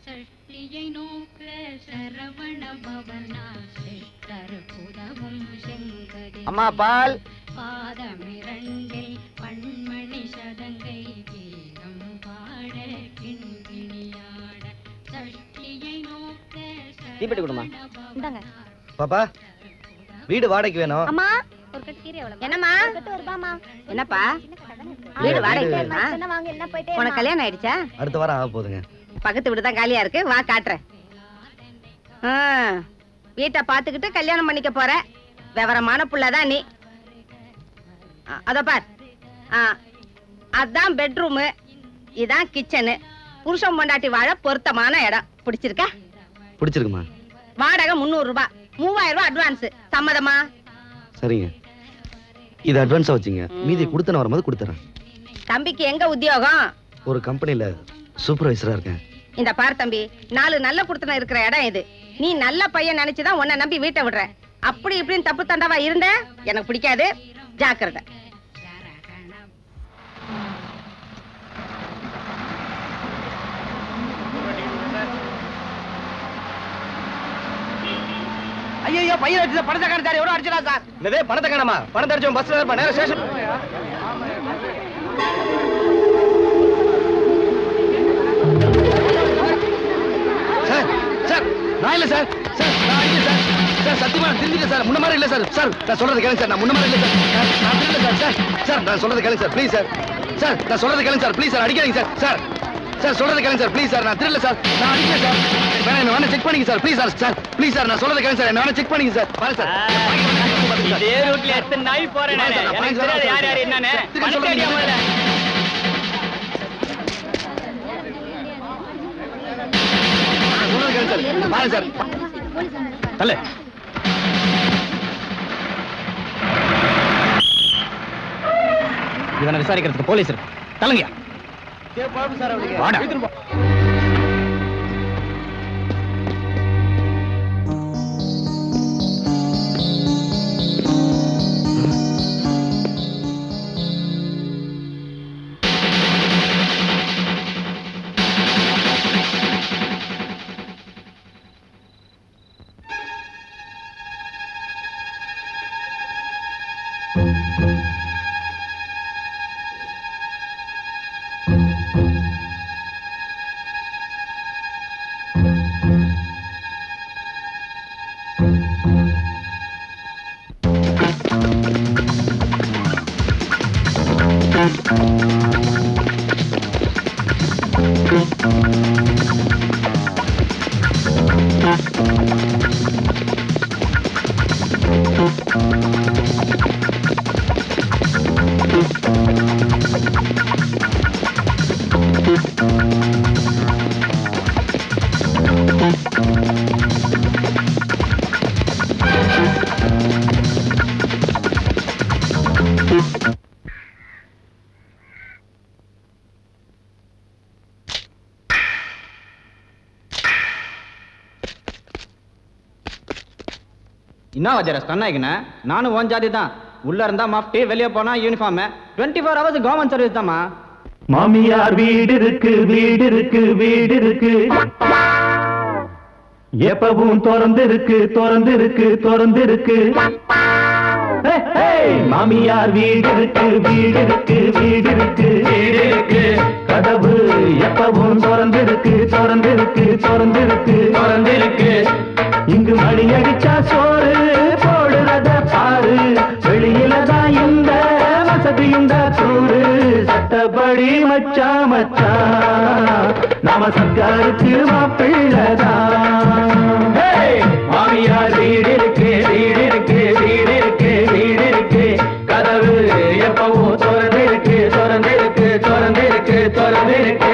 சஷ்டியை நோக்க சரவண பவனா சிஷ்டர் புதவும் செங்கதி அம்மா பால் பாதமிரண்டில் பண்மணி சதங்கை கீதம் பாட கிண்கிணியாட சஷ்டியை நோக்க தீப்பெட்டி கொடுமா இந்தாங்க பாப்பா வீடு வாடகைக்கு வேணும் அம்மா ஒரு கட்டு கீரை எவ்வளவு என்னம்மா கட்டு ஒரு ரூபாமா என்னப்பா வீடு வீடு- வாடகை வீடு- என்ன வாங்க என்ன போயிட்டே உனக்கு கல்யாணம் ஆயிடுச்சா அடுத்த வாரம் ஆக போகுதுங்க பக்கத்து வீடு தான் காலியா இருக்கு வா காட்டுறேன் ஆ, வீட்டை பார்த்துக்கிட்டு கல்யாணம் பண்ணிக்க போற விவரமான புள்ளதான் நீ ஆ, அதோ பார் ஆ, அதான் பெட்ரூமு இதான் கிச்சனு புருஷன் பொண்டாட்டி வாழ பொருத்தமான இடம் பிடிச்சிருக்கா பிடிச்சிருக்குமா வாடகை முந்நூறு ரூபாய் மூவாயிரம் ரூபாய் அட்வான்ஸ் சம்மதமா சரிங்க இது அட்வான்ஸா வச்சுங்க மீதி கொடுத்து நான் வரும்போது கொடுத்துறேன் தம்பிக்கு எங்க உத்தியோகம் ஒரு கம்பெனில சூப்பர்வைசரா இருக்கேன் இந்த பார் தம்பி நாலு நல்ல குடுத்தனம் இருக்கிற இடம் இது நீ நல்ல பையன் நினைச்சுதான் உன்னை நம்பி வீட்டை விடுற அப்படி இப்படின்னு தப்பு தண்டாவா இருந்த எனக்கு பிடிக்காது ஜாக்கிரதை ஐயோ பையன் அடிச்ச பணத்தை காண எவ்வளவு அடிச்சா சார் என்னதே பணத்தை காணாமா பணத்தை அடிச்சவன் பஸ்ல இருப்பான் நேரம் ஸ்டேஷன் சார் சார் நான் இல்ல சார் சார் நான் இல்ல சார் சார் சத்தியமா நான் திருந்திட்டேன் சார் முன்ன மாதிரி இல்ல சார் சார் நான் சொல்றது கேளுங்க சார் நான் முன்ன மாதிரி இல்ல சார் நான் நான் திருடல சார் சார் சார் நான் சொல்றது கேளுங்க சார் ப்ளீஸ் சார் சார் நான் சொல்றது கேளுங்க சார் ப்ளீஸ் சார் அடிக்காதீங்க சார் சார் சார் சொல்றது கேளுங்க சார் ப்ளீஸ் சார் நான் திருடல சார் நான் அடிக்கல சார் வேணா என்ன வேணா செக் பண்ணிங்க sir please sir sir please sir நான் சொல்றது கேளுங்க சார் என்ன வேணா செக் பண்ணிங்க சார் பாருங்க சார் இதே ரூட்ல எத்தனை நாய் போறேன் நானு. எனக்கு தெரியாது யார் யார் என்னன்னு பணத்தை அடியா முதல்ல. சொல்றது கேளுங்க சார் பாருங்க சார் தலை இவனை விசாரிக்கிறதுக்கு போலீஸ் இருக்கு தலங்க வாடா என்ன வஜர சொன்னாய்க்குண்ணே நானும் ஓன் ஜாதி தான் உள்ள இருந்தா மஃப்டி வெளியே போனா uniform twenty four hours government service தாம்மா மாமியார் வீடு இருக்கு வீடு இருக்கு வீடு இருக்கு எப்பவும் திறந்து இருக்கு திறந்து இருக்கு திறந்து இருக்கு ஹே, ஹே! மாமியார் வீடு இருக்கு வீடு இருக்கு வீடு இருக்கு வீடு இருக்கு கதவு எப்பவும் திறந்து இருக்கு திறந்து இருக்கு திறந்து இருக்கு திறந்து இருக்கு இங்கு மணி அடிச்சா சோறு போடுறத பாரு வெளியில தான் இந்த வசதியுண்ட சூடு சட்டப்படி மச்சா மச்சா நாம சர்க்காருக்கு மாப்பிள்ளதான் மாமியார் வீடு இருக்கு வீடு இருக்கு வீடு இருக்கு வீடு இருக்கு கதவு எப்பவும் திறந்து இருக்கு திறந்து இருக்கு திறந்து இருக்கு திறந்து இருக்கு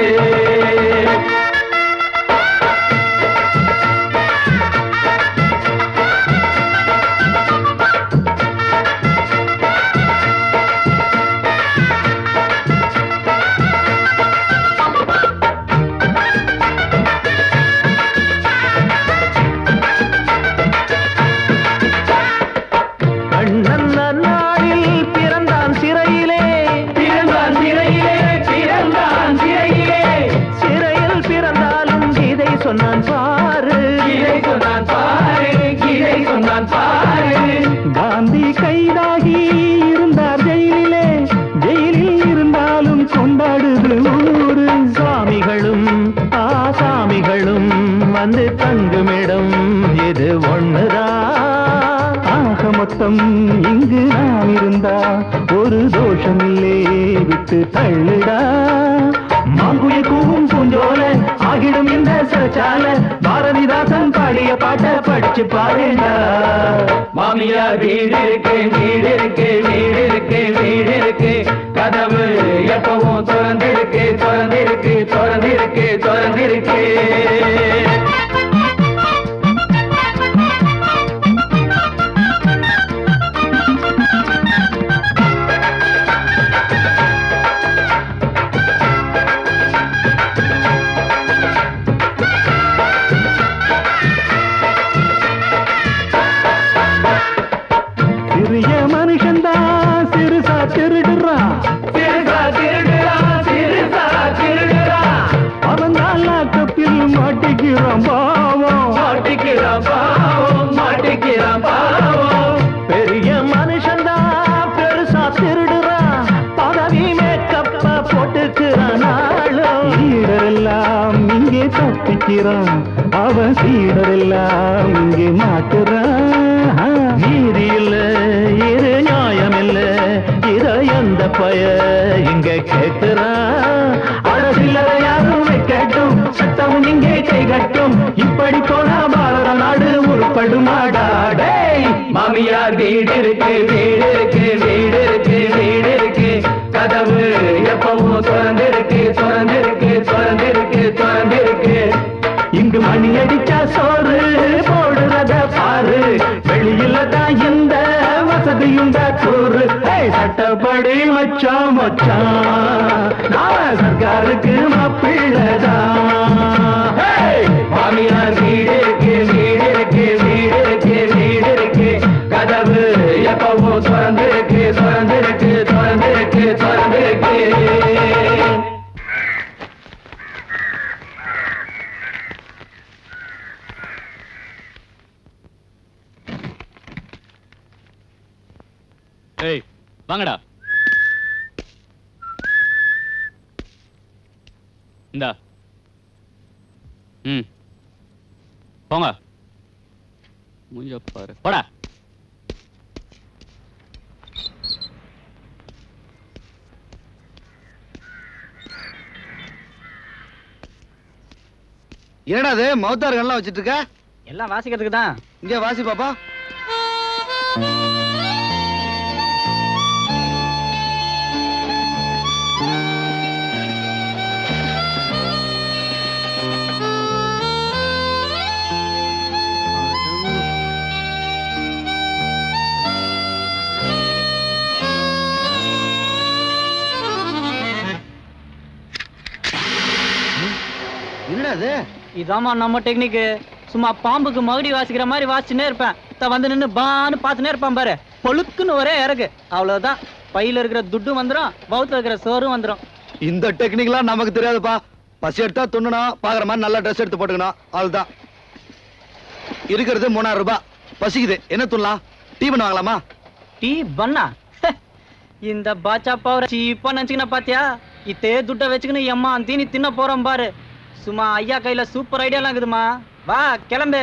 பொருத்தம் இங்கு நான் இருந்தா ஒரு தோஷமில்லே விட்டு தள்ளுடா மாங்குய கூவும் பூஞ்சோல ஆகிடும் இந்த சிறச்சால பாரதிதாசன் பாடிய பாட்ட படிச்சு பாருடா மாமியார் வீடு இருக்கு வீடு இருக்கு வீடு இருக்கு வீடு இருக்கு கதவு எப்பவும் திறந்திருக்கு திறந்திருக்கு திறந்திருக்கு திறந்திருக்கு சிறிய மனுஷன்தான் சிறுசா திருடுறான் சிறுசா திருடுறான் சிறுசா திருடுறான் அவன் தான் லாக்கப்பில் மாட்டிக்கிறான் பாவம் மாட்டிக்கிறான் பாவம் மாட்டிக்கிறான் பாவம் பெரிய மனுஷன்தான் பெருசா திருடுறான் பதவி மேக்கப்ப போட்டுக்கிறான் ஆளும் சீடரெல்லாம் இங்கே தப்பிக்கிறான் அவன் சீடரெல்லாம் இங்கே மாட்டுறான் நீதி இல்ல இது நியாயம் இல்ல இத எந்த பய இங்க கேட்கிறான் அழகில்லற யாரும் வைக்கட்டும் சட்டம் இங்கே கைகட்டும் இப்படி போனா பாரத நாடு உருப்படுமாடா டேய் மாமியார் வீடு இருக்கு வீடு இருக்கு வீடு இருக்கு வீடு இருக்கு கதவு எப்பவும் திறந்திருக்கு திறந்திருக்கு திறந்திருக்கு திறந்திருக்கு இங்கு மணி அடிச்சா சோறு போடுறத பாரு வெளியில தான் இந்த வசதியும் கூறு ஏய், சட்டப்படி மச்சான் மச்சான் நாம சர்க்காருக்கு மாப்பிள்ளதான் ஏய், மாமியார் வீடு இருக்கு வீடு இருக்கு வீடு இருக்கு வீடு இருக்கு கதவு எப்பவும் திறந்திருக்கு திறந்திருக்கு திறந்திருக்கு திறந்திருக்கு ஏய் வாங்கடா இந்தா ம் போங்க மூஞ்ச பாரு போடா என்னடா அது மௌத்தார்கள்லாம் வச்சிட்டு இருக்க எல்லாம் வாசிக்கிறதுக்கு தான் இங்க வாசி பாப்பா என்னடா அது இதாம்மா நம்ம டெக்னிக்கு சும்மா பாம்புக்கு மகுடி வாசிக்கிற மாதிரி வாசிச்சுனே இருப்பேன் த வந்து நின்னு பான்னு பார்த்துனே இருப்பான் பாரு பொழுக்குன்னு ஒரே இறகு அவ்வளவுதான் பையில இருக்கிற துட்டும் வந்துரும் பௌத்துல இருக்கிற சோறும் வந்துரும் இந்த டெக்னிக்லாம் நமக்கு தெரியாதுப்பா பசி எடுத்தா துண்ணணும் பாக்குற மாதிரி நல்லா ட்ரெஸ் எடுத்து போட்டுக்கணும் அவ்வளவுதான் இருக்கிறது மூணாயிரம் ரூபாய் பசிக்குது என்ன துண்ணலாம் டீ பண்ண வாங்கலாமா டீ பண்ணா இந்த பாச்சா பவர் சீப்பா நினைச்சுக்கின பாத்தியா இத்தே துட்ட வச்சுக்கின்னு எம்மா தீனி தின்ன போறோம் பாரு சும்மா ஐயா கையில சூப்பர் ஐடியாலாம் இருக்குதுமா வா கிளம்பு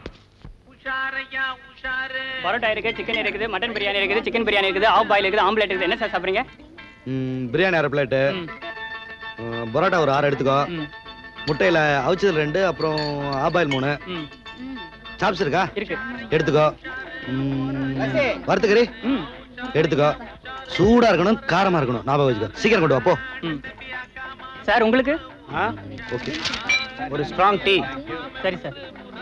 பரோட்டா இருக்கு சிக்கன் இருக்குது மட்டன் பிரியாணி இருக்குது சிக்கன் பிரியாணி இருக்குது ஆஃப் பாயில் இருக்குது ஆம்லெட் இருக்குது என்ன சார் சாப்பிடுறீங்க ம், பிரியாணி அரை பிளேட்டு ம், பரோட்டா ஒரு ஆறு எடுத்துக்கோ ம், முட்டையில அவிச்சது ரெண்டு அப்புறம் ஆபாயில் மூணு ம். சாப்ஸ் இருக்கா இருக்கு எடுத்துக்கோ ம், வறுத்துக்கறி ம், எடுத்துக்கோ சூடா இருக்கணும் காரமா இருக்கணும் ஞாபகம் வச்சுக்கோ சீக்கிரம் கொண்டு வா போ ம். சார் உங்களுக்கு ஓகே ஒரு ஸ்ட்ராங் டீ சரி சார்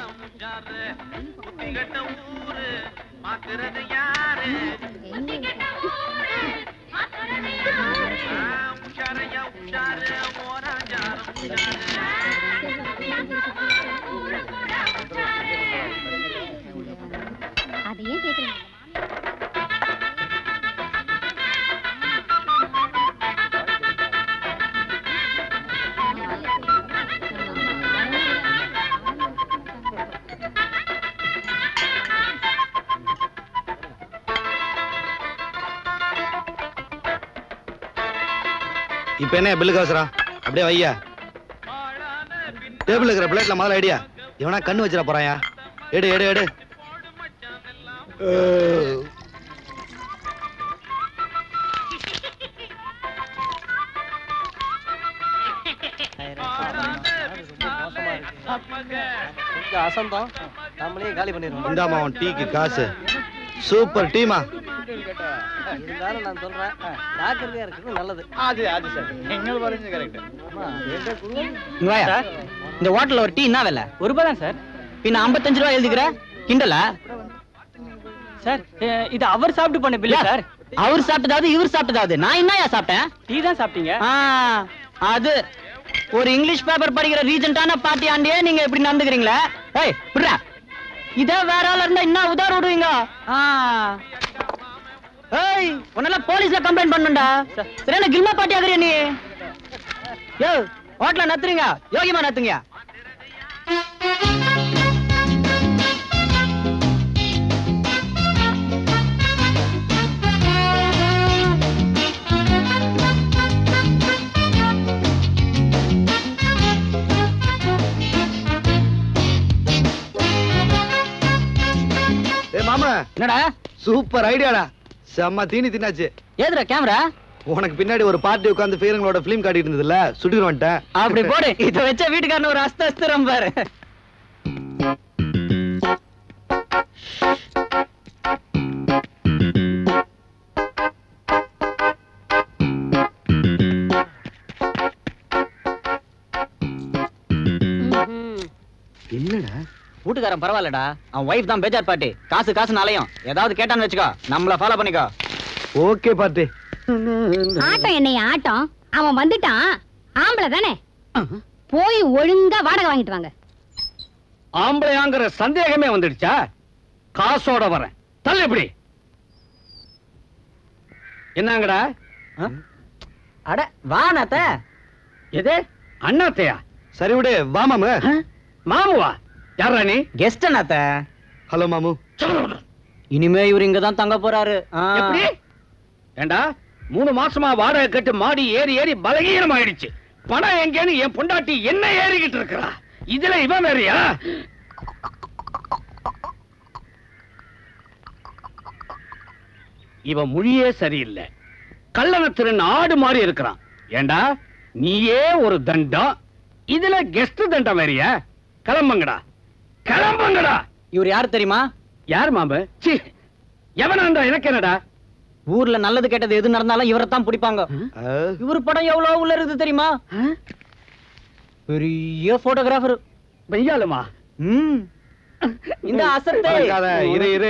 அதையே கேக்குறீங்க இப்ப என்ன பில்லுக்கு அவசரம் அப்படியே வையா டேபிள் இருக்கிற பிளேட்ல முதல்ல ஐடியா இவனா கண்ணு வச்சிட போறாயா எடு எடு எடு அஹ், இருக்க அசந்தம் நம்மளே காலி பண்ணிடுவோம் இந்தாமா உன் டீக்கு காசு சூப்பர் டீமா இருந்தாலும் நான் சொல்றேன் ஜாக்கிரதையா இருக்கிறது நல்லது அது அது சார் எங்கள் வரைஞ்சு கரெக்ட் இங்க வாயா. இந்த ஹோட்டல்ல ஒரு டீ என்ன விலை ஒரு ரூபாய் தான் சார் பின்ன 55 ரூபா எழுதிக்கிற கிண்டலா சார் அஹ், இது அவர் சாப்பிட்டு பண்ண பில்லு சார் அவர் சாப்பிட்டதாவது இவர் சாப்பிட்டதாவது நான் என்னயா சாப்பிட்டேன் டீ தான் சாப்பிட்டீங்க ஆ, அது ஒரு இங்கிலீஷ் பேப்பர் படிக்கிற ரீஜென்டான பார்ட்டி ஆண்டியே நீங்க இப்படி நடந்துக்கிறீங்களே ஏய் விடுறா இதே வேற ஆளா இருந்தா என்ன உதார விடுவீங்க ஆ. ஏய் உன்னெல்லாம் போலீஸ்ல கம்ப்ளைண்ட் பண்ணுண்டா சரியான கில்மா பார்ட்டி ஆகுறியா நீ யோ ஹோட்டல நத்துறீங்க யோகியமா நத்துங்க ஏ மாமா என்னடா சூப்பர் ஐடியாடா செம்ம தீனி தின்னாச்சு ஏதுடா கேமரா உனக்கு பின்னாடி ஒரு பார்ட்டி உட்கார்ந்து ஃபீலிங்களோட ஃபிலிம் காட்டிட்டு இருந்ததுல சுட்டிட்டு வந்துட்டேன் அப்படி போடு இத வச்ச வீட்டுக்காரன் ஒரு அஸ்த அஸ்திரம் பாரு என்னடா வீட்டுக்காரன் பரவாயில்லடா அவன் ஒய்ஃப் தான் பேஜார் பாட்டி காசு காசு நாளையும் ஏதாவது கேட்டான்னு வச்சுக்கோ நம்மள ஃபாலோ பண்ணிக்கோ ஓகே பார்ட்டி ஆட்டம் என்னைய ஆட்டம் அவன் வந்துட்டான் ஆம்பளை தானே போய் ஒழுங்கா வாடகை வாங்கிட்டு வாங்க ஆம்பளையாங்கிற சந்தேகமே வந்துடுச்சா காசோட வரேன் தள்ளு இப்படி என்னங்கடா அட வா நாத்த எது அண்ணாத்தையா சரி விடு வா மாமு மாமுவா யாரா நீ கெஸ்ட் நாத்த ஹலோ மாமு இனிமே இவர் இங்க தான் தங்க போறாரு ஆ. எப்படி ஏண்டா மூணு மாசமா வாடகை கட்டு மாடி ஏறி ஏறி பலகீனம் ஆயிடுச்சு பணம் எங்கேன்னு என் பொண்டாட்டி என்ன ஏறிக்கிட்டு இருக்கிறா இதுல இவன் வேறயா இவன் மொழியே சரியில்லை கள்ளணத்திறன் ஆடு மாதிரி இருக்கிறான் ஏண்டா நீயே ஒரு தண்டம் இதுல கெஸ்ட் தண்டம் வேறயா கிளம்புங்கடா கிளம்புங்கடா இவர் யார் தெரியுமா யார் மாமு சி எவனாண்டா எனக்கு என்னடா ஊர்ல நல்லது கெட்டது எது நடந்தாலும் இவரை தான் பிடிப்பாங்க இவர் படம் எவ்வளவு உள்ள இருக்குது தெரியுமா பெரிய போட்டோகிராஃபர் வெய்யாலுமா ம் இந்த அசத்தை மறக்காத, இரு இரு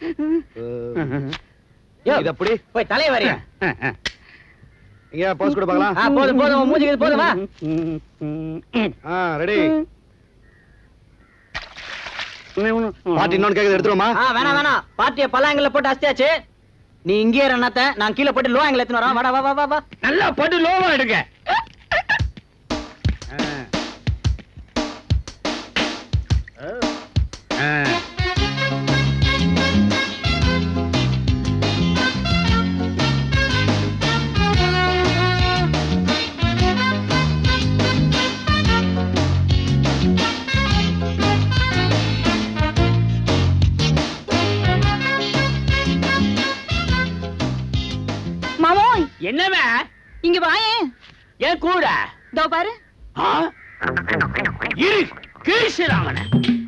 யோ, இது அப்படி போய் தலைய வரைய இங்க போஸ் கூட பார்க்கலாம் ஆ போதும் போதும் உன் மூஞ்சிக்கு இது போதும் வா ஆ ரெடி பார்ட்டி இன்னொன்னு கேக்குது எடுத்துருமா ஆ வேணாம் வேணாம் பார்ட்டிய பல்லாங்கல்ல போட்டு அஸ்தியாச்சு நீ இங்கேரணத்த நான் கீழே போட்டு லோ ஆங்கிள் எடுத்துன்னு வரேன் வாடா வா வா வா வா நல்லா பட்டு லோவா எடுங்க மாமோய் என்னவே இங்க வாயேன் ஏன் கூட இதோ பாரு ஆ? இரு கீழ்ச்சிராமன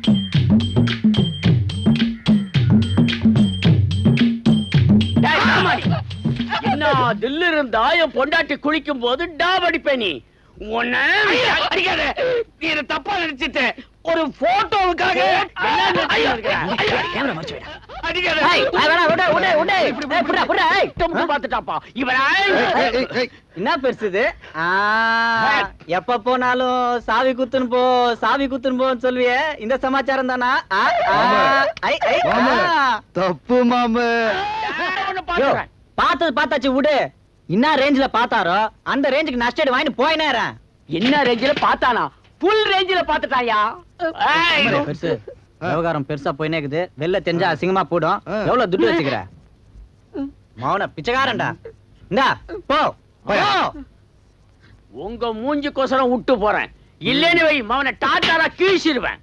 என்ன தில்லு இருந்தா என் பொண்டாட்டி குளிக்கும் போது டாப் அடிப்பேன் நீ உன்னை அடிக்காத நீ இதை தப்பா நினைச்சிட்ட ஒரு போட்டோவுக்காக கேமரா மறைச்சு வைடா. அடிக்காத ஏய், ஏய், வேணாம், விடு, விடு, விடு. ஏய், புடுடா, புடுடா, ஏய். தொட்டு பார்த்துட்டாப்பா இவனா என்ன பெருசு இது ஆ, எப்ப போனாலும் சாவி குத்துன்னு போ சாவி குத்துன்னு போன்னு சொல்லுவியே இந்த சமாச்சாரம் தானா ஆ, ஆ, ஐ, ஐ, மாமா. ஆ. தப்பு மாமு உன்னை யோ, பார்த்துக்கிறேன் பார்த்தது பார்த்தாச்சு விடு என்ன ரேஞ்சில பார்த்தாரோ அந்த ரேஞ்சுக்கு நஷ்டம் வாங்கிட்டு போயினேறேன் என்ன ரேஞ்சில பார்த்தானா ஃபுல் ரேஞ்சில பார்த்துட்டாயா ஏய், பெருசு விவகாரம் பெருசா போயினே இருக்குது வெளில தெரிஞ்சா அசிங்கமா போடும் ஆ. எவ்வளவு துட்டு வச்சுக்கிற மௌன பிச்சைக்காரன்டா இந்தா போ போ உங்க மூஞ்சிக்கோசரம் விட்டு போறேன் இல்லேன்னு வை மவனை டாட்டாரா கீழ்ச்சிருவேன்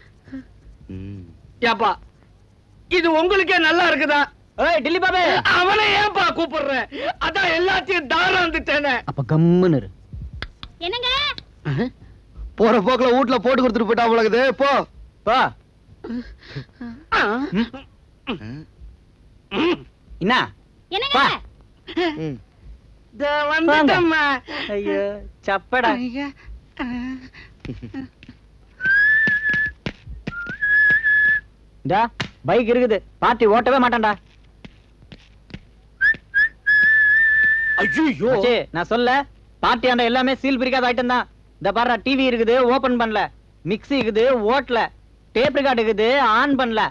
ஏப்பா இது உங்களுக்கே நல்லா இருக்குதா ஏய் டில்லி பாபே அவனை ஏன்பா கூப்பிடுற அதான் எல்லாத்தையும் தாரம் வந்துட்டேனே அப்ப கம்முன்னு இரு. என்னங்க போற போக்குல வீட்ல போட்டு கொடுத்துட்டு போயிட்டா போலக்குது போ போ என்ன என்னங்க வா. இதோ வந்துட்டேம்மா. ஐயோ சப்படா டா பைக் இருக்குது பார்ட்டி ஓட்டவே மாட்டான்டா ஐயோ மச்சி, நான் சொல்ல பார்ட்டி ஆண்ட எல்லாமே சீல் பிரிக்காத ஐட்டம் தான் இந்த பாரு டிவி இருக்குது ஓபன் பண்ணல மிக்ஸி இருக்குது ஓட்டல டேப் ரெக்கார்ட் இருக்குது ஆன் பண்ணல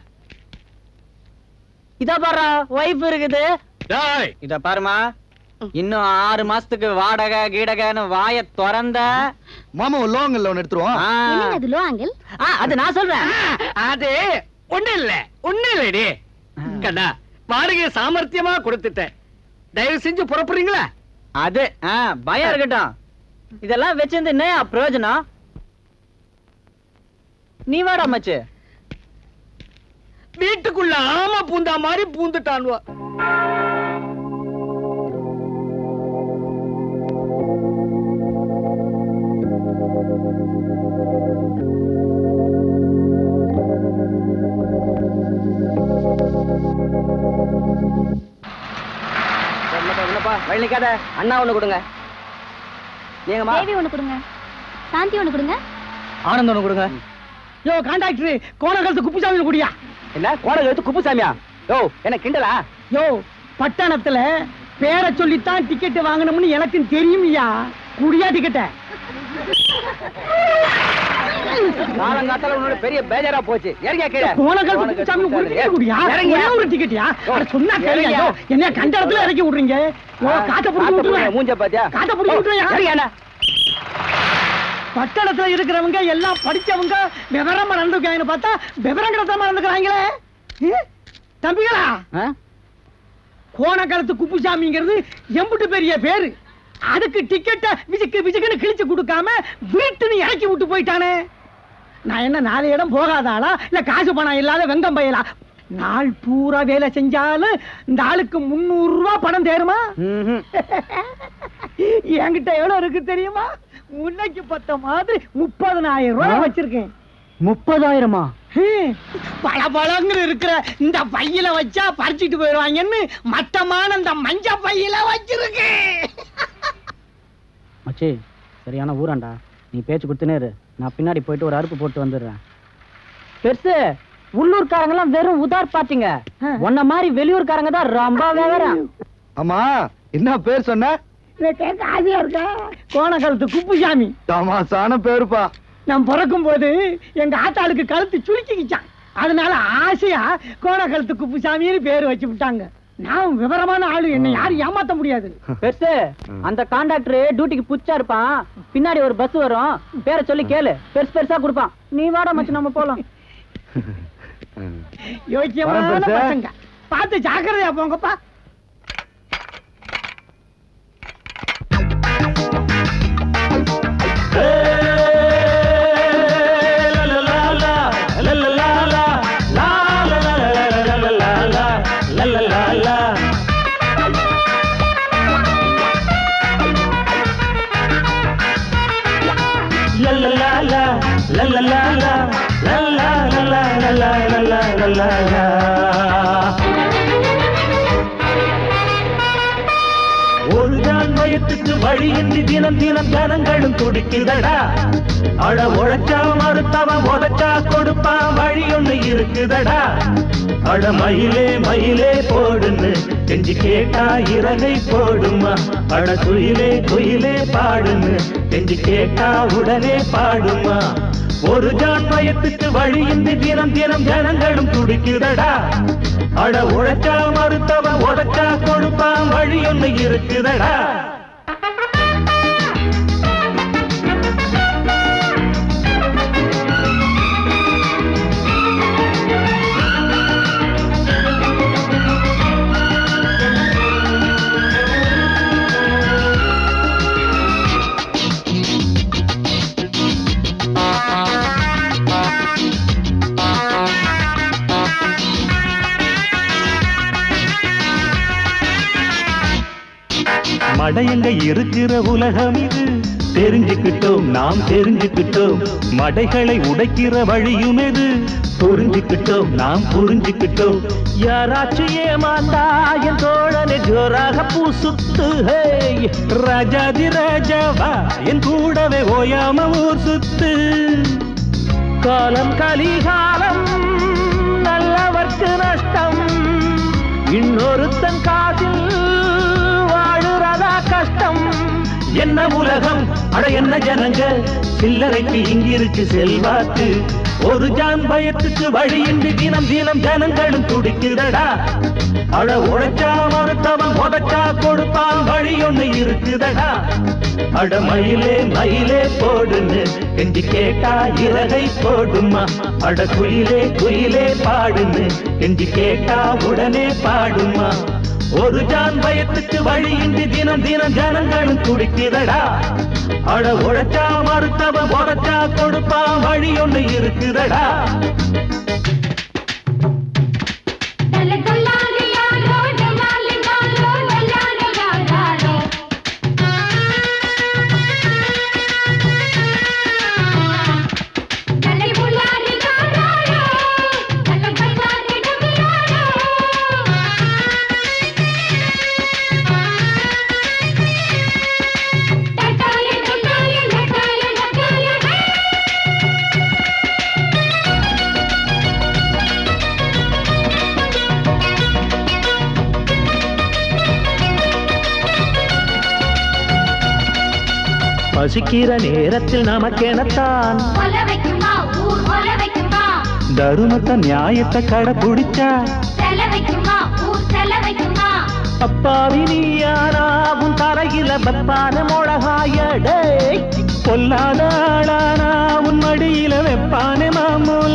இதா பாரு வைஃப் இருக்குது டேய் இத பாருமா இன்னும் ஆறு மாசத்துக்கு வாடகை கீடகைன்னு வாய திறந்த மாமா ஒரு லோங் இல்ல ஒன்னு எடுத்துருவோம் ஆ. என்னங்க அது லோ ஆங்கிள் ஆ, அது நான் சொல்றேன் அது ஒண்ணு இல்ல ஒண்ணு இல்லடி கண்ணா வாடகை சாமர்த்தியமா கொடுத்துட்டேன் தயவு செஞ்சு புறப்படுறீங்களா அது ஆ, பயம் இருக்கட்டும் இதெல்லாம் வச்சிருந்து என்ன பிரயோஜனம் நீ வாடா மச்சு வீட்டுக்குள்ள ஆமா பூந்தா மாதிரி பூந்துட்டான்வா என்னப்பா வழி நிக்காத அண்ணா ஒண்ணு கொடுங்க நீங்கம்மா தேவி ஒண்ணு கொடுங்க சாந்தி ஒண்ணு கொடுங்க ஆனந்த் ஒண்ணு கொடுங்க யோ காண்டாக்டர் கோணகலத்து குப்புசாமி குடியா என்ன கோடை எடுத்து குப்புசாமியா யோ என்ன கிண்டலா யோ பட்டணத்துல பேரை சொல்லித்தான் டிக்கெட் வாங்கணும்னு எனக்கு தெரியுமியா குடியா டிக்கெட்ட காலங்காத்தால உன்னோட பெரிய பேஜரா போச்சு இறங்கியா கீழே கோணகலத்து குப்புசாமி ஒரு டிக்கெட் குடியா இறங்கியா ஒரே ஒரு டிக்கெட்டியா யோ, அட சொன்னா கேளுயா இறங்கியா? யோ, என்ன கண்ட இடத்துல இறக்கி விடுறீங்க யோ காத்த புடிச்சு விட்டுருவேன் மூஞ்ச பாத்தியா காத்த புடிச்சு விட்டுருவேன் இறங்கியா பட்டணத்துல இருக்கிறவங்க எல்லாம் படிச்சவங்க விவரமா நடந்துக்காங்கன்னு பார்த்தா விவரம் கிடத்தாம நடந்துக்கிறாங்களே ஏ, தம்பிகளா கோணக்காலத்து குப்புசாமிங்கிறது எம்புட்டு பெரிய பேரு அதுக்கு டிக்கெட்ட விஜுக்கு விஜுக்குன்னு கிழிச்சு கொடுக்காம வீட்டுன்னு இறக்கி விட்டு போயிட்டானே நான் என்ன நாலு இடம் போகாத ஆளா இல்ல காசு பணம் இல்லாத வெங்கம் பயலா நாள் பூரா வேலை செஞ்சாலும் இந்த ஆளுக்கு முந்நூறு ரூபாய் பணம் தேருமா என்கிட்ட எவ்வளவு இருக்கு தெரியுமா முன்னைக்கு பத்த மாதிரி முப்பதனாயிரம் ரூபாய் வச்சிருக்கேன் முப்பதாயிரமா பல பழங்கிற இருக்கிற இந்த பையில வச்சா பறிச்சிட்டு போயிடுவாங்கன்னு மட்டமான இந்த மஞ்ச பையில வச்சிருக்கேன் மச்சி சரியான ஊராண்டா நீ பேச்சு கொடுத்துனே இரு நான் பின்னாடி போயிட்டு ஒரு அறுப்பு போட்டு வந்துடுறேன் பெருசு உள்ளூர்காரங்கெல்லாம் வெறும் உதார் பாத்தீங்க உன்ன மாதிரி வெளியூர்காரங்க தான் ரொம்ப வேவரம் ஆமா என்ன பேர் சொன்ன இதை கேட்க ஆசையா இருக்கா கோணக்கழுத்து குப்புசாமி தமாசான பேருப்பா நான் பிறக்கும் போது எங்க ஆத்தாளுக்கு கழுத்து சுருக்கிக்கிச்சான் அதனால ஆசையா கோணக்கழுத்து குப்புசாமின்னு பேர் வச்சு விட்டாங்க நான் விவரமான ஆளு என்னை யாரும் ஏமாத்த முடியாது பெருசு அந்த கான்டாக்டர் டியூட்டிக்கு புச்சா இருப்பான் பின்னாடி ஒரு பஸ் வரும் பேரை சொல்லி கேளு பெருசு பெருசா கொடுப்பான் நீ வாடா மச்சி நம்ம போலாம் யோக்கியமான வரேன் பெருசு. பசங்க பார்த்து ஜாக்கிரதையா போங்கப்பா ஒரு நாள் வயத்துக்கு வழியின்றி தினம் தினம் ஜனங்களும் துடிக்குதடா அட உழைச்சா மறுத்தவன் உழைச்சா கொடுப்பான் வழி ஒண்ணு இருக்குதடா அட மயிலே மயிலே போடுன்னு செஞ்சு கேட்டா இறகை போடுமா அட குயிலே குயிலே பாடுன்னு செஞ்சு கேட்டா உடனே பாடுமா ஒரு ஜான் வயத்துக்கு வழியின்றி தினம் தினம் ஜனங்களும் துடிக்குதடா அட உழைச்சா மறுத்தவன் உழைச்சா கொடுப்பான் வழி ஒண்ணு இருக்குதடா மடையங்க இருக்கிற உலகம் இது தெரிஞ்சுக்கிட்டோம் நாம் தெரிஞ்சுக்கிட்டோம் மடைகளை உடைக்கிற வழியும் எது புரிஞ்சுக்கிட்டோம் நாம் புரிஞ்சுக்கிட்டோம் யாராச்சும் ஏமாந்தா என் தோழனை ஜோராக பூசுத்து ஹே ராஜாதி ராஜாவா என் கூடவே ஓயாம ஊர் சுத்து காலம் கலிகாலம் நல்லவர்க்கு நஷ்டம் இன்னொருத்தன் காதில் வாழுறதா கஷ்டம் என்ன உலகம் அட என்ன ஜனங்க சில்லறைக்கு இங்கிருக்கு செல்வாக்கு ஒரு ஜான் பயத்துக்கு வழியின்றி தினம் தினம் ஜனங்களும் துடிக்குதடா அட உழைச்சா மறுத்தவன் உதச்சா கொடுப்பான் வழி ஒண்ணு இருக்குதடா அட மயிலே மயிலே போடுன்னு கெஞ்சி கேட்டா இறகை போடுமா அட குயிலே குயிலே பாடுன்னு கெஞ்சி கேட்டா உடனே பாடுமா ஒரு ஜான் பயத்துக்கு வழியின்றி தினம் தினம் ஜனங்களும் துடிக்குதடா அட உழைச்சா மறுத்தவன் உழைச்சா கொடுப்பான் வழி ஒண்ணு இருக்குதடா பசிக்கிற நேரத்தில் நமக்கெனத்தான் தருமத்தை நியாயத்தை கடைபிடிச்சா அப்பாவி நீயானா உன் தரையில வெப்பான மொழகாயடே பொல்லாத ஆளானா உன் மடியில வெப்பானே மாமூல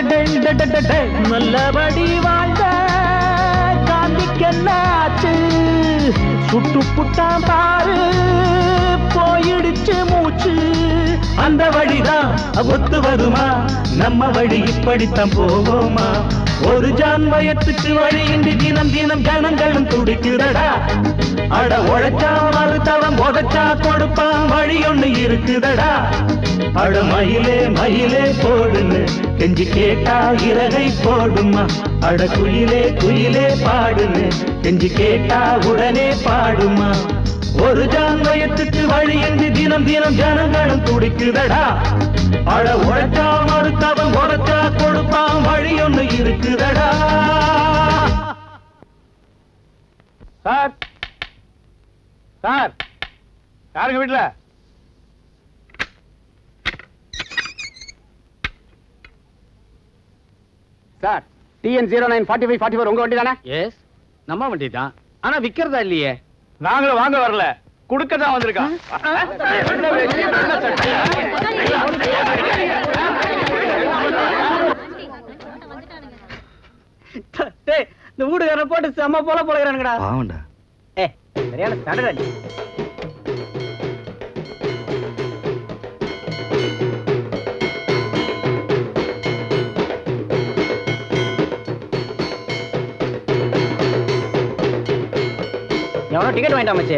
நல்லபடி வாழ்ந்த காந்திக்கென்னாச்சு சுட்டு புட்டான் பாரு போயிடுச்சு மூச்சு அந்த வழிதான் ஒத்து வருமா நம்ம வழி இப்படித்தான் போவோமா ஒரு ஜான் வயத்துக்கு வழியின்றி தினம் தினம் ஜனங்களும் துடிக்குதடா அட உழைச்சா மறுத்தவன் உதச்சா கொடுப்பான் வழி ஒண்ணு இருக்குதடா அட மயிலே மயிலே போடுன்னு கெஞ்சி கேட்டா இறகை போடுமா அட குயிலே குயிலே பாடுன்னு கெஞ்சி கேட்டா உடனே பாடுமா ஒரு ஜான்வயத்துக்கு வழியின்றி தினம் தினம் ஜனங்களும் துடிக்குதடா அட உழைச்சா மறுத்தவன் உழைச்சா கொடுப்பான் வழி ஒண்ணு இருக்குதடா சார் சார் யாருங்க வீட்டுல sir TN zero nine forty five forty four உங்க வண்டி தானே எஸ் நம்ம வண்டி தான் ஆனா விக்கிறதா இல்லையே நாங்களும் வாங்க வரல குடுக்க தான் வந்திருக்கான் டேய் இந்த வீடுகாரன் போட்டு செம்ம போல போலகிறானுங்கடா பாவண்டா ஏ சரியான தடவை எவனோ டிக்கெட் வாங்கிட்டான் மச்சி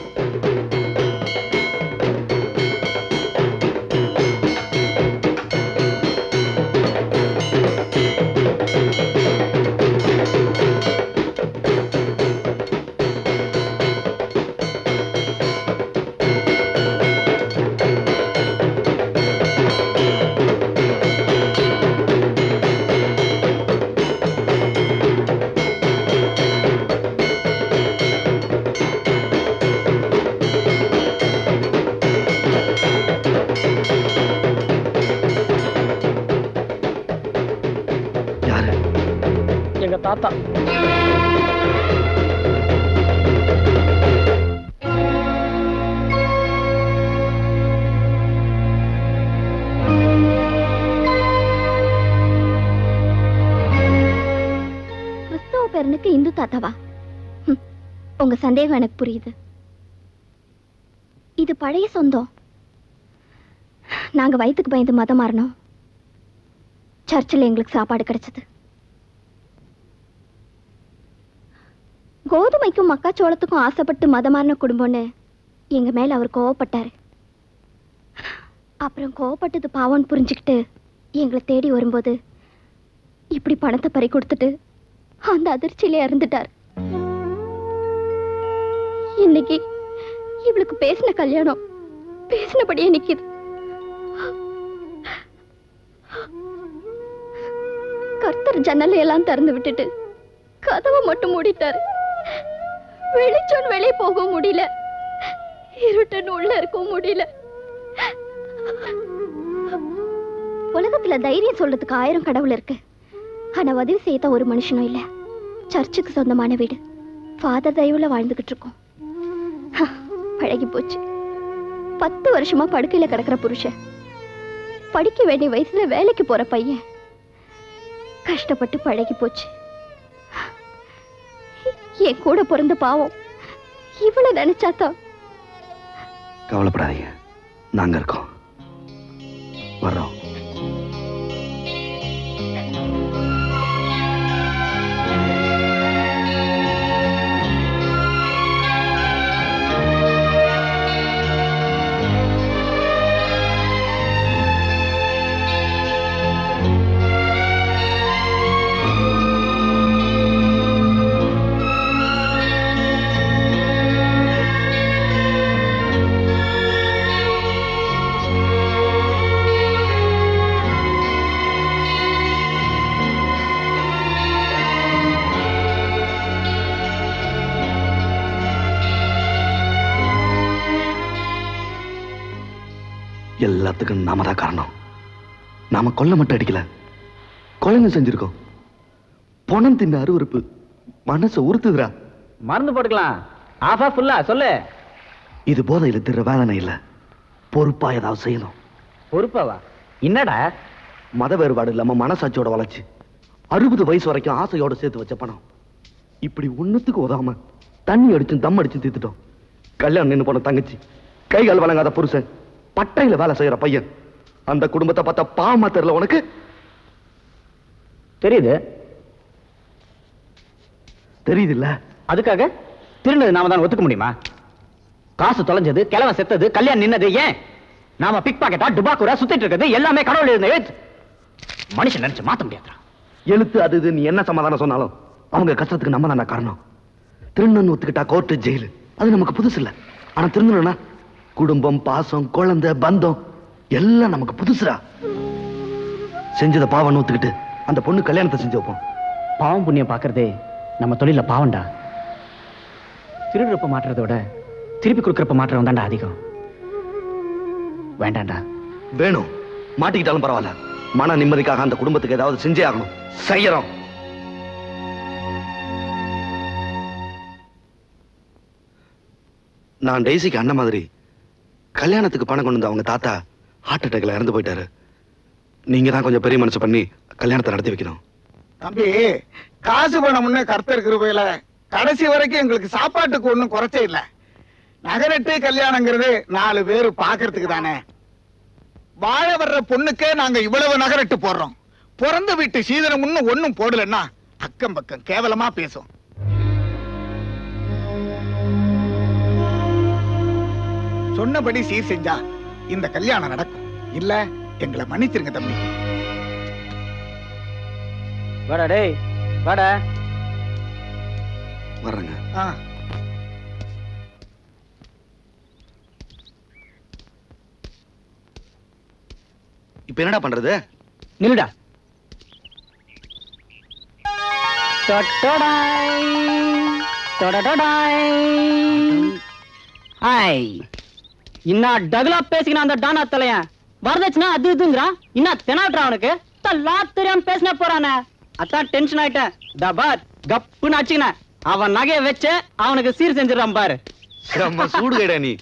யாரு எங்க தாத்தா கிறிஸ்தவ பேரனுக்கு இந்து தாத்தாவா ஹம், உங்க சந்தேகம் எனக்கு புரியுது இது பழைய சொந்தம் நாங்க வயிற்றுக்கு பயந்து மதம் மாறினோம் சர்ச்சில் எங்களுக்கு சாப்பாடு கிடைச்சது கோதுமைக்கும் மக்காச்சோளத்துக்கும் ஆசைப்பட்டு மதம் மாறின குடும்பம்னு எங்க மேல அவர் கோவப்பட்டாரு அப்புறம் கோவப்பட்டது பாவம்னு புரிஞ்சுக்கிட்டு எங்களை தேடி வரும்போது இப்படி பணத்தை பறி கொடுத்துட்டு அந்த அதிர்ச்சியில இறந்துட்டார் இன்னைக்கு இவளுக்கு பேசின கல்யாணம் பேசினபடியே நிக்குது கர்த்தர் ஜன்னலை எல்லாம் திறந்து விட்டுட்டு கதவை மட்டும் மூடிட்டாரு வெளிச்சம் வெளியே போக முடியல இருட்டுன்னு உள்ள இருக்கவும் முடியல உலகத்துல தைரியம் சொல்றதுக்கு ஆயிரம் கடவுள் இருக்கு ஆனா உதவி செய்யத்த ஒரு மனுஷனும் இல்ல சர்ச்சுக்கு சொந்தமான வீடு ஃபாதர் தயவுல வாழ்ந்துகிட்டு இருக்கோம் ஹ, பழகி போச்சு பத்து வருஷமா படுக்கையில கிடக்குற புருஷன் படிக்க வேண்டிய வயசுல வேலைக்கு போற பையன் கஷ்டப்பட்டு பழகி போச்சு என் கூட பிறந்த பாவம் இவ்வளவு நினைச்சாதான் கவலைப்படாதீங்க நாங்க இருக்கோம் வர்றோம் எல்லாத்துக்கும் நாம தான் காரணம் நாம கொல்ல மட்டும் அடிக்கல கொலைங்க செஞ்சிருக்கோம் பணம் தின்ன அருவருப்பு மனசை உறுத்துதுடா மருந்து போட்டுக்கலாம் ஆஃபா ஃபுல்லா சொல்லு இது போதையில திற வேதனை இல்ல பொறுப்பா ஏதாவது செய்யணும் பொறுப்பாவா என்னடா மத வேறுபாடு இல்லாம மனசாட்சியோட வளர்ச்சி அறுபது வயசு வரைக்கும் ஆசையோட சேர்த்து வச்ச பணம் இப்படி ஒண்ணுத்துக்கு உதாம தண்ணி அடிச்சும் தம் அடிச்சும் தீர்த்துட்டோம் கல்யாணம் நின்னு போன தங்கச்சி கைகால் வழங்காத புருஷன் பட்டையில வேலை செய்யற பையன் அந்த குடும்பத்தை பார்த்தா பாவமா தெரியல உனக்கு தெரியுது தெரியுது இல்ல அதுக்காக திருநது நாம தான் ஒத்துக்க முடியுமா காசு தொலைஞ்சது கிழவன் செத்தது கல்யாணம் நின்னது ஏன் நாம பிக் பாக்கெட்டா டுபாக்குரா சுத்திட்டு இருக்கிறது எல்லாமே கடவுள் இருந்த எழுத்து மனுஷன் நினைச்சு மாத்த முடியாதுடா எழுத்து அது இது நீ என்ன சமாதானம் சொன்னாலும் அவங்க கஷ்டத்துக்கு நம்ம தானே காரணம் திருநன் ஒத்துக்கிட்டா கோர்ட்டு ஜெயிலு அது நமக்கு புதுசு இல்ல ஆனா திருந்தணும்னா குடும்பம் பாசம் குழந்தை பந்தம் எல்லாம் நமக்கு புதுசுடா செஞ்சத பாவம் ஒத்துக்கிட்டு அந்த பொண்ணு கல்யாணத்தை செஞ்சு வைப்போம் பாவம் புண்ணியம் பார்க்கறதே நம்ம தொழில பாவம்டா திருடுறப்ப மாட்டுறத விட திருப்பி கொடுக்கறப்ப மாட்டுறவன் தான்டா அதிகம் வேண்டாம்டா வேணும் மாட்டிக்கிட்டாலும் பரவாயில்ல மன நிம்மதிக்காக அந்த குடும்பத்துக்கு ஏதாவது செஞ்சே ஆகணும் செய்யறோம் நான் டெய்ஸிக்கு அண்ணன் மாதிரி கல்யாணத்துக்கு பணம் கொண்டு வந்த அவங்க தாத்தா ஹார்ட் அட்டாக்ல இறந்து போயிட்டாரு நீங்க தான் கொஞ்சம் பெரிய மனசு பண்ணி கல்யாணத்தை நடத்தி வைக்கணும் தம்பி காசு பணம்னு கர்த்தர் கிருபையில கடைசி வரைக்கும் எங்களுக்கு சாப்பாட்டுக்கு ஒண்ணும் குறைச்சே இல்ல நகரட்டு கல்யாணங்கிறது நாலு பேர் பாக்குறதுக்கு தானே வாழ வர்ற பொண்ணுக்கே நாங்க இவ்வளவு நகரட்டு போடுறோம் பிறந்த வீட்டு சீதனம் இன்னும் ஒண்ணும் போடலன்னா அக்கம் பக்கம் கேவலமா பேசும் சொன்னபடி சீர் செஞ்சா இந்த கல்யாணம் நடக்கும் இல்ல எங்களை மன்னிச்சிருங்க தம்பி வாடா டேய் வாடா வர்றேங்க ஆ இப்ப என்னடா பண்றது நில்லுடா டொட்டொடாய், டொடடொடாய். ஹாய் இன்னா டகுலா பேசிக்கின அந்த டானா தலையன் வரதட்சணா அது இதுங்கிறான் இன்னா தெனாட்டுறா அவனுக்கு தல்லா தெரியாம பேசின போறானே அதான் டென்ஷன் ஆயிட்டேன் தபார் கப்புன்னு அடிச்சுக்கினேன் அவன் நகையை வச்சு அவனுக்கு சீர் செஞ்சிடறான் பாரு செம்ம சூடு கைடா நீ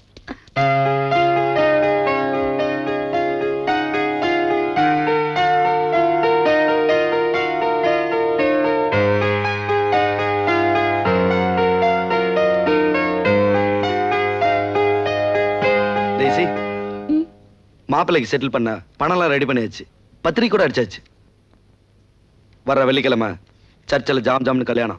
டெய்ஸி மாப்பிள்ளைக்கு செட்டில் பண்ண பணம்லாம் ரெடி பண்ணியாச்சு பத்திரிக்கை கூட அடிச்சாச்சு வர்ற வெள்ளிக்கிழமை சர்ச்சில் ஜாம் ஜாம்னு கல்யாணம்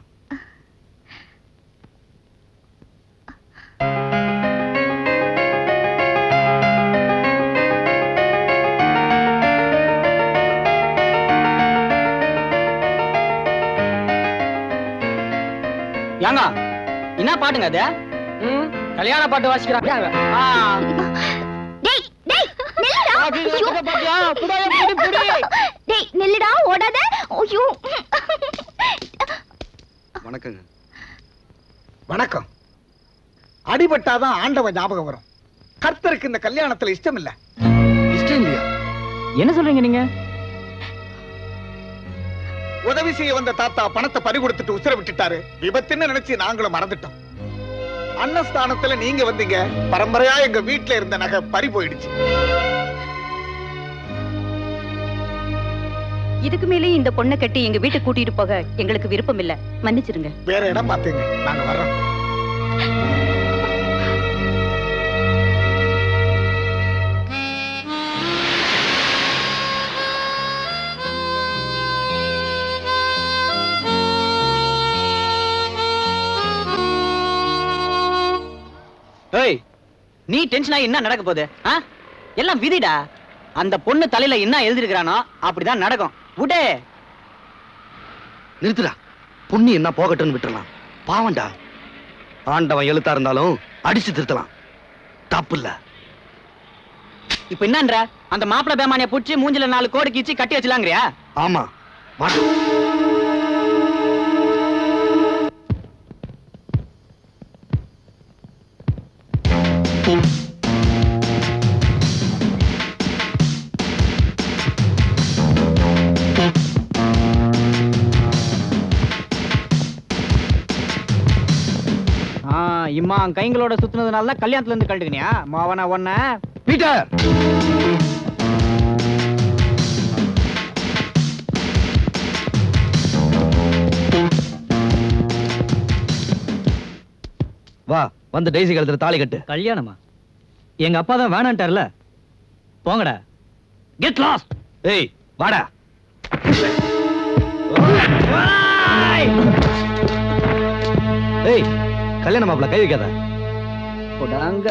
ஏங்க என்ன பாட்டுங்க அது கல்யாண பாட்டு வாசிக்கிறாங்க ஆ. டேய் டேய் நில்லுடா ஐயோ. பாத்தியா? புடாயா, புடி, புடி. டேய் நில்லுடா ஓடாத ஐயோ வணக்கங்க வணக்கம் அடிபட்டாதான் ஆண்டவன் ஞாபகம் வரும் கர்த்தருக்கு இந்த கல்யாணத்துல இஷ்டம் இல்ல இஷ்டம் இல்லையா என்ன சொல்றீங்க நீங்க உதவி செய்ய வந்த தாத்தா பணத்தை பறி கொடுத்துட்டு உசுர விட்டுட்டாரு விபத்துன்னு நினைச்சு நாங்களும் மறந்துட்டோம் அன்னஸ்தானத்துல நீங்க வந்தீங்க பரம்பரையா எங்க வீட்டுல இருந்த நகை பறி போயிடுச்சு இதுக்கு மேலேயும் இந்த பொண்ணை கட்டி எங்க வீட்டுக்கு கூட்டிட்டு போக எங்களுக்கு விருப்பம் இல்ல மன்னிச்சிருங்க வேற இடம் பாத்துங்க நாங்க வர்றோம் ஏய் நீ டென்ஷன் ஆகி என்ன நடக்க போகுது ஆ எல்லாம் விதிடா அந்த பொண்ணு தலையில என்ன எழுதிருக்கிறானோ அப்படிதான் நடக்கும் விடு நிறுத்துடா புண்ணி என்ன போகட்டும்னு விட்டுறலாம் பாவம்டா ஆண்டவன் எழுத்தா இருந்தாலும் அடிச்சு திருத்தலாம் தப்பு இல்ல இப்ப என்னன்ற அந்த மாப்பிள பேமானிய புடிச்சு மூஞ்சில நாலு கோடு கீச்சு கட்டி வச்சலாங்கறியா ஆமா வாடா. ஆ இம்மா கைங்களோட சுத்துனதுனால தான் கல்யாணத்துல இருந்து கழட்டுக்கினியா மாவன ஒன்ன பீட்டர் வா வந்து டெய்ஸி கழுத்துல தாலி கட்டு கல்யாணமா எங்க அப்பா தான் வேணான்ட்டார்ல போங்கடா கெட் லாஸ்ட் ஏய் வாடா ஏய் கல்யாண மாப்பிள கை வைக்காத போடாங்க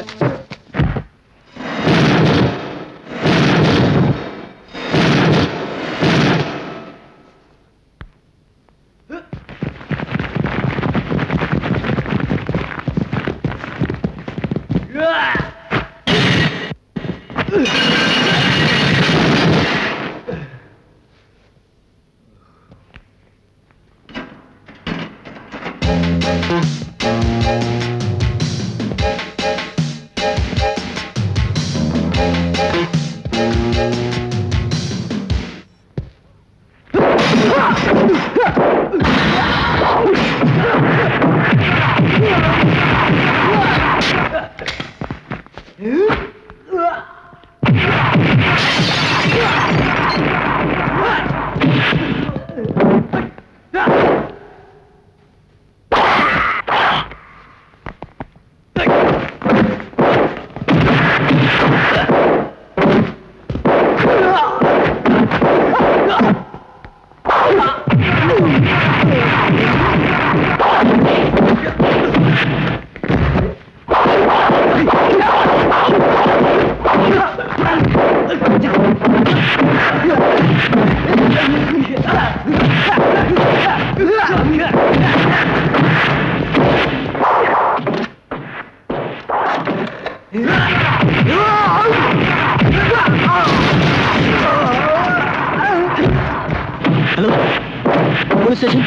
ஹலோ போலீஸ் ஸ்டேஷன்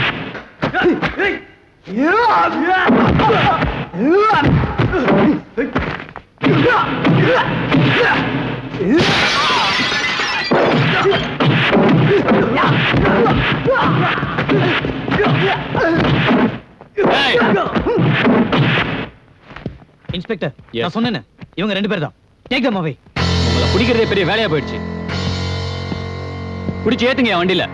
இன்ஸ்பெக்டர் நான் சொன்னேன்னு இவங்க ரெண்டு பேர் தான் டேக் தம் அவே உங்களை பிடிக்கிறதே பெரிய வேலையா போயிடுச்சு பிடிச்சி ஏத்துங்க என் வண்டியில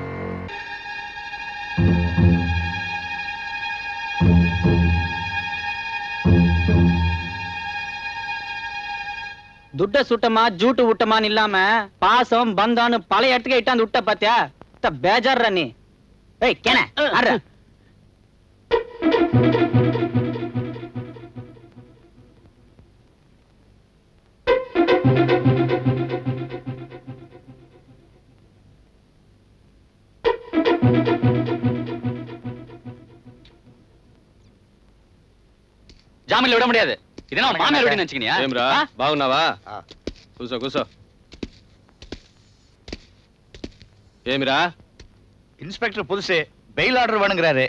துட்ட சுட்டமா ஜூட்டு விட்டமான்னு இல்லாம பாசம் பந்தான்னு பழைய இடத்துக்கு இட்டாந்து விட்ட பாத்தியா த பேஜார்ரா நீ ஏய் கேன ஆடுறா ஜாமீன்ல விட முடியாது இதெல்லாம் மாமியார் வீடு நினைச்சுக்கினியா ఏమ్రా బాగున్నావా కూసో కూసో ఏమిరా இன்ஸ்பெக்டர் புதுசு பெயில் ஆர்டர் வேணுங்கிறாரு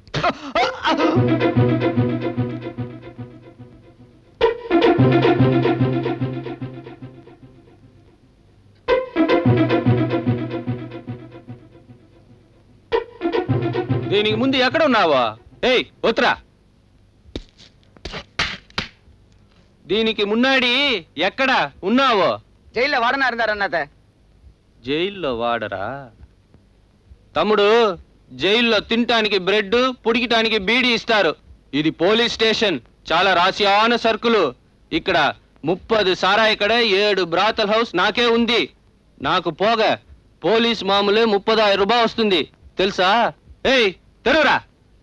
దీనికి ముందు ఎక్కడ ఉన్నావా ఏయ్ ఒత్రా దీనికి మున్నాడి ఎక్కడ ఉన్నావో జైల్లో వాడనా இருந்தார் అన్నత జైల్లో వాడరా తమ్ముడు జైల్లో తినటానికి బ్రెడ్ పుడికటానికి బీడీ ఇస్తారు ఇది పోలీస్ స్టేషన్ చాలా రాసియాన సరుకులు ఇక్కడ ముప్పది సారాయి కడ ఏడు బ్రాతల్ హౌస్ నాకే ఉంది నాకు పోగ పోలీస్ మామూలు ముప్పదాయిరం రూపాయ వస్తుంది తెలుసా ఏయ్ తెరువురా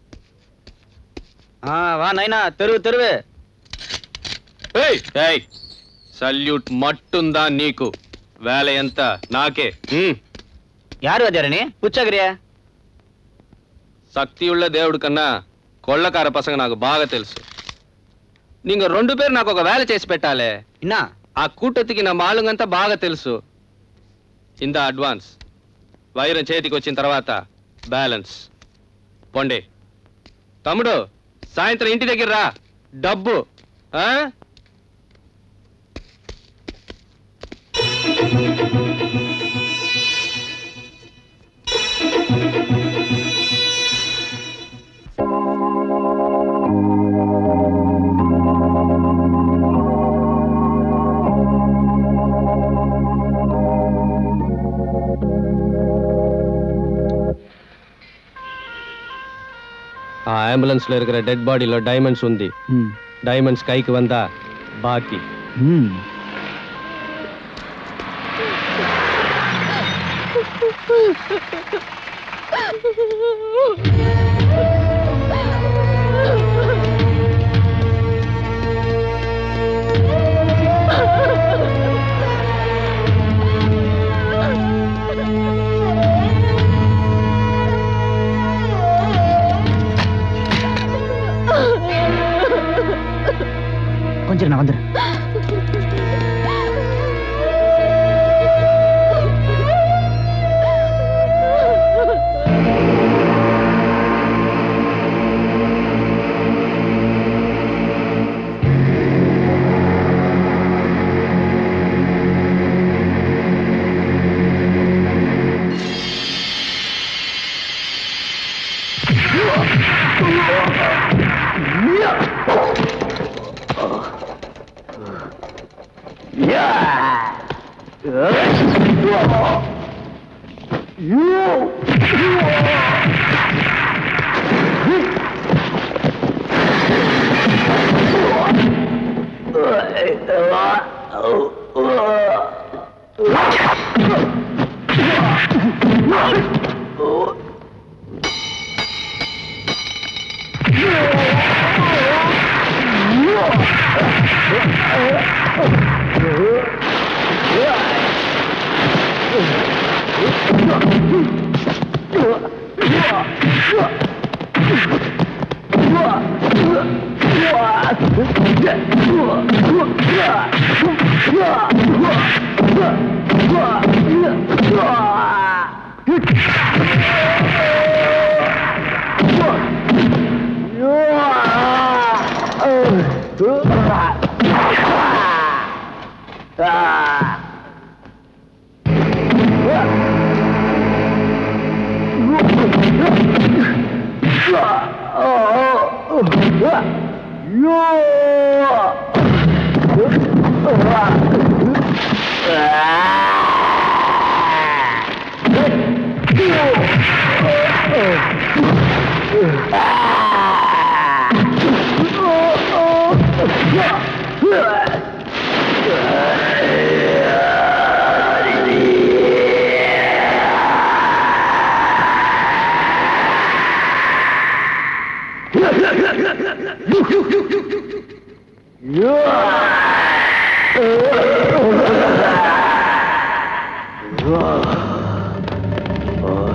ఆ, వా నైనా తెరువు తెరువు ఏయ్ ఏయ్ సల్యూట్ మట్టుందా నీకు వేల ఎంత నాకే హ్మ్. யாரு வாத்தியாரணி புச்சகிரியா శక్తి ఉள்ள దేవుడు కన్నా కొళ్ళకార పసంగ నాకు బాగా తెలుసు నీకు రెండు పేరు నాకు ఒక వేల చేసి పెట్టాలే ఇన్నా ఆ కూటొత్తికి నా మాలుగంతా బాగా తెలుసు ఇంత అడ్వాన్స్ వైరం చేతికి వచ్చిన తర్వాత బ్యాలెన్స్ పొండే తమ్ముడు సాయంత్రం ఇంటి దగ్గర రా డబ్బు ఆ? ఆ అంబులెన్స్ లో இருக்கிற డెడ్ బాడీలో డైమండ్స్ ఉంది డైమండ్స్ కైకి వందా బాకీ கொஞ்சம் நான் வந்துடுறேன்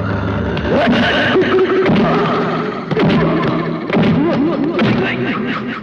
Yeah.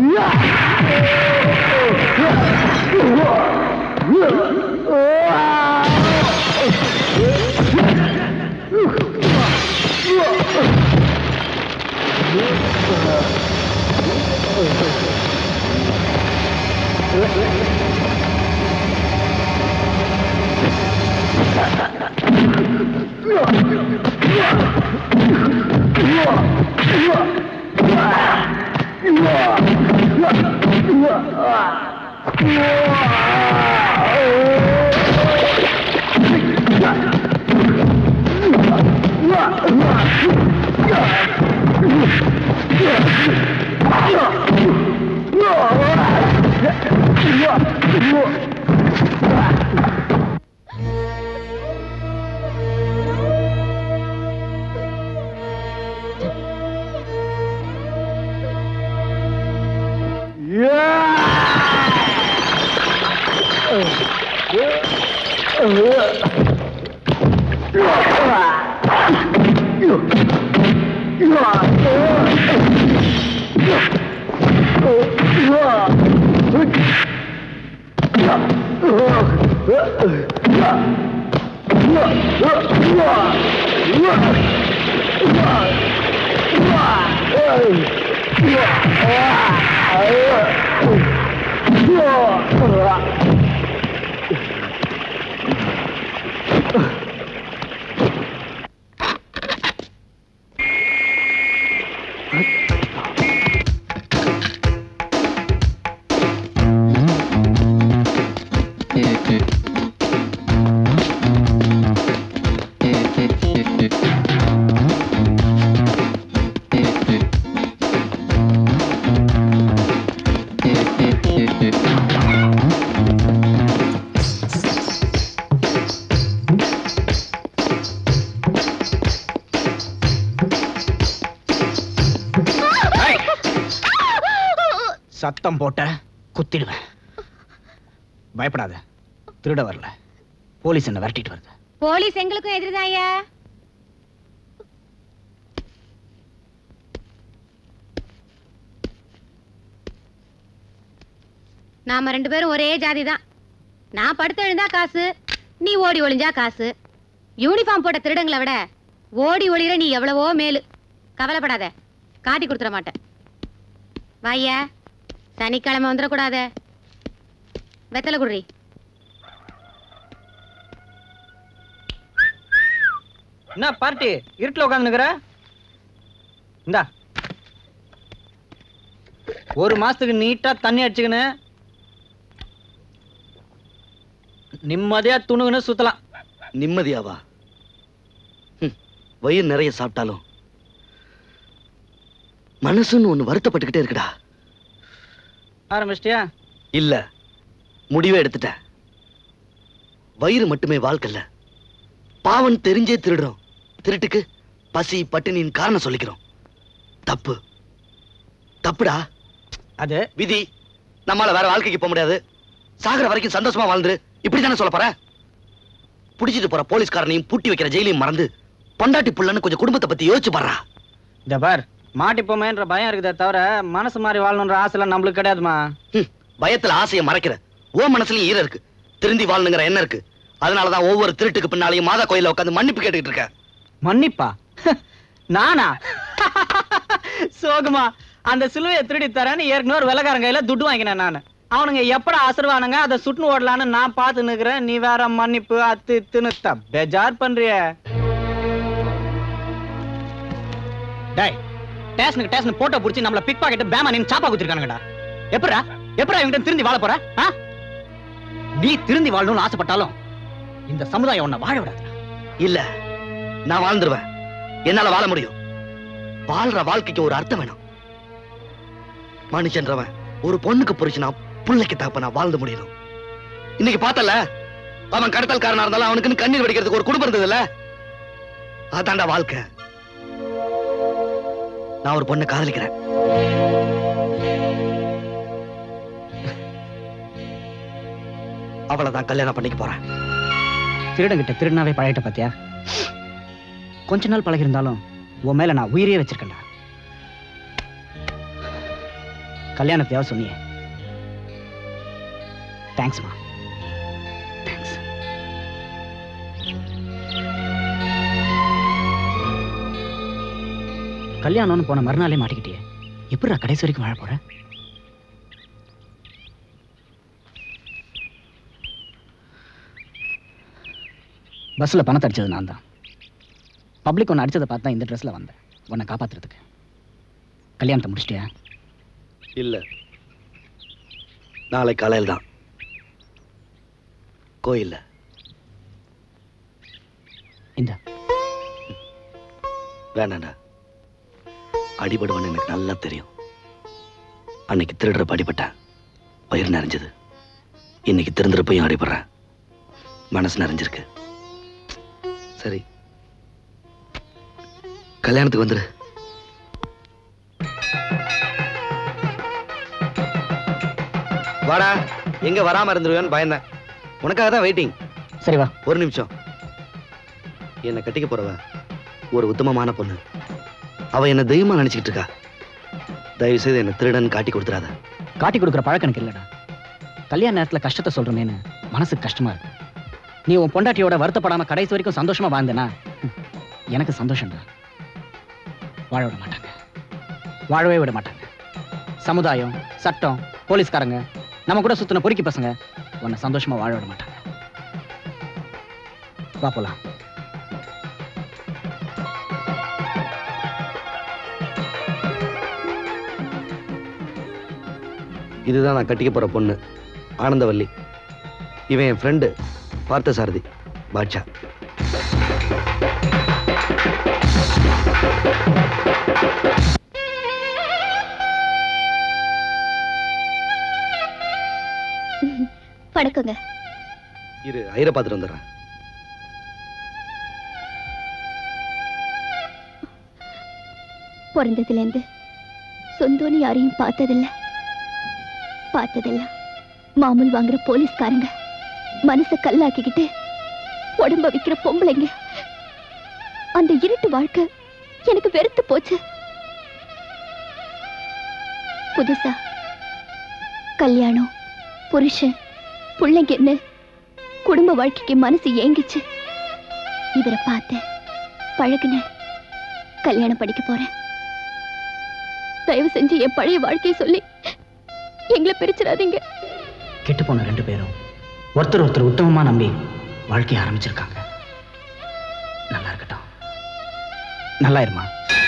சத்தம் போட்ட குத்திடுவேன் பயப்படாத திருட வரல போலீஸ் என்ன விரட்டிட்டு வருது போலீஸ் எங்களுக்கும் எதிர்தாயா நாம ரெண்டு பேரும் ஒரே ஜாதி தான் நான் படுத்து எழுந்தா காசு நீ ஓடி ஒளிஞ்சா காசு யூனிஃபார்ம் போட்ட திருடங்களை விட ஓடி ஒளிர நீ எவ்வளவோ மேலு கவலைப்படாத காட்டி கொடுத்துட மாட்டேன் வாய்யா சனிக்கிழமை வந்துடக்கூடாத வெத்தலை குடுறி என்ன பார்ட்டி இருட்டுல உட்காந்துக்கிற இந்தா ஒரு மாசத்துக்கு நீட்டா தண்ணி அடிச்சுக்கின்னு நிம்மதியா துணுகுன்னு சுத்தலாம் நிம்மதியாவா ஹம், வயிறு நிறைய சாப்பிட்டாலும் மனசுன்னு ஒண்ணு வருத்தப்பட்டுக்கிட்டே இருக்குடா ஆரம்பிச்சிட்டியா இல்ல முடிவே எடுத்துட்டேன் வயிறு மட்டுமே வாழ்க்கை இல்ல பாவம் தெரிஞ்சே திருடுறோம் திருட்டுக்கு பசி பட்டினியின் காரணம் சொல்லிக்கிறோம் தப்பு தப்புடா அது விதி நம்மால வேற வாழ்க்கைக்கு போக முடியாது சாகுற வரைக்கும் சந்தோஷமா வாழ்ந்துரு இப்படி தானே சொல்ல போற புடிச்சிட்டு போற போலீஸ்காரனையும் பூட்டி வைக்கிற ஜெயிலையும் மறந்து பொண்டாட்டி புள்ளன்னு கொஞ்சம் குடும்பத்தை பத்தி யோசிச்சு பாடுறா இந்த பார் மாட்டிப்போமேன்ற பயம் இருக்குதே தவிர மனசு மாதிரி வாழணுன்ற ஆசைலாம் நம்மளுக்கு கிடையாதுமா ஹம், பயத்துல ஆசையை மறைக்கிற ஓ மனசுலயும் ஈரம் இருக்கு திருந்தி வாழணுங்கிற எண்ணம் இருக்கு அதனாலதான் ஒவ்வொரு திருட்டுக்கு பின்னாலையும் மாதா கோயில்ல உட்காந்து மன்னிப்பு கேட்டுக்கிட்டு இருக்க மன்னிப்பா நானா சோகமா அந்த சிலுவையை திருடி தரேன்னு ஏற்கனவே ஒரு வெள்ளக்காரன் கையில துட்டு வாங்கினேன் நான் அவனுங்க எப்படா அசருவானுங்க அதை சுட்டுன்னு ஓடலான்னு நான் பார்த்து நிக்கிறேன் நீ வேற மன்னிப்பு அத்து தின்னு பெஜார் பண்றிய டேய் ஸ்டேஷனுக்கு ஸ்டேஷன் போட்டோ புடிச்சு நம்மள பிக் பாக்கெட் பேமா நின்னு சாப்பா குத்திருக்கானுங்கடா எப்படா எப்படா இவங்கிட்ட திருந்தி வாழ போற ஆ? நீ திருந்தி வாழணும்னு ஆசைப்பட்டாலும் இந்த சமுதாயம் உன்னை வாழ விடாது இல்ல நான் வாழ்ந்துருவேன் என்னால வாழ முடியும் வாழ்ற வாழ்க்கைக்கு ஒரு அர்த்தம் வேணும் மனுஷன்றவன் ஒரு பொண்ணுக்கு புரிச்சுனா பிள்ளைக்கு தப்ப வாழ்ந்து முடியணும் இன்னைக்கு பார்த்தல அவன் கடத்தல்காரனா இருந்தாலும் அவனுக்குன்னு கண்ணீர் வடிக்கிறதுக்கு ஒரு குடும்பம் இருந்ததுல்ல அதான்டா வாழ்க்கை நான் ஒரு பொண்ணை காதலிக்கிறேன் அவளை தான் கல்யாணம் பண்ணிக்க போறேன் திருடங்கிட்ட திருடனாவே பழகிட்ட பாத்தியா கொஞ்ச நாள் பழகி இருந்தாலும் உன் மேல நான் உயிரே வச்சிருக்கேன்டா கல்யாணத்தையாவது சொன்னியே தேங்க்ஸ்மா தேங்க்ஸ் கல்யாணம்னு போன மறுநாளே மாட்டிக்கிட்டியே எப்படிடா கடைசி வரைக்கும் வாழ போற பஸ்ல பணத்தை அடிச்சது நான் தான் பப்ளிக் ஒன்று அடிச்சதை பார்த்தா இந்த ட்ரெஸ்ல வந்தேன் உன்னை காப்பாத்துறதுக்கு கல்யாணத்தை முடிச்சிட்டியா இல்ல நாளை காலையில் தான் கோயில்ல இந்த வேண்டாண்டா அடிபடுவேன்னு எனக்கு நல்லா தெரியும் அன்னைக்கு திருடுறப்ப அடிபட்டேன் வயிறு நிறைஞ்சது இன்னைக்கு திருந்துறப்பையும் அடிபடுறேன் மனசு நிறைஞ்சிருக்கு சரி கல்யாணத்துக்கு வந்துரு வாடா எங்க வராம இருந்துருவேன்னு பயந்தேன் உனக்காக தான் வெயிட்டிங் சரி வா ஒரு நிமிஷம் என்னை கட்டிக்க போறவ ஒரு உத்தமமான பொண்ணு அவ என்ன தெய்வமா நினைச்சிட்டு இருக்கா தயவு செய்து என்ன திருடன் காட்டி கொடுத்துறாத காட்டி கொடுக்குற பழக்கம் எனக்கு இல்லடா கல்யாண நேரத்துல கஷ்டத்தை சொல்றமேன்னு மனசுக்கு கஷ்டமா இருக்கு நீ உன் பொண்டாட்டியோட வருத்தப்படாம கடைசி வரைக்கும் சந்தோஷமா வாழ்ந்தனா எனக்கு சந்தோஷம்டா வாழ விட மாட்டாங்க வாழவே விட மாட்டாங்க சமுதாயம் சட்டம் போலீஸ்காரங்க நம்ம கூட சுத்தின பொறுக்கி பசங்க உன்னை சந்தோஷமா வாழ விட மாட்டாங்க வா போலாம் இதுதான் நான் கட்டிக்க போற பொண்ணு ஆனந்தவல்லி இவன் என் ஃப்ரெண்டு பார்த்தசாரதி பாட்சா வணக்கங்க இரு ஐயரை பார்த்துட்டு வந்துடுறேன் பிறந்ததுலேருந்து சொந்தோன்னு யாரையும் பார்த்ததில்ல பார்த்ததெல்லாம் மாமூல் வாங்குற போலீஸ்காரங்க மனசை கல்லாக்கிக்கிட்டு உடம்ப விக்கிற பொம்பளைங்க அந்த இருட்டு வாழ்க்கை எனக்கு வெறுத்து போச்சு புதுசா கல்யாணம் புருஷன் பிள்ளைங்கன்னு குடும்ப வாழ்க்கைக்கு மனசு ஏங்கிச்சு இவரை பார்த்தேன் பழகுனேன் கல்யாணம் படிக்க போறேன் தயவு செஞ்சு என் பழைய வாழ்க்கையை சொல்லி எங்களை பிரிச்சிடாதீங்க கெட்டு போன ரெண்டு பேரும் ஒருத்தர் ஒருத்தர் உத்தமமா நம்பி வாழ்க்கைய ஆரம்பிச்சிருக்காங்க நல்லா இருக்கட்டும் நல்லா இருமா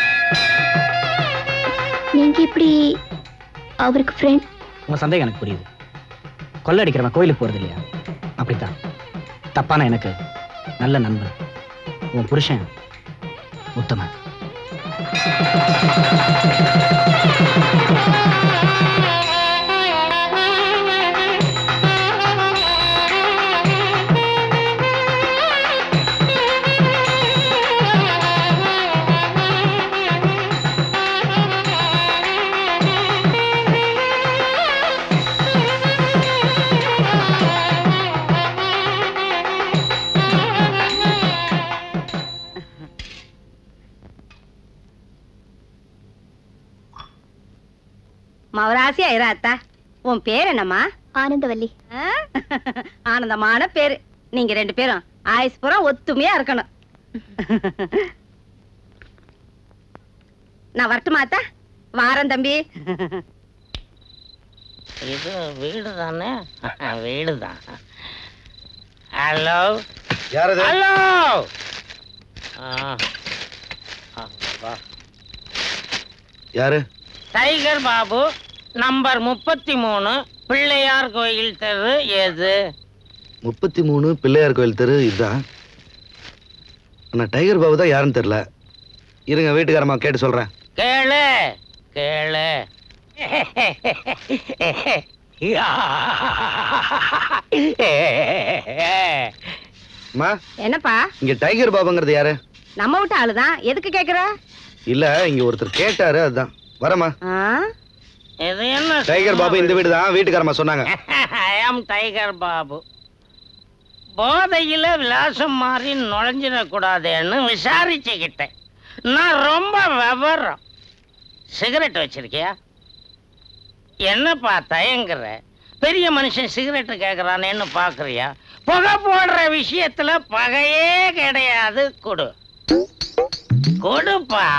நீங்க இப்படி அவருக்கு ஃப்ரெண்ட் உங்க சந்தேகம் எனக்கு புரியுது கொள்ளடிக்கிறவன் கோயிலுக்கு போறது இல்லையா அப்படித்தான் தப்பான எனக்கு நல்ல நண்பன் உன் புருஷன் உத்தமன் மவராசியா இரு அத்தா உன் பேர் என்னம்மா ஆனந்தவல்லி ஆ? ஆனந்தமான பேரு நீங்க ரெண்டு பேரும் ஆயுஸ் பூரா ஒத்துமையா இருக்கணும் நான் வரட்டுமா அத்தா வாரேன் தம்பி இது வீடு தானே வீடு தான் ஹலோ யார் அது? ஹலோ யாரு டைகர் பாபு நம்பர் முப்பத்தி மூணு பிள்ளையார் கோயில் தெரு எது முப்பத்தி மூணு பிள்ளையார் கோயில் தெரு இதுதான் ஆனா டைகர் பாபு தான் யாருன்னு தெரியல இருங்க வீட்டுக்காரம்மா கேட்டு சொல்றேன் கேளு கேளு அம்மா என்னப்பா இங்க டைகர் பாபுங்கிறது யாரு நம்ம வீட்டு ஆளுதான் எதுக்கு கேக்குற இல்ல இங்க ஒருத்தர் கேட்டாரு அதுதான் வரமா ஆ? இது என்ன டைகர் பாபு இந்த வீடு தான் வீட்டுக்காரம்மா சொன்னாங்க ஐ ஆம் டைகர் பாபு போதையில விலாசம் மாறி நுழைஞ்சிடக்கூடாதுன்னு விசாரிச்சுக்கிட்டேன் நான் ரொம்ப விவரம் சிகரெட் வச்சிருக்கியா என்னப்பா தயங்குற பெரிய மனுஷன் சிகரெட் கேக்குறானேன்னு பாக்குறியா புகை போடுற விஷயத்துல பகையே கிடையாது கொடு கொடுப்பா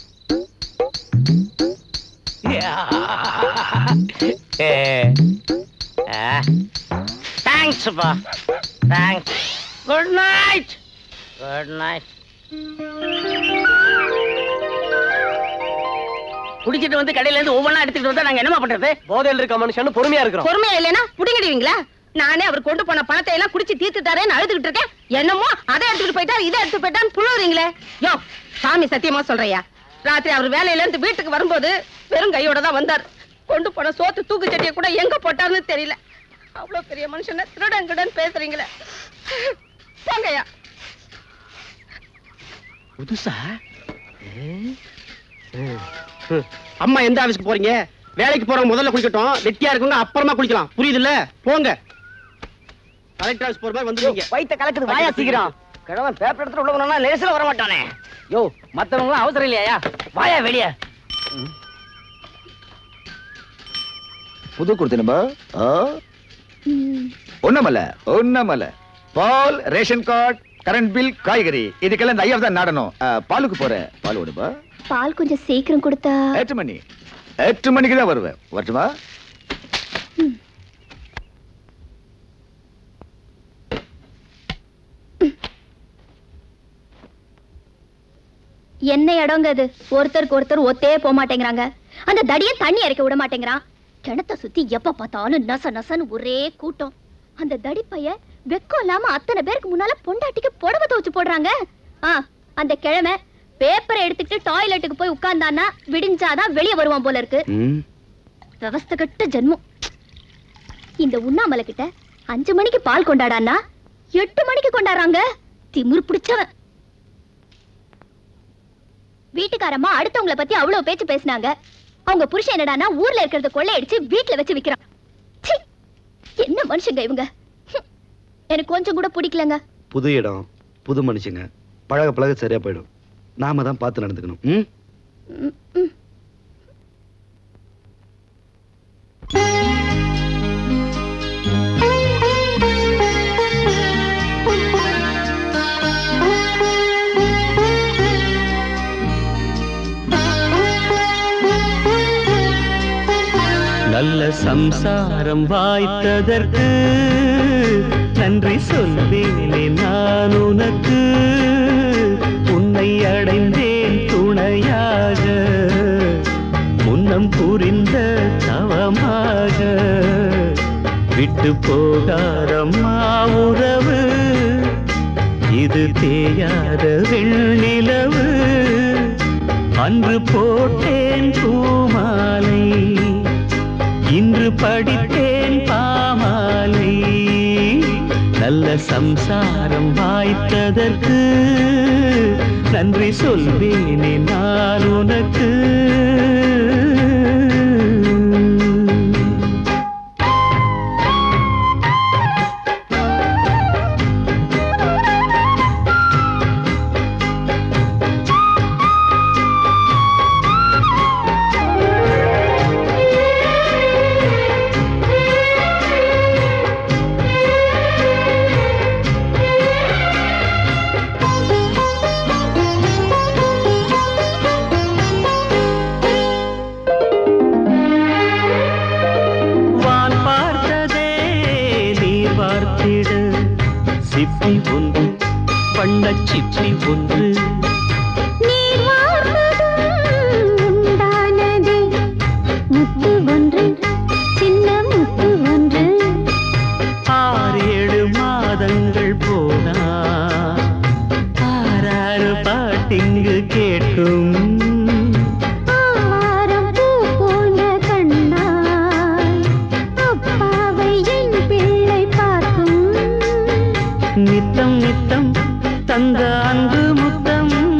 தேங்க்ஸ்ப்பா thanks good night good night குடிச்சிட்டு வந்து கடையில இருந்து ஒவ்வொன்றா எடுத்துக்கிட்டு வந்தா நாங்க என்னமா பண்றது போதையில் இருக்க மனுஷன் பொறுமையா இருக்கிறோம் பொறுமையா இல்லைன்னா புடிங்கிடுவீங்களா நானே அவர் கொண்டு போன பணத்தை எல்லாம் குடிச்சு தீர்த்துட்டாரேன்னு அழுதுகிட்டு இருக்கேன் என்னமோ அதை எடுத்துட்டு போயிட்டார் இதை எடுத்து போயிட்டான்னு புழுவுறீங்களே யோ சாமி சத்தியமா சொல்றையா ராத்திரி அவர் வேலையில இருந்து வீட்டுக்கு வரும்போது வெறும் கையோட தான் வந்தார் கொண்டு போன சோத்து தூக்கு சட்டியை கூட எங்க போட்டார்னு தெரியல அவ்வளவு பெரிய மனுஷனை திருடங்குடன் பேசுறீங்களே போங்கய்யா புதுசா அம்மா எந்த ஆபீஸ்க்கு போறீங்க வேலைக்கு போறவங்க முதல்ல குளிக்கட்டும் வெட்டியா இருக்கவங்க அப்புறமா குளிக்கலாம் புரியுது இல்ல போங்க கலெக்டர் ஆஃபீஸ் போற மாதிரி வந்துருவீங்க வயித்த கலக்குது வாயா சீக்கிரம் கிழவன் பேப்பர் எடுத்துட்டு உள்ள போனா லேசில் வர மாட்டானே யோ மத்தவங்க அவசரம் இல்லையா வாயா வெளியே புது கொடுத்தேனுமா ஒண்ணமல்ல ஒண்ணமல்ல பால் ரேஷன் கார்டு கரண்ட் பில் காய்கறி இதுக்கெல்லாம் இந்த ஐயா தான் நாடணும் ஆ, பாலுக்கு போறேன் பால் விடுமா பால் கொஞ்சம் சீக்கிரம் கொடுத்தா எட்டு மணி எட்டு மணிக்கு தான் வருவேன் வரட்டுமா என்ன இடங்க இது ஒருத்தருக்கு ஒருத்தர் ஒத்தே போக மாட்டேங்கிறாங்க அந்த தடிய தண்ணி இறக்க விட மாட்டேங்கிறான் கிணத்த சுத்தி எப்ப பார்த்தாலும் நச நசன்னு ஒரே கூட்டம் அந்த தடி பைய வெக்கம் இல்லாம அத்தனை பேருக்கு முன்னால பொண்டாட்டிக்கு புடவை துவச்சு போடுறாங்க ஆ அந்த கிழமை பேப்பரை எடுத்துக்கிட்டு டாய்லெட்டுக்கு போய் உட்கார்ந்தான்னா விடிஞ்சாதான் வெளியே வருவான் போல இருக்கு விவஸ்த கட்ட ஜென்மம் இந்த உண்ணாமலை கிட்ட அஞ்சு மணிக்கு பால் கொண்டாடான்னா எட்டு மணிக்கு கொண்டாடுறாங்க திமிரு பிடிச்சவன் வீட்டுக்காரம்மா அடுத்தவங்கள பத்தி அவ்வளவு பேச்சு பேசினாங்க அவங்க புருஷன் என்னடான்னா ஊர்ல இருக்கிறத கொள்ளையடிச்சு வீட்டுல வச்சு விக்கிறான் ச்சீ! என்ன மனுஷங்க இவங்க ஹம். எனக்கு கொஞ்சம் கூட பிடிக்கலங்க புது இடம் புது மனுஷங்க பழக பழக சரியா போயிடும் நாம தான் பார்த்து நடந்துக்கணும் ம் ம், ம். நல்ல சம்சாரம் வாய்த்ததற்கு நன்றி சொல்வேனே நான் உனக்கு உன்னை அடைந்தேன் துணையாக முன்னம் புரிந்த தவமாக விட்டு போகாரம்மா உறவு இது தேயாத வெண்ணிலவு அன்று போட்டேன் பூமாலை இன்று படித்தேன் பாமாலை நல்ல சம்சாரம் வாய்த்ததற்கு நன்றி சொல்வேனே நான் உனக்கு வான் பார்த்ததே நீர் வார்த்திட சிப்பி ஒன்று வண்ணச் சிப்பி ஒன்று நீர் வார்த்ததும் உண்டானதே முத்து ஒன்று சின்ன முத்து ஒன்று ஆறு ஏழு மாதங்கள் போனா ஆறாறு பாட்டிங்கு கேட்கும் ஆவாரம் பூ போன்ற கண்ணாய் அப்பாவை என் பிள்ளை பார்க்கும் நித்தம் நித்தம் தந்த அன்பு முத்தம்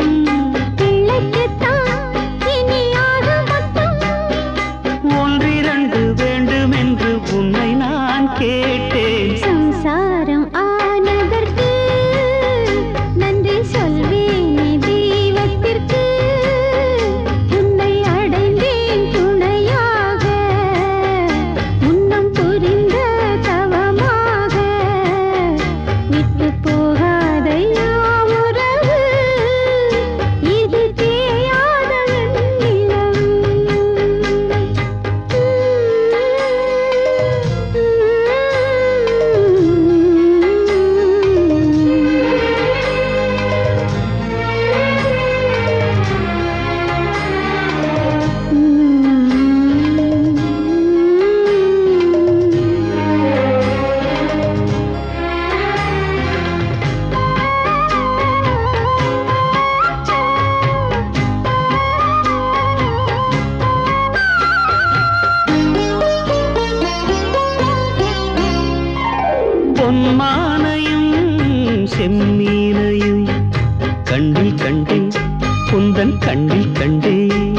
பொன்மானையும் செம்மீனையும் கண்ணில் கண்டேன் குந்தன் கண்ணில் கண்டேன்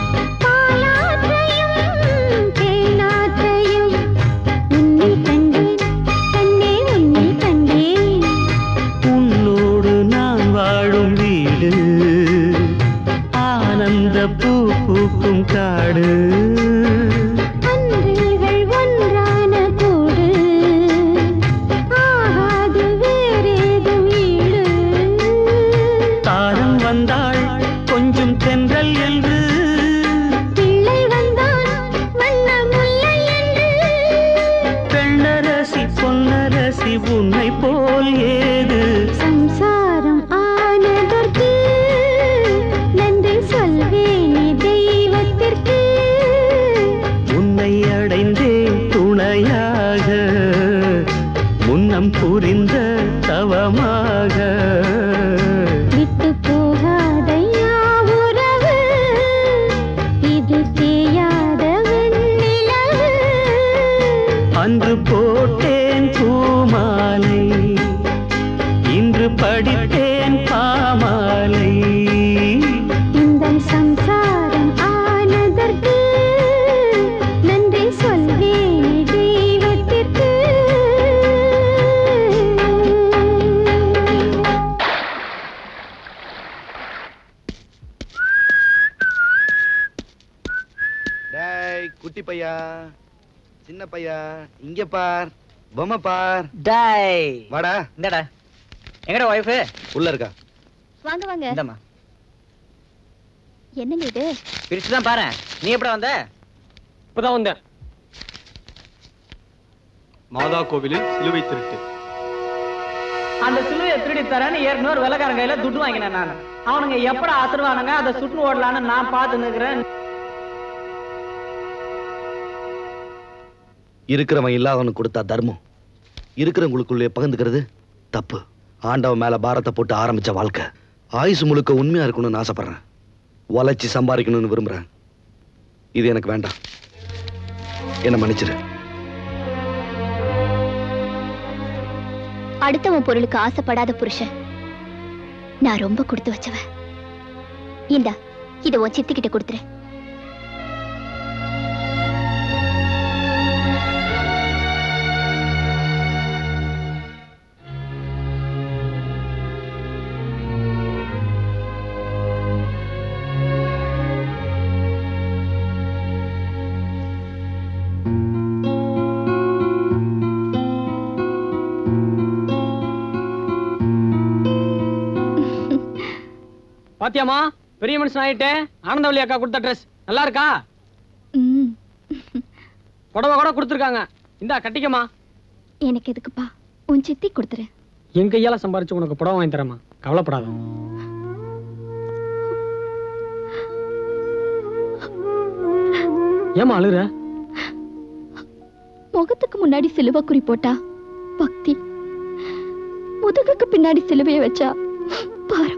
தேனாற்றையும் உன்னில் கண்டேன் கண்ணே உன்னில் கண்டேன் உன்னோடு நான் வாழும் வீடு ஆனந்த பூ பூக்கும் காடு அன்றில்கள் ஒன்றான கூடு ஆகாது வேறேதும் ஈடு தாரம் வந்தாள் கொஞ்சம் தென்றல் என்று பிள்ளை வந்தான் வண்ண முல்லை என்று பெண்ணரசி பொன்னரசி உன்னை போல் ஏது சம்சாரம் ஆனதற்கு நன்றி சொல்வேனே தெய்வத்திற்கு உன்னை அடைந்தேன் துணையாக முன்னம் புரிந்த தவமாக விட்டு போகாதையா உறவு இது தேயாத வெண்ணிலவு அன்று போட்டேன் பூமாலை இன்று படித்தேன் பாமாலை இந்த சம்சாரம் ஆனதற்கு நன்றி சொல்வேனே தெய்வத்திற்கு டேய் குட்டி பையா சின்ன பையா இங்க பார் பொம்மை பார் டாய் வாடா இந்தடா எங்கடா ஒய்ஃபு உள்ள இருக்கா வாங்க வாங்க இந்தம்மா என்னங்க இது பிரிச்சு தான் பாரு நீ எப்படி வந்த இப்பதான் வந்தேன் மாதா கோவிலில் சிலுவை திருட்டு அந்த சிலுவையை திருடி தரேன்னு ஏற்கனவே ஒரு வெள்ளக்காரன் கையில துட்டு வாங்கினேன் நான் அவனுங்க எப்படா அசருவானுங்க அதை சுட்டு ஓடலான்னு நான் பார்த்து நிக்கிறேன் இருக்கிறவன் இல்லாதவனுக்கு கொடுத்தா தர்மம் இருக்கிறவங்களுக்குள்ளே பகிர்ந்துக்கிறது தப்பு ஆண்டவன் மேல பாரத்தை போட்டு ஆரம்பிச்ச வாழ்க்கை ஆயுசு முழுக்க உண்மையா இருக்கணும்னு ஆசைப்படுறேன் உழைச்சி சம்பாதிக்கணும்னு விரும்புறேன் இது எனக்கு வேண்டாம் என்ன மன்னிச்சிரு அடுத்தவன் பொருளுக்கு ஆசைப்படாத புருஷன் நான் ரொம்ப கொடுத்து வச்சவ இந்தா இத உன் சித்திக்கிட்ட கொடுத்துரு பாத்தியாமா பெரிய மனுஷன் ஆயிட்டேன் ஆனந்தவல்லி அக்கா கொடுத்த ட்ரெஸ் நல்லா இருக்கா புடவை கூட கொடுத்துருக்காங்க இந்தா கட்டிக்கமா எனக்கு எதுக்குப்பா உன் சித்தி கொடுத்துரு என் கையால சம்பாரிச்சு உனக்கு புடவை வாங்கி தரேம்மா கவலைப்படாத ஏமா அழுற முகத்துக்கு முன்னாடி சிலுவை குறி போட்டா பக்தி முதுகுக்கு பின்னாடி சிலுவையை வச்சா பாரம்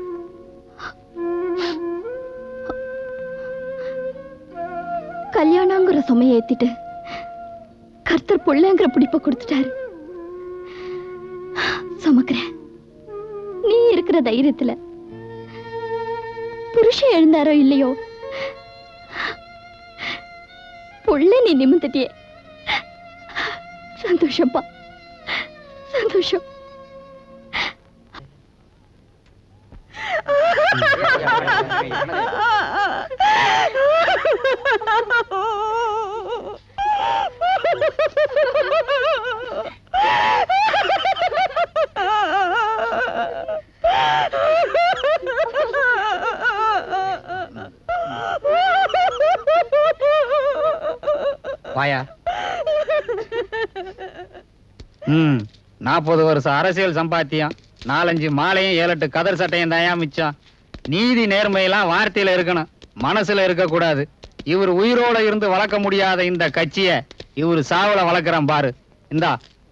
கல்யாணங்கிற சுமையை ஏத்திட்டு கர்த்தர் புள்ளங்கிற பிடிப்ப கொடுத்துட்டாரு சுமக்கிறேன் நீ இருக்கிற தைரியத்துல புருஷன் எழுந்தாரோ இல்லையோ புள்ள நீ நிமிந்துட்டியே சந்தோஷப்பா சந்தோஷம் வாயா ம் நாற்பது வருஷம் அரசியல் சம்பாத்தியம் நாலஞ்சு மாலையும் ஏழு எட்டு கதர் சட்டையும் தாயா மிச்சம் நீதி நேர்மையெல்லாம் வார்த்தையில இருக்கணும் மனசுல இருக்கக்கூடாது இவர் உயிரோட இருந்து வளர்க்க முடியாத இந்த கட்சிய இவர் சாவல வளர்க்குறான் பாரு இந்தா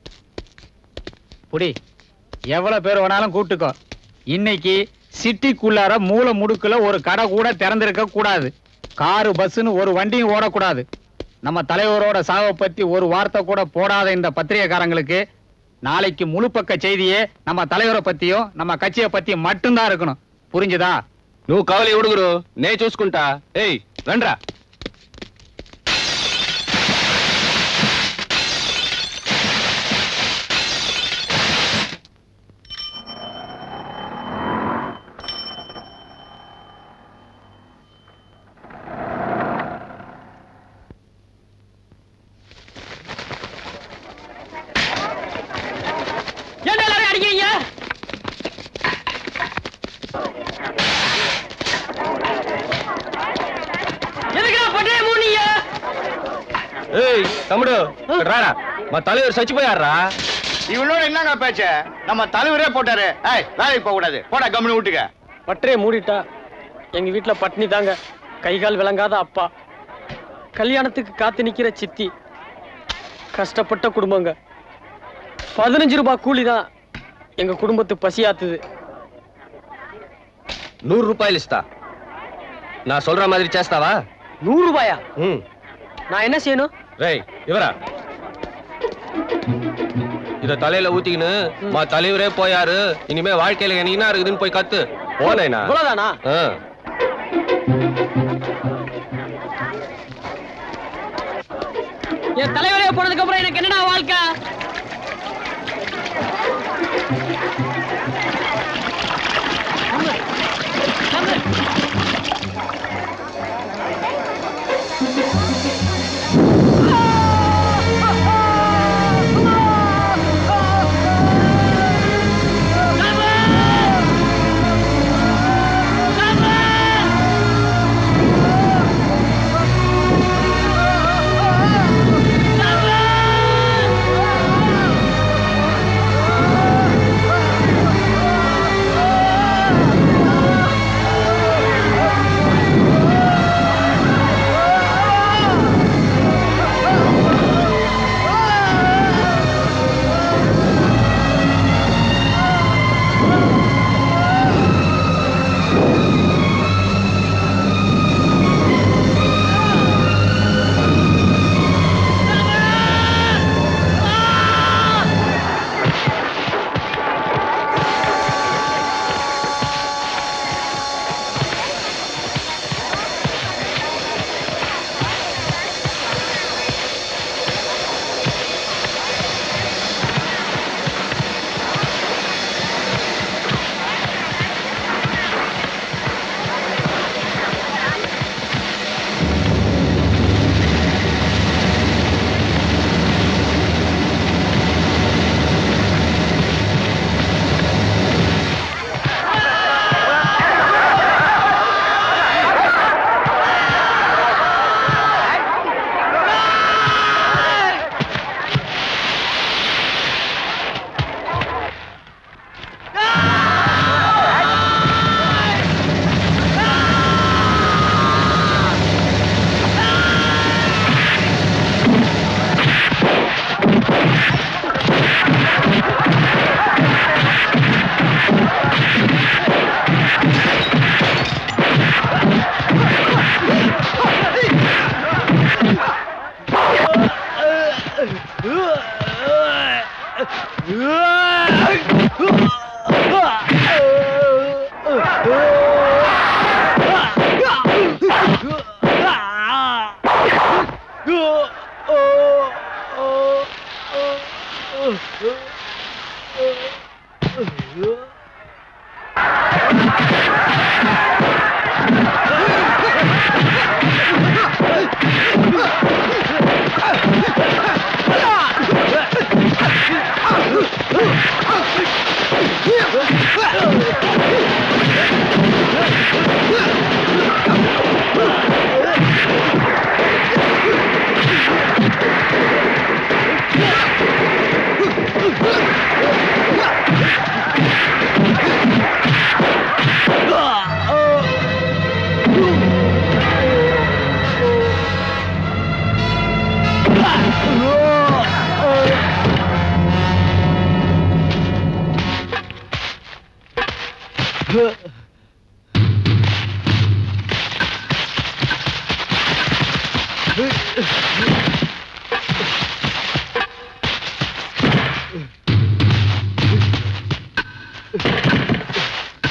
புடி எவ்வளவு பேர் வேணாலும் கூட்டுக்கோ இன்னைக்கு சிட்டிக்குள்ளார மூல முடுக்குல ஒரு கடை கூட திறந்திருக்க கூடாது காரு பஸ்ஸுன்னு ஒரு வண்டியும் ஓடக்கூடாது நம்ம தலைவரோட சாவை பத்தி ஒரு வார்த்தை கூட போடாத இந்த பத்திரிகைக்காரங்களுக்கு நாளைக்கு முழு பக்க செய்தியே நம்ம தலைவரை பத்தியும் நம்ம கட்சியை பத்தியும் மட்டும்தான் இருக்கணும் புரிஞ்சுதா నువ్వు కవలి ఉడుగురు నే చూసుకుంటా ఏయ్ రండ్రా ஏன் எல்லாரும் அடிக்கிறீங்க எதுக்குடா பட்டைய மூடிங்க ఏయ్ తమ్ముడు ఇక్కడ రారా మా தலைவர் சச்சிపోయాரா இவனோட என்னங்க பேச்சு நம்ம தலைவரே போட்டாரு ஏய் வேலைக்கு போக கூடாது போடா கம்முனு விட்டுக்க பட்டறையை மூடிட்டா எங்க வீட்டுல பட்னி தாங்க கை கால் விளங்காத அப்பா கல்யாணத்துக்கு காத்து நிக்கிற சித்தி கஷ்டப்பட்ட குடும்பங்க பதினஞ்சு ரூபாய் கூலி தான் எங்க குடும்பத்து பசியாத்துது నూరు రూపాయలు ఇస్తా నా సొల్ற మాదిరి చేస్తావా நூறு ரூபாயா ఉమ్. நான் என்ன செய்யணும் రేయ్ ఇవరా இத தலையில ஊத்திக்கின்னு மா தலைவரே போயாரு இனிமே வாழ்க்கையில எனக்கு என்ன இருக்குதுன்னு போய் கத்து போனேனா இவ்வளவுதானா என் தலைவரே போனதுக்கு அப்புறம் எனக்கு என்னடா வாழ்க்கை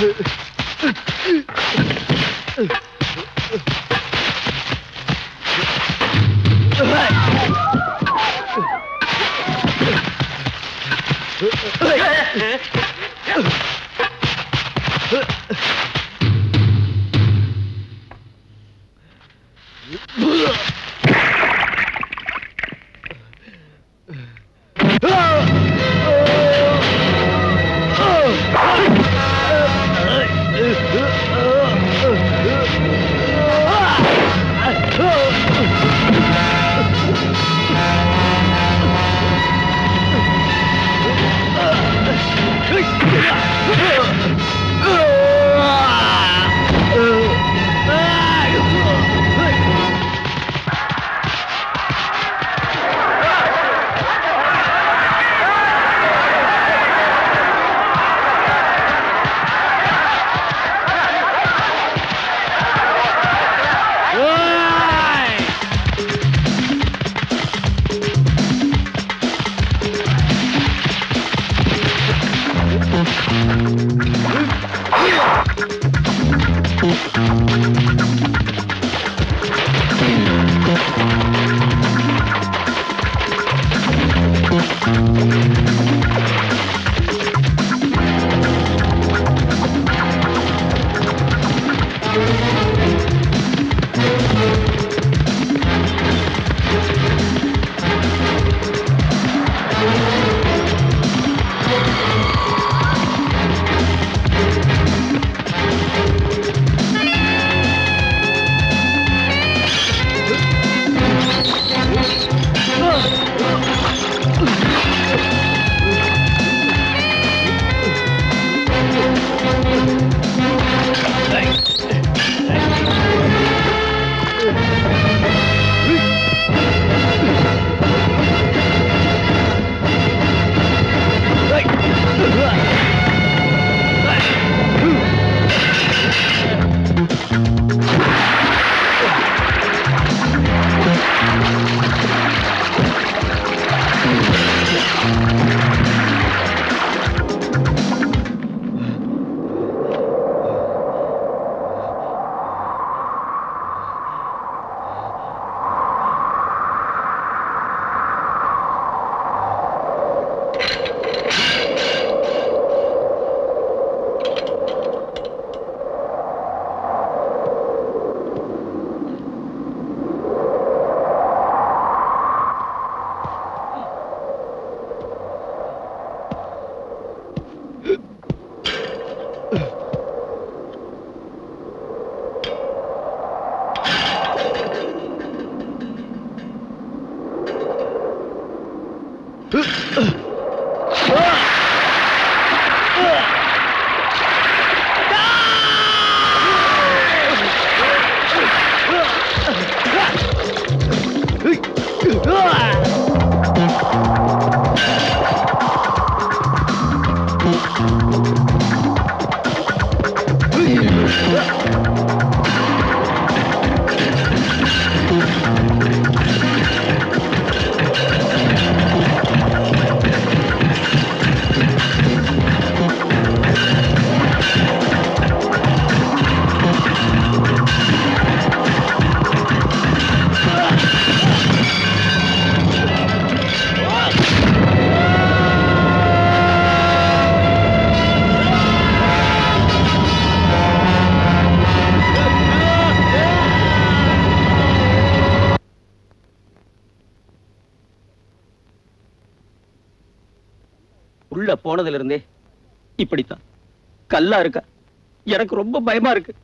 உள்ள போனதுல இருந்தே இப்படித்தான் கல்லா இருக்க எனக்கு ரொம்ப பயமா இருக்கு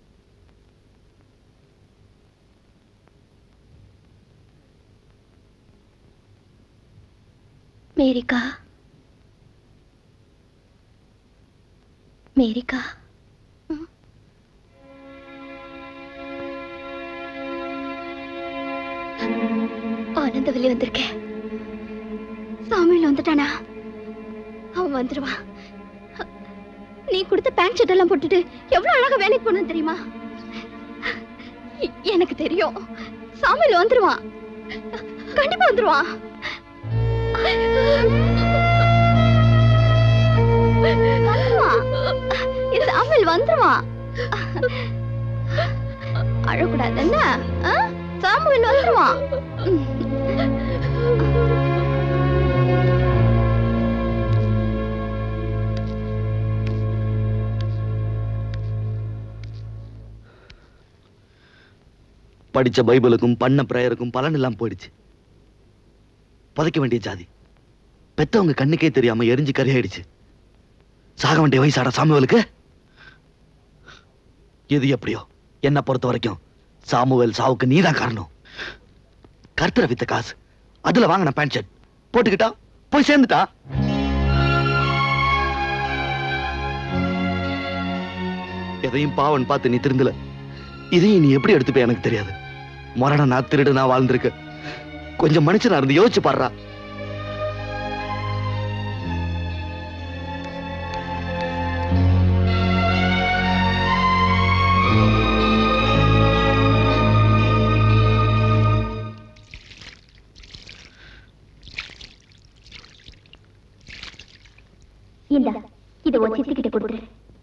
மேரிகா மேரிகா ம். ஆனந்த வெளியே வந்திருக்கேன் சாமியில் வந்துட்டானா அவன் வந்துருவான் நீ கொடுத்த பேண்ட் ஷர்ட் எல்லாம் போட்டுட்டு எவ்வளவு அழகா வேலைக்கு போனது தெரியுமா எ- எனக்கு தெரியும் சாமியில் வந்துருவான் கண்டிப்பா வந்துருவான் வந்துருவான் சாமுவேல் வந்துருவான் அழக்கூடாது என்ன ஆ? சாமுவேல் வந்துருவான் படிச்ச பைபிளுக்கும் பண்ண பிரேயருக்கும் பலன் எல்லாம் போயிடுச்சு புதைக்க வேண்டிய ஜாதி பெத்தவங்க கண்ணுக்கே தெரியாம எரிஞ்சு கரியாயிடுச்சு சாக வேண்டிய வயசாட சாமுவேலுக்கு எது எப்படியோ என்ன பொறுத்த வரைக்கும் சாமுவேல் சாவுக்கு நீதான் காரணம் கர்த்தரை வித்த காசு அதுல வாங்கின பேண்ட் ஷர்ட் போட்டுக்கிட்டா போய் சேர்ந்துட்டா எதையும் பாவன் பார்த்து நீ திருந்தல இதையும் நீ எப்படி எடுத்துப்ப எனக்கு தெரியாது மரண நான் திருடு நான் வாழ்ந்திருக்க கொஞ்சம் மனுஷனா இருந்து யோசிச்சு பாடுறா இந்தா இதை உன் சித்திக்கிட்ட கொடுத்துரு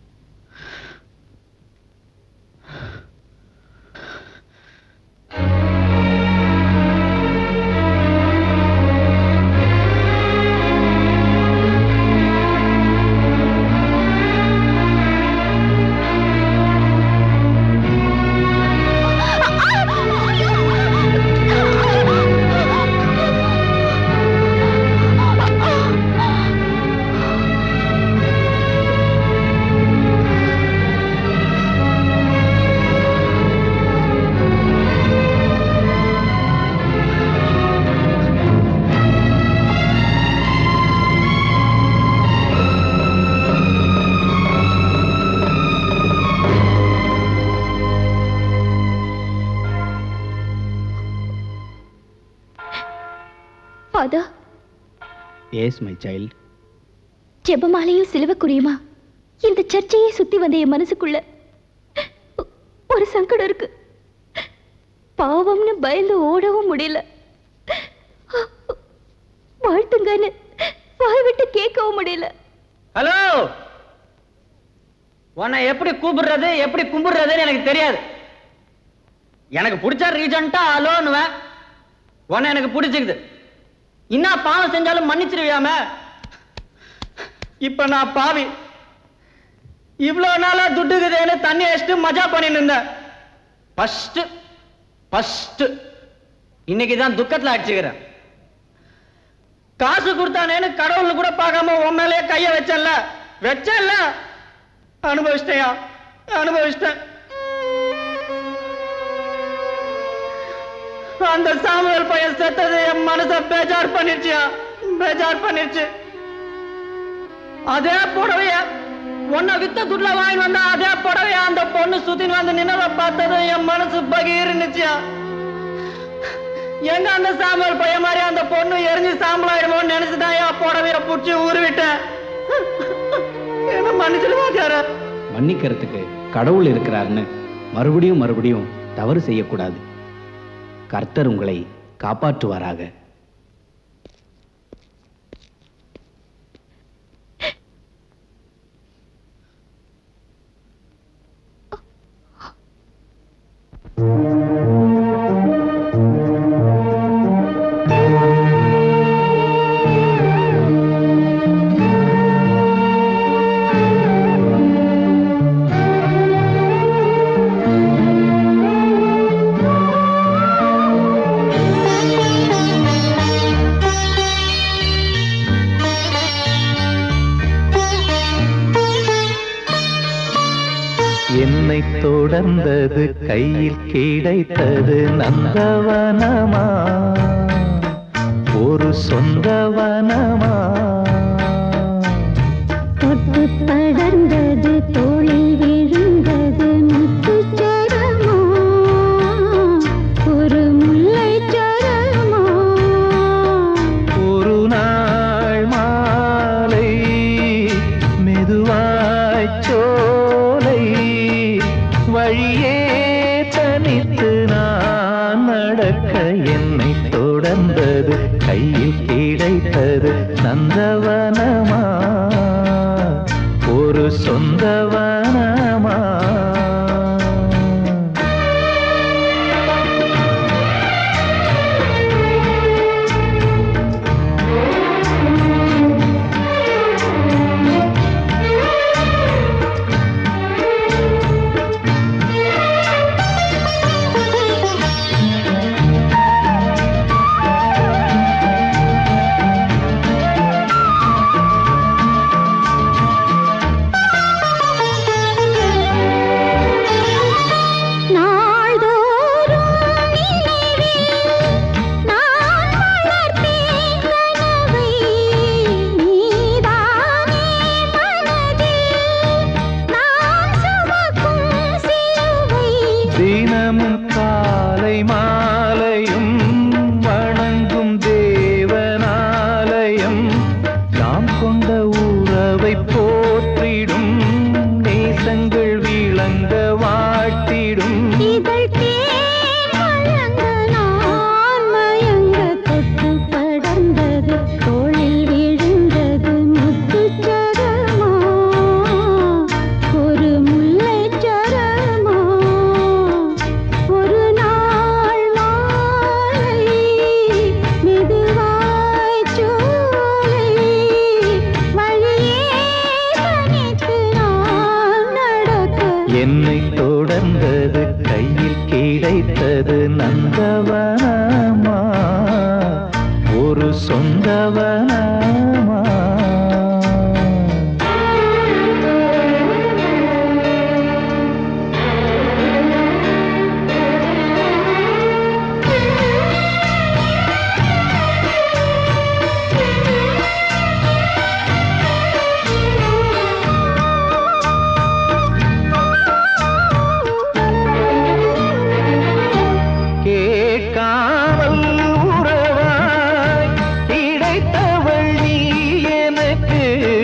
ஃபாதர் எஸ் மை சைல்ட் ஜெபமாலையும் சிலுவக்குரியுமா இந்த சர்ச்சையே சுத்தி வந்த என் மனசுக்குள்ள ஒரு சங்கடம் இருக்கு பாவம்னு பயந்து ஓடவும் முடியல வாழ்த்துங்கன்னு வாய் விட்டு கேட்கவும் முடியல ஹலோ உன்னை எப்படி கூப்பிடுறது எப்படி கும்பிடுறதுன்னு எனக்கு தெரியாது எனக்கு பிடிச்ச ரீசன்ட்டா அலோன்னுவேன் உன்னை எனக்கு பிடிச்சிக்குது என்ன பாவம் செஞ்சாலும் மன்னிச்சிருவியாம இப்ப நான் பாவி இவ்வளவு நாளா துட்டுக்குதேன்னு தண்ணி அடிச்சுட்டு மஜா பண்ணிட்டு இருந்தேன் ஃபர்ஸ்ட் ஃபர்ஸ்ட் இன்னைக்கு தான் துக்கத்துல அடிச்சுக்கிறேன் காசு கொடுத்தானேன்னு கடவுள் கூட பார்க்காம உன் மேலேயே கைய வச்சல வச்சல அனுபவிச்சிட்டயா அனுபவிச்சிட்டேன் அந்த சாமுவேல் பையன் செத்தது என் மனச பேஜார் பண்ணிருச்சியா பேஜார் பண்ணிருச்சு அதே புடவைய உன்னை வித்த துட்ல வாங்கி வந்தா அதே புடவைய அந்த பொண்ணு சுத்தின்னு வந்து நின்னத பார்த்ததும் என் மனசு பகீர்னுச்சியா எங்க அந்த சாம்பல் பையன் மாதிரி அந்த பொண்ணு எரிஞ்சு சாம்பல் ஆயிடுமோன்னு நினைச்சுதான் என் புடவைய புடிச்சு ஊருவிட்டேன் என்ன மன்னிச்சிருவாச்சார மன்னிக்கிறதுக்கு கடவுள் இருக்கிறாருன்னு மறுபடியும் மறுபடியும் தவறு செய்யக்கூடாது கர்த்தர் உங்களை காப்பாற்றுவாராக என்னை தொடர்ந்தது கையில் கிடைத்தது நந்தவனமா ஒரு சொந்தவனமா தொட்டு படர்ந்தது தோளில் விழுந்தது முத்துச்சரமோ ஒரு முல்லைச்சரமோ ஒரு நாள் மாலை மெதுவாய் சோலை வழியே தனித்து நான் நடக்க என்னை தொடர்ந்தது கையில் கிடைத்தது நந்தவனமா ஒரு சொந்தவனமா சொந்தவனமா கேட்காமல் உறவாய் கிடைத்தவள் நீ எனக்கு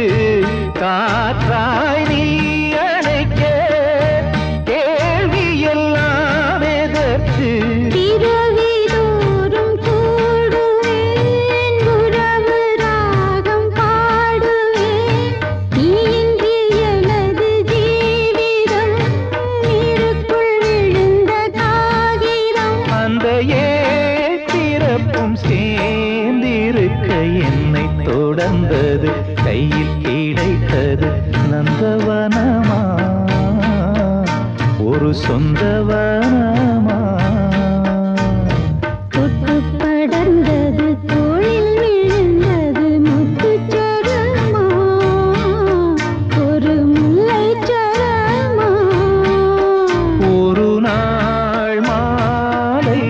காற்றாய் நீ அணைக்க கேள்வி எல்லாம் எதற்கு இரவிதோறும் கூடுவேன் உறவு ராகம் பாடுவேன் நீயின்றி எனது ஜீவிதம் நீருக்குள் விழுந்த காகிதம் அந்த ஏத்திரப்பும் சேர்ந்திருக்க என்னை தொடர்ந்தது கையில் கிடைத்தது நந்தவனமா ஒரு சொந்தவனமா தொட்டு படர்ந்தது தோளில் விழுந்தது முத்துச்சரமா ஒரு முல்லைச்சரமா ஒரு நாள் மாலை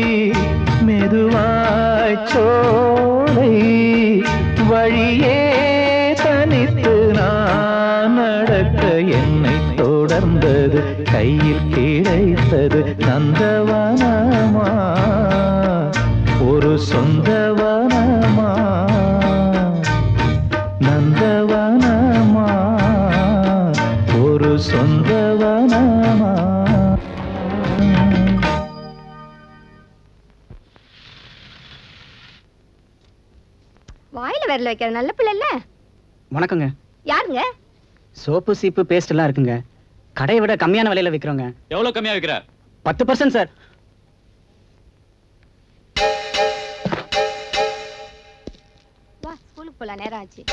மெதுவாய் சோலை வழியே தனித்து நான் நடக்க என்னை தொடர்ந்தது கையில் கிடைத்தது நந்தவனமா ஒரு சொந்தவனமா நந்தவனமா ஒரு சொந்தவனமா வாயில விரல வைக்கிற நல்ல பிள்ளை இல்ல வணக்கங்க யாருங்க சோப்பு சீப்பு பேஸ்ட் எல்லாம் இருக்குங்க கடையை விட கம்மியான விலையில விக்கிறோங்க எவ்வளவு கம்மியா விக்கிற பத்து பர்சன்ட் சார் வா ஸ்கூலுக்கு போலாம் நேரம் ஆச்சு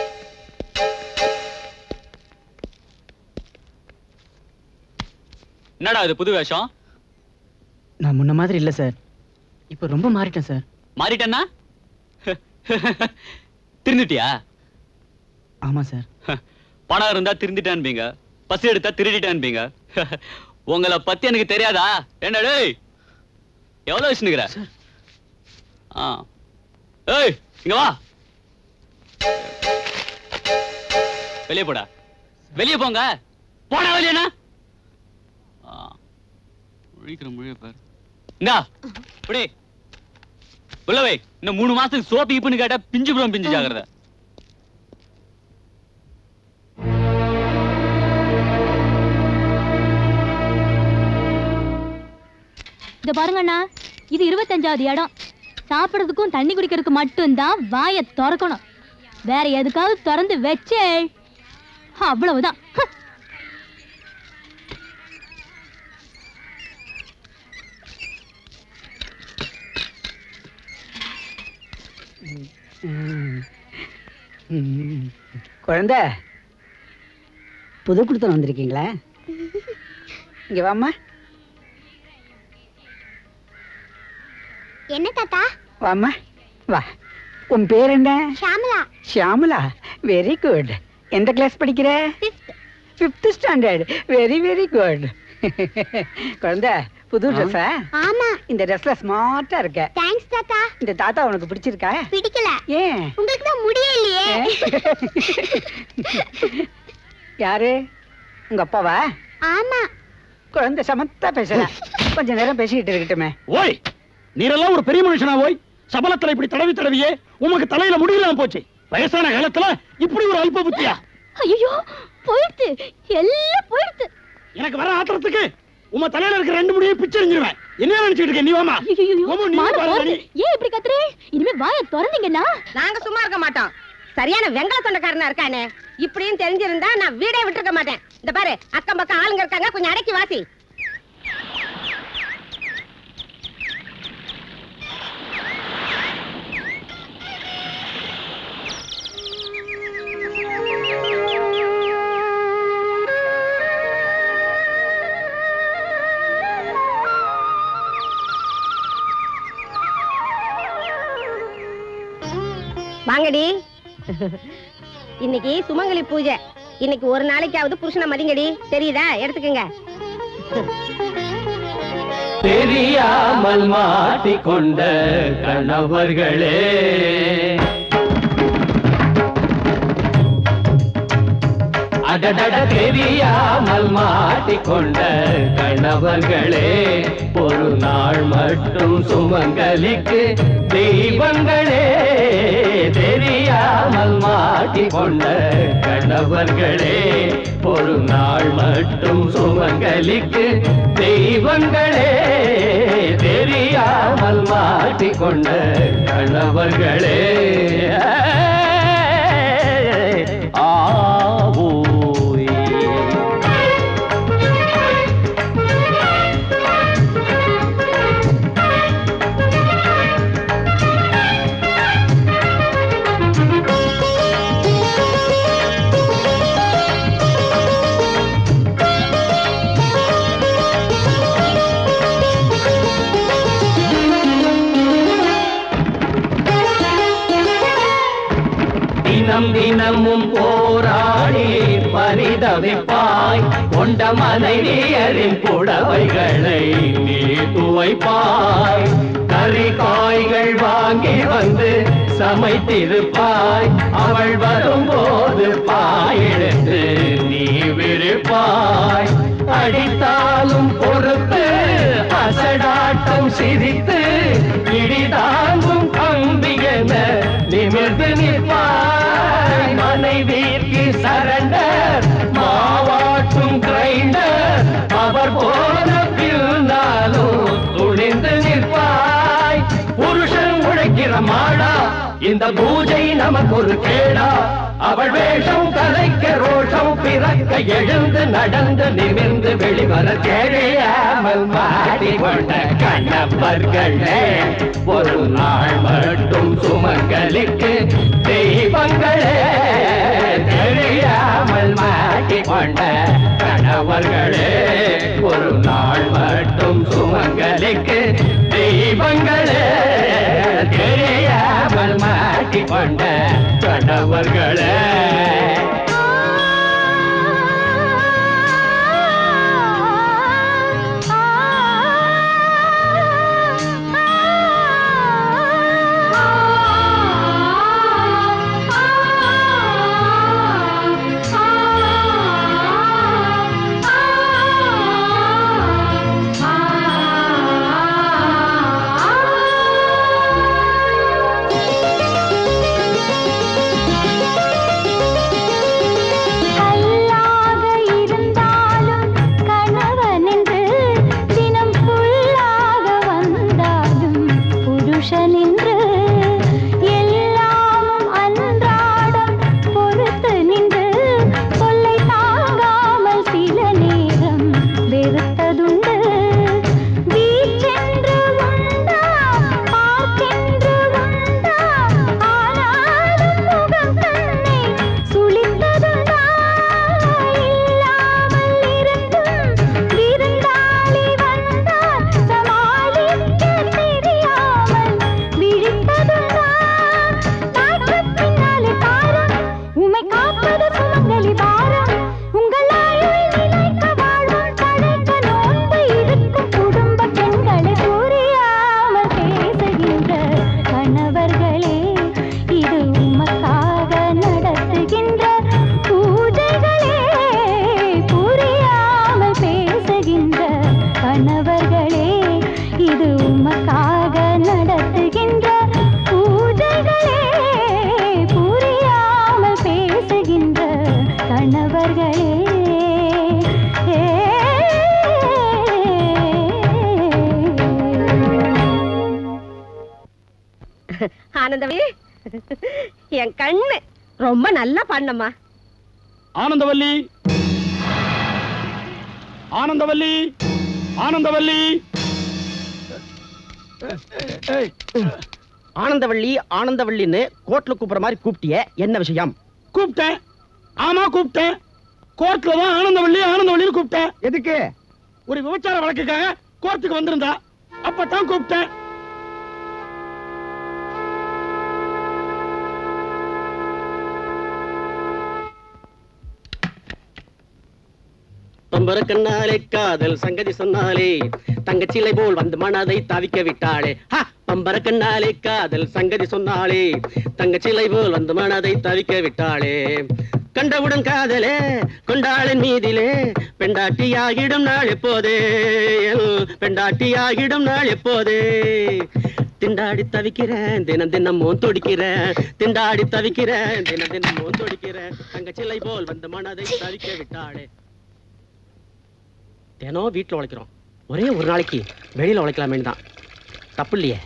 என்னடா இது புது வேஷம் நான் முன்ன மாதிரி இல்ல சார் இப்போ ரொம்ப மாறிட்டேன் சார் மாறிட்டேன்னா திருந்துட்டியா ஆமா சார் பணம் இருந்தா திருந்திட்டான்பீங்க பசி எடுத்தா திருடிட்டான்பீங்க உங்களை பத்தி எனக்கு தெரியாதா என்ன டேய் எவ்வளவு வச்சுனுக்குற ஆ ஏய் இங்க வா வெளியே போடா வெளியே போங்க போடா வெளியேனா முழிக்கிற முழிய பாரு இந்தா இப்படி உள்ள வை இன்னும் மூணு மாசத்துக்கு சோப்பு இப்புன்னு கேட்டா பிஞ்சு புறம் பிஞ்சு ஜாகிரதை இத பாருங்க அண்ணா இது இருபத்தஞ்சாவது இடம் சாப்பிடுறதுக்கும் தண்ணி குடிக்கிறதுக்கு மட்டும்தான் வாயை திறக்கணும் வேற எதுக்காவது திறந்து வச்சே அவ்வளவுதான் ஹ். குழந்தை புது கொடுத்தன் வந்திருக்கீங்களா இங்க வாம்மா என்ன தாத்தா வாம்மா வா உன் பேர் என்ன ஷாமலா ஷியாமலா வெரி குட் எந்த கிளாஸ் படிக்கிற fifth standard very very good குழந்தை புது ட்ரெஸ்ஸா ஆமா இந்த ட்ரெஸ்ல ஸ்மார்ட்டா இருக்க தேங்க்ஸ் தாத்தா இந்த தாத்தா உனக்கு பிடிச்சிருக்கா பிடிக்கல ஏன் உங்களுக்கு தான் முடியே இல்லையே யாரு உங்க அப்பாவா ஆமா குழந்தை சமத்தா பேசுற கொஞ்ச நேரம் பேசிக்கிட்டு இருக்கட்டுமே ஓய் நீரெல்லாம் ஒரு பெரிய மனுஷனா ஓய் சபலத்துல இப்படி தடவி தடவியே உமக்கு தலையில முடியலாம் போச்சு வயசான காலத்துல இப்படி ஒரு அல்ப புத்தியா ஐயோ போயிடுத்து எல்லாம் போயிடுத்து எனக்கு வர ஆத்திரத்துக்கு உம தலையில இருக்கிற ரெண்டு முடியும் பிச்சை எறிஞ்சிருவேன் என்ன நினைச்சிட்டு இருக்க நீ வாமா ஓமா, நீ மானம் பாரு, போறது. நீ. ஏன் இப்படி கத்துறே இனிமே வாயை திறந்தீங்கன்னா நாங்க சும்மா இருக்க மாட்டோம் சரியான வெங்கல தொண்டக்காரனா இருக்கானே இப்படின்னு தெரிஞ்சிருந்தா நான் வீடே விட்டுருக்க மாட்டேன் இந்த பாரு அக்கம் பக்கம் ஆளுங்க இருக்காங்க கொஞ்சம் அடக்கி வாசி வாங்கடி இன்னைக்கு சுமங்கலி பூஜை இன்னைக்கு ஒரு நாளைக்காவது புருஷனை மதிங்கடி தெரியுதா எடுத்துக்கங்க தெரியாமல் மாட்டிக்கொண்ட கணவர்களே அடடட தெரியாமல் மாட்டிக்கொண்ட கணவர்களே ஒரு நாள் மட்டும் சுமங்கலிக்கு தெய்வங்களே தெரியாமல் மாட்டிக்கொண்ட கணவர்களே ஒரு நாள் மட்டும் சுமங்கலிக்கு தெய்வங்களே தெரியாமல் மாட்டிக்கொண்ட கணவர்களே ஆவோய் தினம் தினமும் போராடி பரிதவிப்பாய் கொண்ட மனைவியரின் புடவைகளை நீ துவைப்பாய் கறி காய்கள் வாங்கி வந்து சமைத்திருப்பாய் அவள் வரும்போது பாயெடுத்து நீ விரிப்பாய் அடித்தாலும் பொறுத்து அசடாட்டம் சிரித்து இடிதாங்கும் கம்பி என நிமிர்ந்து நிற்பாய் மனைவிக்கு சரண்டர் மாவாட்டும் கிரைண்டர் அவர் போன பின்னாலும் துணிந்து நிற்பாய் புருஷன் உழைக்கிற மாடா இந்த பூஜை நமக்கு ஒரு கேடா அவள் வேஷம் கலைக்க ரோஷம் பிறக்க எழுந்து நடந்து நிமிர்ந்து வெளிவர தெரியாமல் மாறிக்கொண்ட கண்ணப்பர்களே ஒரு நாள் மட்டும் சுமங்கலிக்கு தெய்வங்களே தெரியாமல் மாட்டிக்கொண்ட கணவர்களே ஒரு நாள் மட்டும் சுமங்கலிக்கு தெய்வங்களே தெரியாமல் மாட்டிக்கொண்ட கணவர்களே கல்லாக இருந்தாலும் கணவன் என்று தினம் புல்லாக வந்தாலும் புருஷன் என்று எல்லாமும் அன்றாடம் பொறுத்து நின்று தொல்லை தாங்காமல் சில நேரம் வெறுத்ததுண்டு வீச்சென்று உண்டா பார்க்கென்று உண்டா ஆனாலும் முகம் தன்னை சுளித்ததுண்டா இல்லாமல் இருந்தும் விருந்தாளி வந்தால் சமாளிக்க தெரியாமல் விழித்ததுண்டா நாட்டுப் பின்னாலே பாரம் உமை காப்பது சுமங்கலி பாரம் உங்கள் ஆயுள் நிலைக்க வாழ்வும் படைக்க நோன்பு இருக்கும் குடும்ப பெண்களை புரியாமல் பேசுகின்ற கணவர்களே இது உமக்காக நடத்துகின்ற பூஜைகளே புரியாமல் பேசுகின்ற கணவர்களே இது உமக்காக நடத்துகின்ற பூஜைகளே புரியாமல் பேசுகின்ற கணவர்களே ஆனந்தவல்லி என் கண்ணு ரொம்ப நல்லா பண்ணம்மா ஆனந்தவல்லி ஆனந்தவல்லி ஆனந்தவல்லி ஆனந்தவள்ளி ஆனந்தவள்ளின்னு கோர்ட்ல கூப்பிடுற மாதிரி கூப்பிட்டியே என்ன விஷயம் கூப்பிட்டேன் ஆமா கூப்பிட்டேன் கோர்ட்ல தான் ஆனந்தவள்ளி ஆனந்தவள்ளின்னு கூப்பிட்டேன் எதுக்கு ஒரு விபச்சார வழக்குக்காக கோர்ட்டுக்கு வந்திருந்தா அப்பதான் கூப்பிட்டேன் பம்பர கண்ணாலே காதல் சங்கதி சொன்னாலே தங்கச்சிலை போல் வந்து மனதை தவிக்க விட்டாளே ஹா! பம்பர கண்ணாலே காதல் சங்கதி சொன்னாளே தங்கச்சிலை போல் வந்து மனதை தவிக்க விட்டாளே கண்டவுடன் காதலே கொண்டாளின் மீதிலே பெண்டாட்டியாகிடும் நாள் எப்போதே எல் பெண்டாட்டியாகிடும் நாள் எப்போதே திண்டாடி தவிக்கிறேன் தினம் தினமும் துடிக்கிறேன் திண்டாடி தவிக்கிறேன் தினம் தினமும் துடிக்கிறேன் தங்கச்சிலை போல் வந்து மனதை தவிக்க விட்டாளே தினம் வீட்டுல உழைக்கிறோம் ஒரே ஒரு நாளைக்கு வெளியில உழைக்கலாமே தான் தப்பு இல்லையே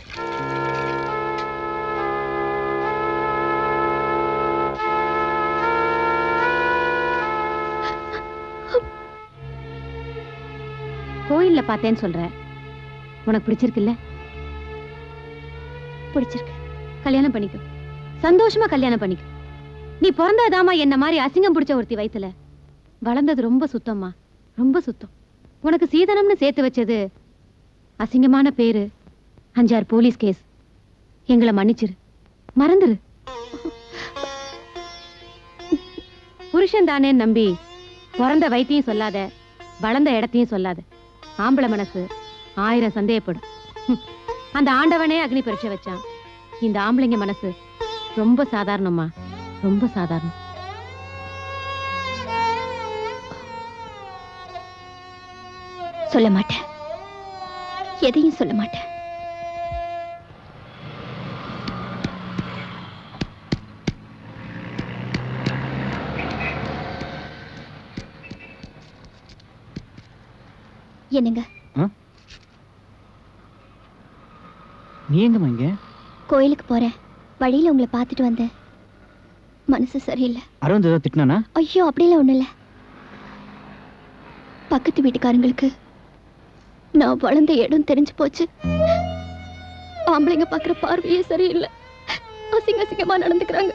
கோயில்ல பார்த்தேன்னு சொல்ற உனக்கு பிடிச்சிருக்குல்ல பிடிச்சிருக்கு கல்யாணம் பண்ணிக்கோ சந்தோஷமா கல்யாணம் பண்ணிக்கோ நீ பிறந்ததாமா என்ன மாதிரி அசிங்கம் பிடிச்ச ஒருத்தி வயித்துல வளர்ந்தது ரொம்ப சுத்தம்மா ரொம்ப சுத்தம் உனக்கு சீதனம்னு சேர்த்து வச்சது அசிங்கமான பேரு அஞ்சாறு போலீஸ் கேஸ் எங்களை மன்னிச்சிரு மறந்துரு புருஷன் தானே நம்பி பிறந்த வயித்தையும் சொல்லாத வளர்ந்த இடத்தையும் சொல்லாத ஆம்பளை மனசு ஆயிரம் சந்தேகப்படும் ஹம். அந்த ஆண்டவனே அக்னி பரீட்சை வச்சான் இந்த ஆம்பளைங்க மனசு ரொம்ப சாதாரணமா ரொம்ப சாதாரணம் சொல்ல மாட்டேன் எதையும் சொல்ல மாட்டேன் என்னங்க நீ எங்கம்மா இங்க கோயிலுக்கு போறேன் வழியில உங்களை பார்த்துட்டு வந்தேன் மனசு சரியில்லை அரவிந்த் ஏதோ திட்டினானா ஐயோ அப்படிலாம் ஒண்ணும் இல்ல பக்கத்து வீட்டுக்காரங்களுக்கு நான் வளர்ந்த இடம் தெரிஞ்சு போச்சு ஆம்பளைங்க பாக்குற பார்வையே சரியில்லை அசிங்க அசிங்கமா நடந்துக்கிறாங்க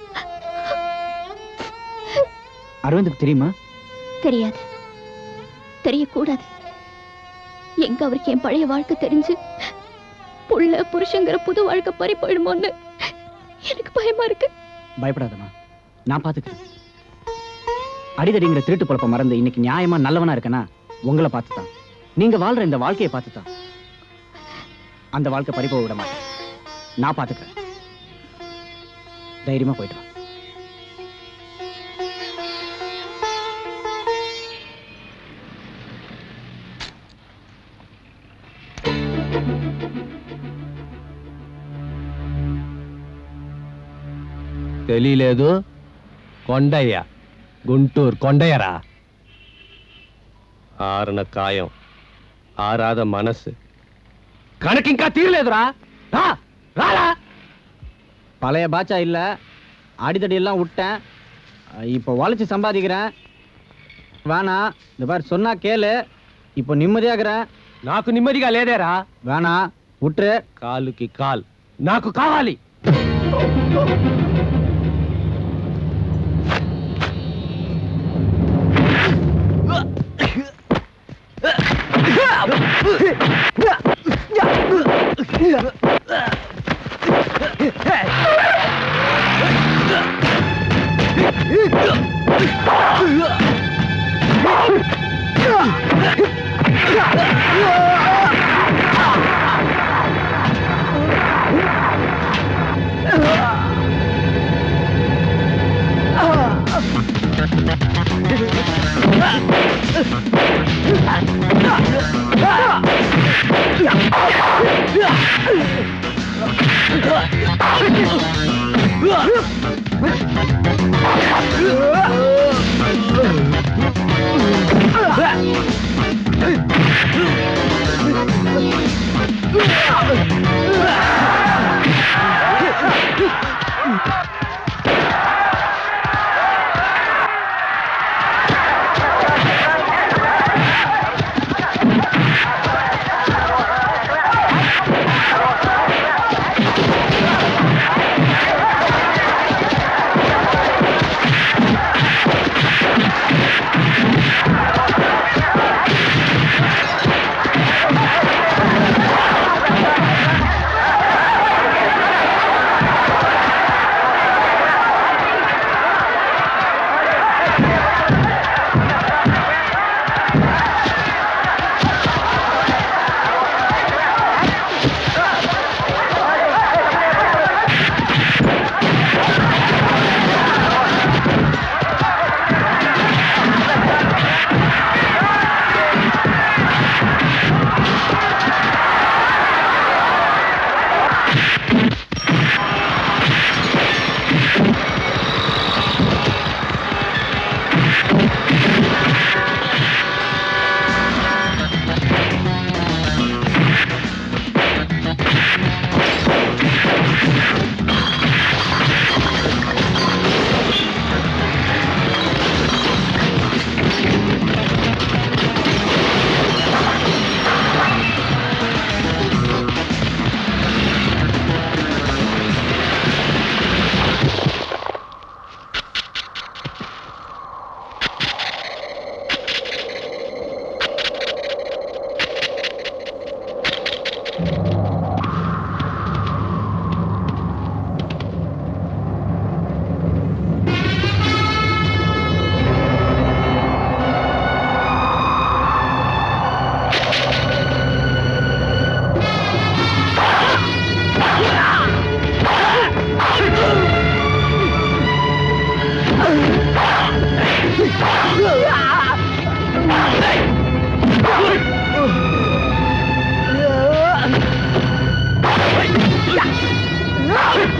அரவிந்துக்கு தெரியுமா தெரியாது தெரியக்கூடாது எங்க அவருக்கு என் பழைய வாழ்க்கை தெரிஞ்சு புள்ள புருஷங்கிற புது வாழ்க்கை பறி போயிடுமோன்னு எனக்கு பயமா இருக்கு பயப்படாதம்மா நான் பாத்துக்கிறேன் அடிதடிங்கிற திருட்டு பொழப்ப மறந்து இன்னைக்கு நியாயமா நல்லவனா இருக்கனா உங்களை பார்த்து தான் நீங்க வாழ்ற இந்த வாழ்க்கையை பார்த்து தான் அந்த வாழ்க்கை பறிப்போக விட மாட்டேன் நான் பாத்துக்கிறேன் தைரியமா போயிட்டு வா తెలియలేదు కొండయ్య గుంటూరు కొండయ్యరా ఆరిన కాయం ఆరాద మనసు கணக்கு ఇంకా தீரலேதுரா ரா ராடா பழைய பாச்சா இல்ல அடிதடி எல்லாம் விட்டேன் இப்போ உழைச்சி சம்பாதிக்கிறேன் வேணா இந்த பாரு சொன்னா கேளு இப்போ நிம்மதியாகிறேன் నాకు నెమ్మదిగా లేదేరా வேணா விட்டுரு కాలుకి కాల్ నాకు కావాలి ஆ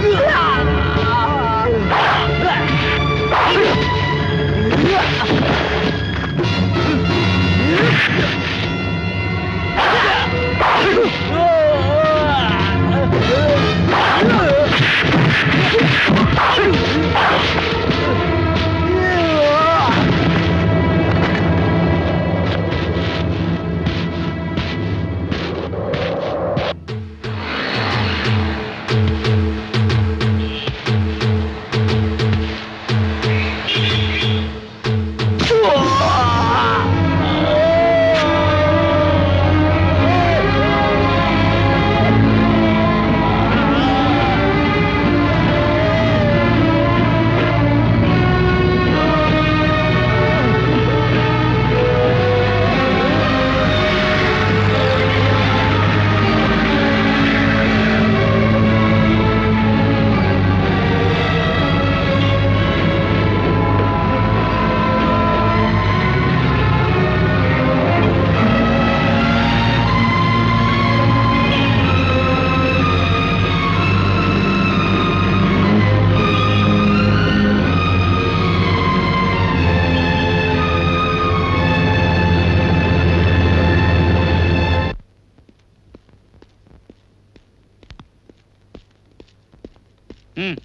ம்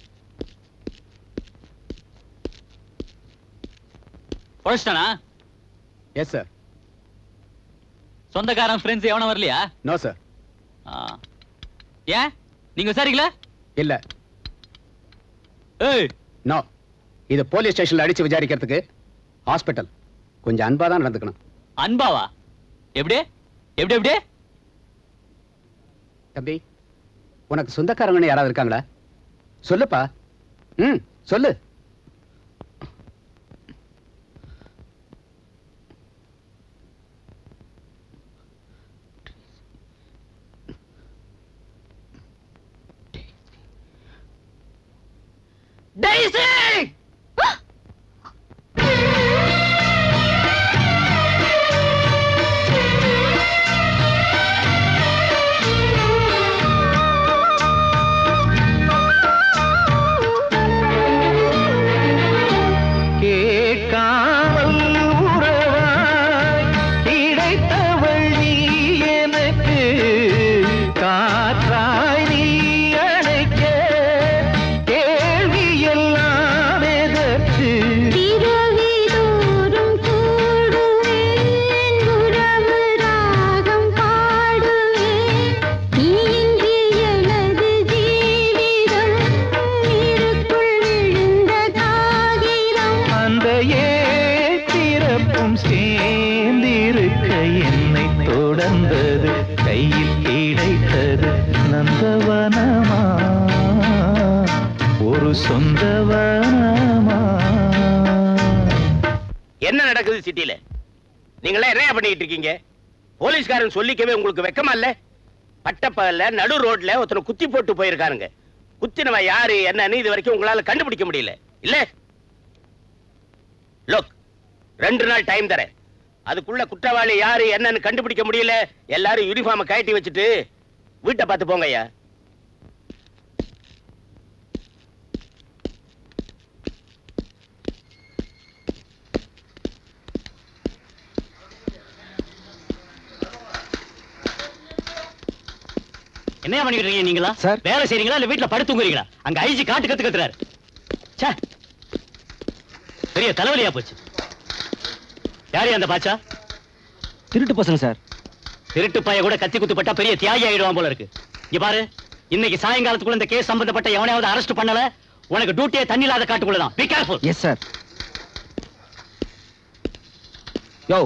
பொழைச்சிட்டானா எஸ் சார் சொந்தக்காரன் ஃப்ரெண்ட்ஸ் எவனும் வரலையா நோ சார் ஆ. ஏன் நீங்க விசாரிக்கல இல்ல ஏய் நோ இது போலீஸ் ஸ்டேஷன்ல அடிச்சு விசாரிக்கிறதுக்கு ஹாஸ்பிட்டல் கொஞ்சம் அன்பா தான் நடந்துக்கணும் அன்பாவா எப்படி எப்படி எப்படி தம்பி உனக்கு சொந்தக்காரங்கன்னு யாராவது இருக்காங்களா சொல்லுப்பா ம் சொல்லு டெய்ஸி கேட்காமல் உறவாய் கிடைத்தவள் நீ எனக்கு காற்றாய் நீ அழைக்க கேள்வி எல்லாம் எதற்கு இரவிதோறும் கூடுவேன் உறவு ராகம் பாடுவேன் நீ எனது ஜீவிதம் நீருக்குள் விழுந்த காகிதம் அந்த ஏத்திறப்பும் சேர்ந்திருக்க என்னை தொடர்ந்தது கையில் கிடைத்தது நந்தவனமா ஒரு சொந்தவனமா என்ன நடக்குது சிட்டில நீங்களா என்ன பண்ணிட்டு இருக்கீங்க போலீஸ்காரன் சொல்லிக்கவே உங்களுக்கு வெக்கமா இல்ல பட்டப்பகல்ல நடு ரோட்ல ஒருத்தனை குத்தி போட்டு போயிருக்காருங்க குத்தினவன் யாரு என்னன்னு இது வரைக்கும் உங்களால கண்டுபிடிக்க முடியல இல்ல லோக் ரெண்டு நாள் டைம் தரேன் அதுக்குள்ள குற்றவாளி யாரு என்னன்னு கண்டுபிடிக்க முடியல எல்லாரும் யூனிஃபார்மை கழட்டி வச்சுட்டு வீட்டை பார்த்து போங்க ஐயா என்ன பண்ணிட்டு இருக்கீங்க நீங்களா சார் வேலை செய்றீங்களா இல்ல வீட்ல படுத்து தூங்குறீங்களா அங்க ஐஜி காட்டு கத்து கத்துறாரு ச்சே பெரிய தலைவலியா போச்சு யாரு அந்த பாச்சா திருட்டு பசங்க சார் திருட்டு பைய கூட கத்தி குத்து பட்டா பெரிய தியாகி ஆயிடுவான் போல இருக்கு இங்க பாரு இன்னைக்கு சாயங்காலத்துக்குள்ள இந்த கேஸ் சம்பந்தப்பட்ட எவனையாவது அரெஸ்ட் பண்ணல உனக்கு டியூட்டியே தண்ணி இல்லாத காட்டுக்குள்ளதான் பி கேர்ஃபுல் எஸ் சார் யோ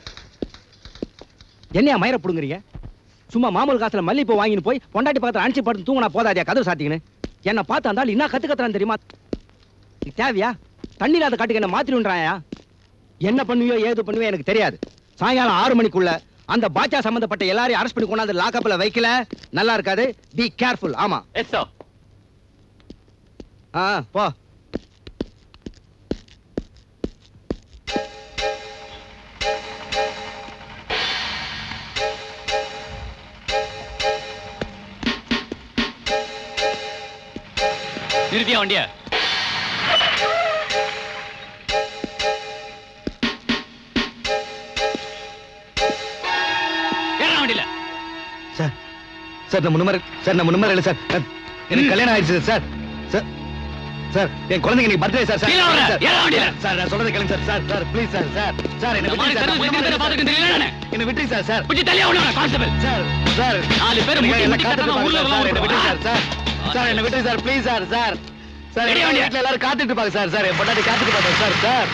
என்னையா மயிர புடுங்குறீங்க சும்மா மாமூல் காசுல மல்லிப்பூ வாங்கின்னு போய் பொண்டாட்டி பக்கத்துல அனுப்பிச்சு படுத்து தூங்கினா போதாதியா கதவு சாத்திங்கன்னு என்ன பார்த்து அந்த ஆள் என்ன கத்து கத்துறான்னு தெரியுமா இது தேவையா தண்ணி இல்லாத காட்டுக்கு என்ன மாத்திருன்றாயா என்ன பண்ணுவியோ ஏது பண்ணுவியோ எனக்கு தெரியாது சாயங்காலம் ஆறு மணிக்குள்ள அந்த பாச்சா சம்பந்தப்பட்ட எல்லாரையும் அரெஸ்ட் பண்ணி கொண்டாந்து லாக்கப்ல வைக்கல நல்லா இருக்காது பி கேர்ஃபுல் ஆமா எஸ் சார் ஆ போ நிறுத்தியா வண்டிய ஏறா வண்டியில சார் சார் நான் முன்னமர சார் நான் முன்னமர இல்லை சார் நான்- எனக்கு கல்யாணம் ஆயிடுச்சு சார் சார் சார் என் குழந்தைங்க இன்னைக்கு பர்த்டே சார் சார் கீழே வர்ற, சார், ஏற வண்டியில. சார் நான் சொல்றதை கேளுங்க sir sir sir please sir sir sir என்ன இந்த மாதிரி விட்டுருங்க சார் service நான் எத்தனை பேரை பார்த்திருக்கேன் தெரியல நானு. என்ன விட்டுருங்க சார் சார் கொஞ்சம் தள்ளியா விடுங்க, constable. சார் சார் நாலு பேர் எனக்கு முட்டி எல்லாம் முட்டி காத்துட்டு கட்டாம இருப்பாங்க ஊர்ல சார், சார் என்ன விட்டுருங்க எல்லாம் சார் சார் சார் என்ன விட்டுருங்க sir please sir sir sir ரெடியா என் வண்டியா? வீட்டுல எல்லாரும் காத்துட்டு இருப்பாங்க சார் சார் என் பொண்டாட்டி காத்துட்டு இருப்பாங்க சார் சார்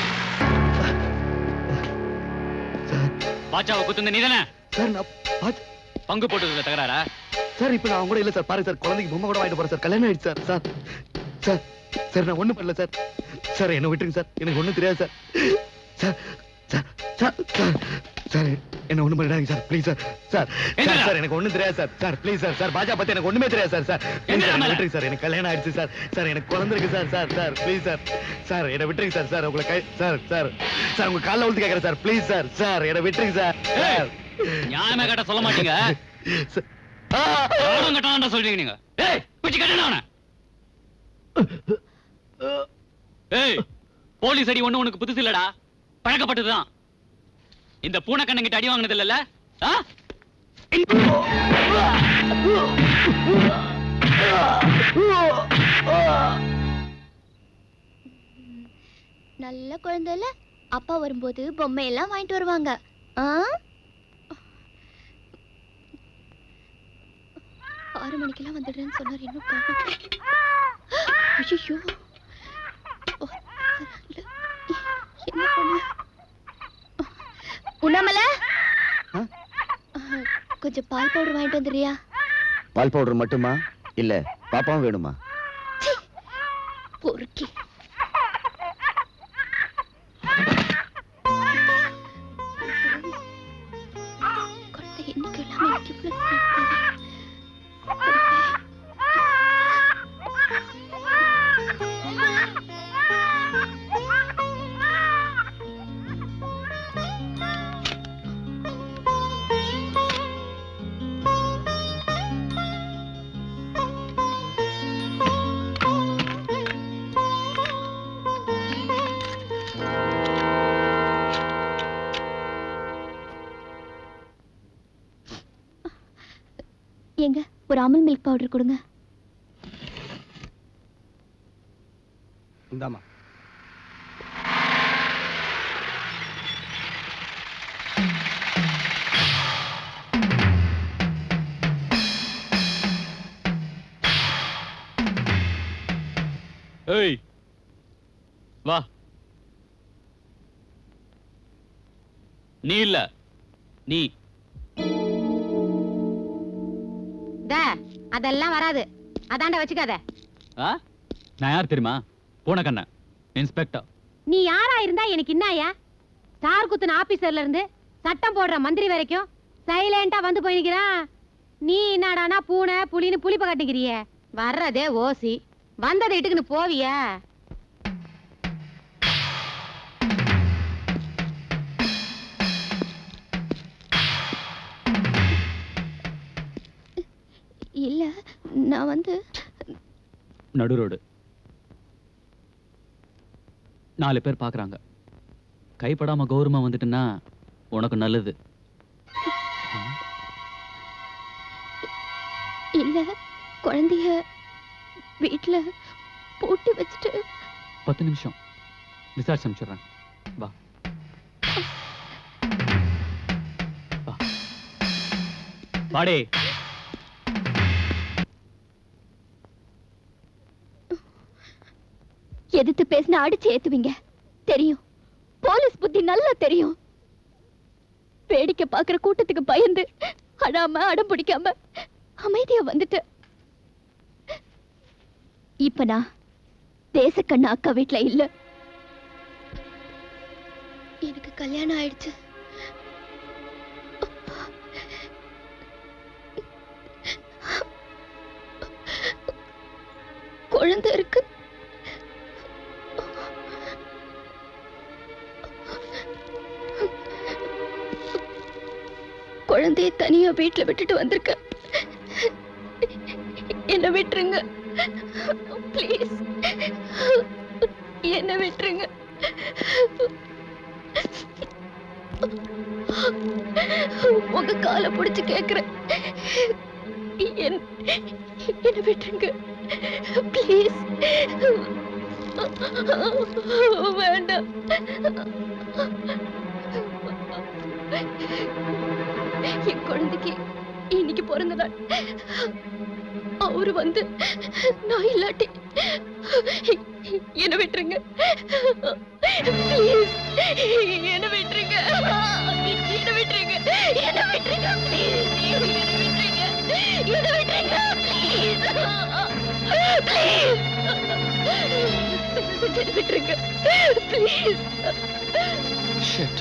பாச்சாவை குத்துந்த நீதானே சார் நான் பாத்து- பங்கு போட்டதுல தகராறா சார் இப்போ நான் அவங்க கூட இல்ல சார் பாருங்க சார் குழந்தைக்கு பொம்மை கூட வாங்கிட்டு போறேன் சார் கல்யாணம் ஆயிடுச்சு சார் சார் சார் சார் நான் ஒண்ணும் பண்ணல சார் சார் என்ன விட்டுருங்க சார் எனக்கு ஒண்ணும் தெரியாது sir sir sir sir sir sir என்ன ஒண்ணும் பண்ணிடாதீங்க sir please sir sir sir sir எனக்கு ஒண்ணும் தெரியாது sir sir please sir sir பாஜா பத்தி எனக்கு ஒண்ணுமே தெரியாது சார் சார் please சார், என்னை விட்டுருங்க சார் எனக்கு கல்யாணம் ஆயிடுச்சு சார் சார் எனக்கு குழந்தை இருக்கு sir sir sir please sir sir என்னை விட்டுருங்க சார் சார் உங்களை கை சார் சார் சார் உங்க காலைல விழுந்து கேட்கறேன் சார் ப்ளீஸ் சார் சார் என்னை விட்டுருங்க சார் சார் நியாயமா கேட்டா சொல்ல மாட்டீங்க எவ்வளவு கட்டணம் சொல்றீங்க நீங்க ஏய் குச்சி கட்டணும் அவனை ஏய் போலீஸ் அடி ஒண்ணு உனக்கு புதுசு இல்லடா பழக்கப்பட்டதுதான் இந்த பூனைக்கண்ணங்கிட்ட அடி வாங்கினது இல்லல்ல ஆ? நல்ல குழந்தைல அப்பா வரும்போது பொம்மை எல்லாம் வாங்கிட்டு வருவாங்க ஆ ஆறு மணிக்கெல்லாம் வந்துடுறேன்னு சொன்னார் இன்னும் ஐயோ என்ன பண்ண உண்ணாமல கொஞ்சம் பால் பவுடர் வாங்கிட்டு வந்துடுறியா பால் பவுடர் மட்டுமா இல்ல பாப்பாவும் வேணுமா பொறுக்கி குழந்தை இன்னைக்கு எல்லாமே எனக்கு இவ்வளவு ஏங்க ஒரு அமுல் மில்க் பவுடர் கொடுங்க இந்தாமா ஏய் வா நீ இல்ல நீ த அதெல்லாம் வராது அதாண்ட வச்சுக்காத ஆ? நான் யார் தெரியுமா பூனைக்கண்ணன் இன்ஸ்பெக்டர் நீ யாரா இருந்தா எனக்கு இன்னாயா ஸ்டார் குத்துன ஆபீசர்ல இருந்து சட்டம் போடுற மந்திரி வரைக்கும் சைலண்டா வந்து போய் நிக்கிறான் நீ என்னடானா பூனை புலின்னு புளிப்ப கட்டிக்கிறிய வர்றதே ஓசி வந்ததை இட்டுக்குன்னு போவியா இல்ல நான் வந்து நடு ரோடு நாலு பேர் பாக்குறாங்க கைப்படாம கௌரவமா வந்துட்டுன்னா உனக்கு நல்லது இல்ல குழந்தைய வீட்ல பூட்டி வச்சுட்டு பத்து நிமிஷம் விசாரிச்சு அனுப்பிச்சிடுறேன் வா வா. வாடே எதிர்த்து பேசின அடிச்சு ஏத்துவீங்க தெரியும் போலீஸ் புத்தி நல்லா தெரியும் வேடிக்கை பாக்குற கூட்டத்துக்கு பயந்து அழாம அடம் பிடிக்காம அமைதியா வந்துட்டு இப்ப நான் தேசக்கண்ணு அக்கா வீட்ல இல்ல எனக்கு கல்யாணம் ஆயிடுச்சு குழந்தை இருக்கு குழந்தைய தனியா வீட்டுல விட்டுட்டு வந்திருக்க என்ன விட்டுருங்க ப்ளீஸ் என்ன விட்டுருங்க உங்க காலை பிடிச்சு கேக்குறேன் என்- என்ன விட்டுருங்க ப்ளீஸ் வேண்டாம் என் குழந்தைக்கு இன்னைக்கு பிறந்த நாள் அவரு வந்து நான் இல்லாட்டி என்ன விட்டுருங்க ப்ளீஸ் என்ன விட்டுருங்க என்ன விட்டுருங்க என்ன விட்டுருங்க ப்ளீஸ் என்ன விட்டுருங்க ப்ளீஸ் ப்ளீஸ் என்ன விட்டுருங்க ப்ளீஸ் ஷிட்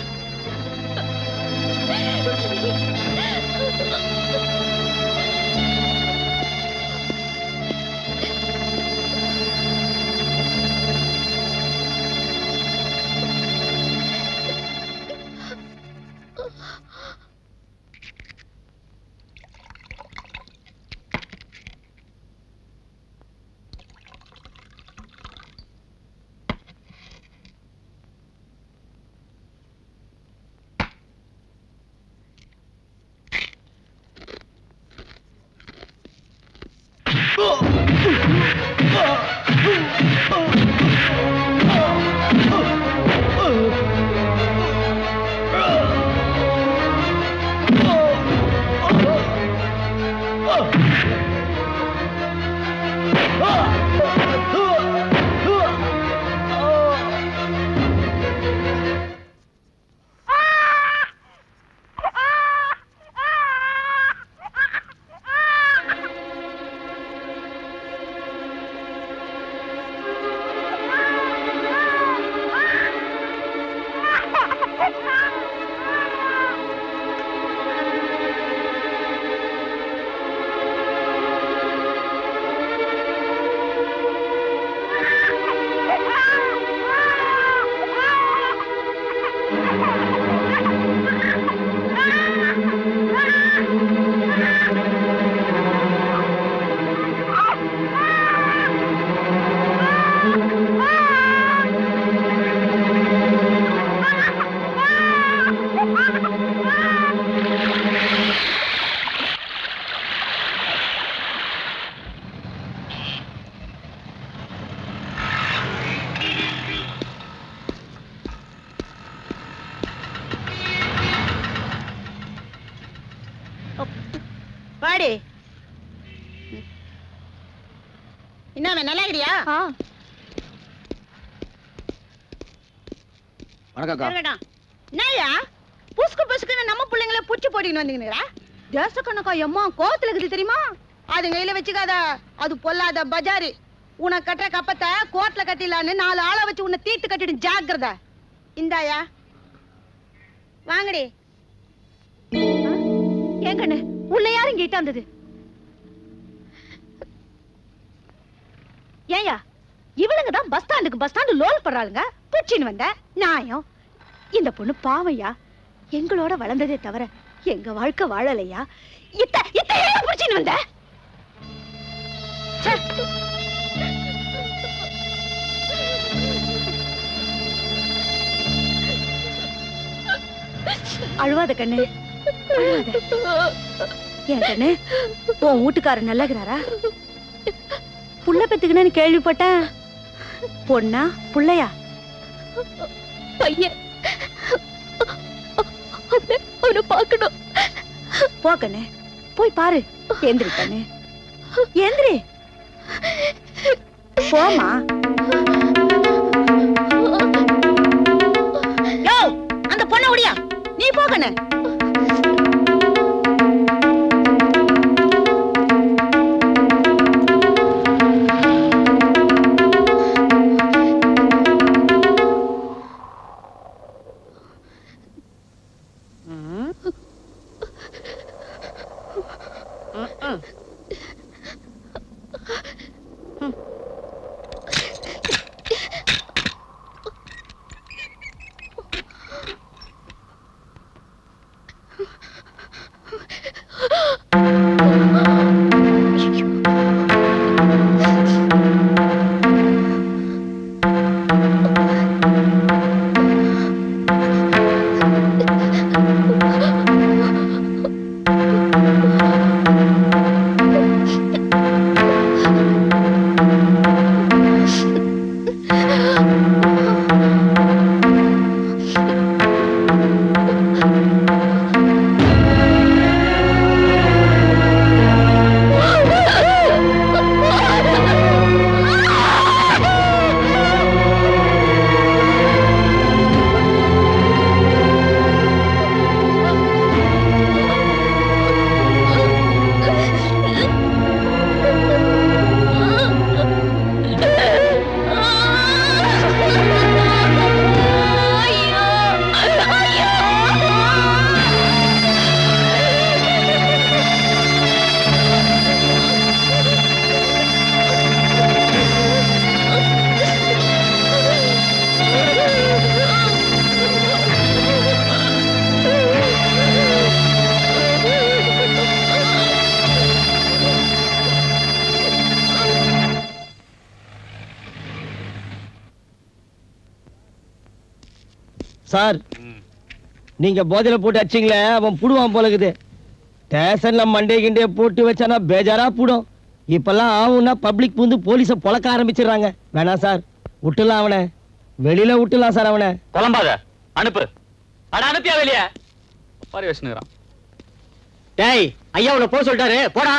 வாடி என்ன நல்லா இருக்கிறியா வணக்கம்க்கா இருக்கட்டும் என்னய்யா புசுக்கு புசுக்குன்னு நம்ம பிள்ளைங்கள புடிச்சு போட்டின்னு வந்தீங்களா தேசக்கணக்கா எம்மா கோவத்துல இருக்குது தெரியுமா அது கையில வச்சுக்காத அது பொல்லாத பஜாரி உனக்கு கட்டுற கப்பத்தை கோட்ல கட்டிடலான்னு நாலு ஆளை வச்சு உன்னை தீர்த்து கட்டிடும் ஜாக்கிரதை இந்தாயா வாங்கடி ஏன் கண்ணு உள்ள யாரும் கிட்ட வந்தது ஏயா இவளுங்க தான் பஸ் ஸ்டாண்டுக்கு பஸ் ஸ்டாண்டு லோல் பண்றாளுங்க புடிச்சின்னு வந்த நியாயம் இந்த பொண்ணு பாவையா எங்களோட வளர்ந்ததே தவிர எங்க வாழ்க்கை வாழலையா இத்த இத்த ஏன் புடிச்சின்னு வந்த ச்சே. அழுவாத கண்ணு அழுவாத ஏன் கண்ணு உன் வீட்டுக்காரர் நல்லகிறாரா புள்ள பெத்துக்கணும்னு கேள்விப்பட்டேன் பொண்ணா புள்ளையா பையன் அவனை பார்க்கணும் போ கண்ணு போய் பாரு எந்திரி கண்ணு எந்திரி போமா யோ அந்த பொண்ண ஒடியா நீ போ கண்ணு சார் நீங்க போதையில போட்டு அடிச்சீங்களே அவன் புடுவான் போல இருக்குது ஸ்டேஷன்ல மண்டே கிண்டே போட்டு வச்சானா பேஜாரா புடும் இப்பெல்லாம் ஆகும்னா பப்ளிக் புந்து போலீஸ பொழக்க ஆரம்பிச்சிடுறாங்க வேணாம் சார் விட்டுலாம் அவனை வெளியில விட்டுலாம் சார் அவனை குழம்பாத அனுப்பு அட அனுப்பியா வெளிய பாரி வச்சுனுக்குறான் டேய் ஐயா உன்னை போக சொல்லிட்டாரு போடா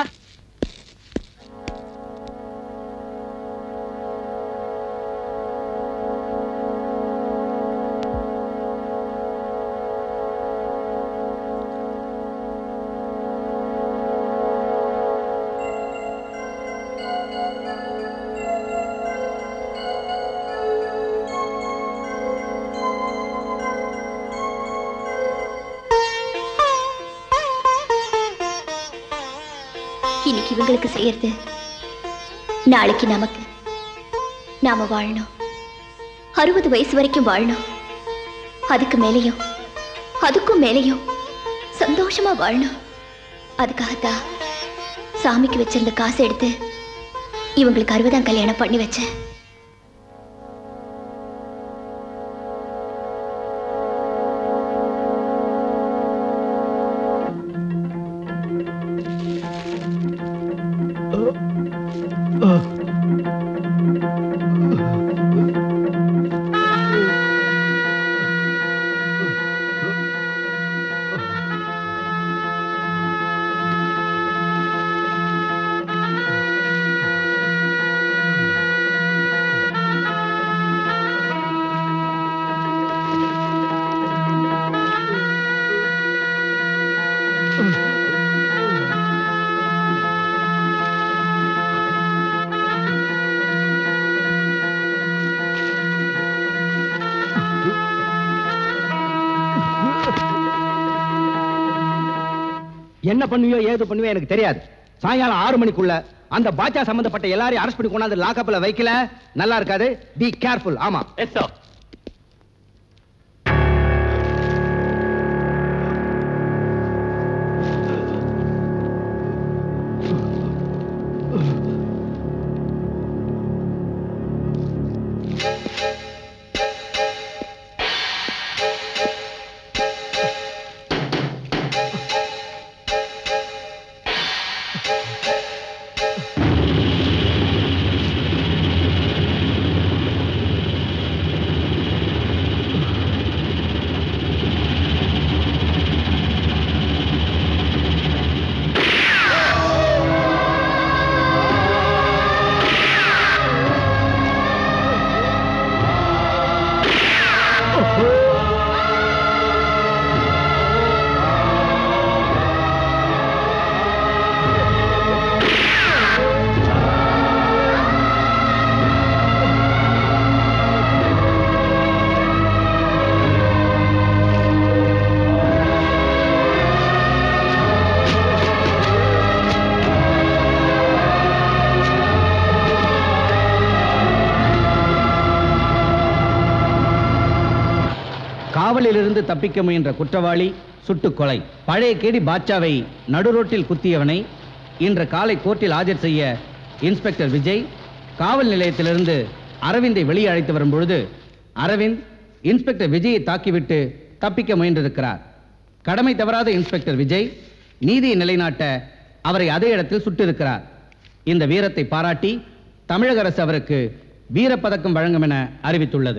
இன்னைக்கு இவங்களுக்கு செய்யறது நாளைக்கு நமக்கு நாம வாழணும் அறுபது வயசு வரைக்கும் வாழணும் அதுக்கு மேலேயும் அதுக்கும் மேலேயும் சந்தோஷமா வாழணும் அதுக்காகத்தான் சாமிக்கு வச்சிருந்த காசை எடுத்து இவங்களுக்கு அறுபதாம் கல்யாணம் பண்ணி வச்சேன் என்ன பண்ணுவியோ ஏது பண்ணுவியோ எனக்கு தெரியாது சாயங்காலம் ஆறு மணிக்குள்ள அந்த பாட்சா சம்பந்தப்பட்ட எல்லாரையும் அரெஸ்ட் பண்ணி கொண்டாந்து லாக்அப்ல வைக்கல நல்லா இருக்காது பி கேர்ஃபுல் ஆமா எஸ் சார் காவலிலிருந்து தப்பிக்க முயன்ற குற்றவாளி சுட்டுக் கொலை பழைய கேடி பாட்சாவை நடுரோட்டில் குத்தியவனை இன்று காலை கோர்ட்டில் ஆஜர் செய்ய இன்ஸ்பெக்டர் விஜய் காவல் நிலையத்திலிருந்து அரவிந்தை வெளியே அழைத்து வரும் பொழுது அரவிந்த் இன்ஸ்பெக்டர் விஜயை தாக்கிவிட்டு தப்பிக்க முயன்றிருக்கிறார் கடமை தவறாத இன்ஸ்பெக்டர் விஜய் நீதியை நிலைநாட்ட அவரை அதே இடத்தில் சுட்டிருக்கிறார் இந்த வீரத்தை பாராட்டி தமிழக அரசு அவருக்கு வீரப்பதக்கம் வழங்கும் என அறிவித்துள்ளது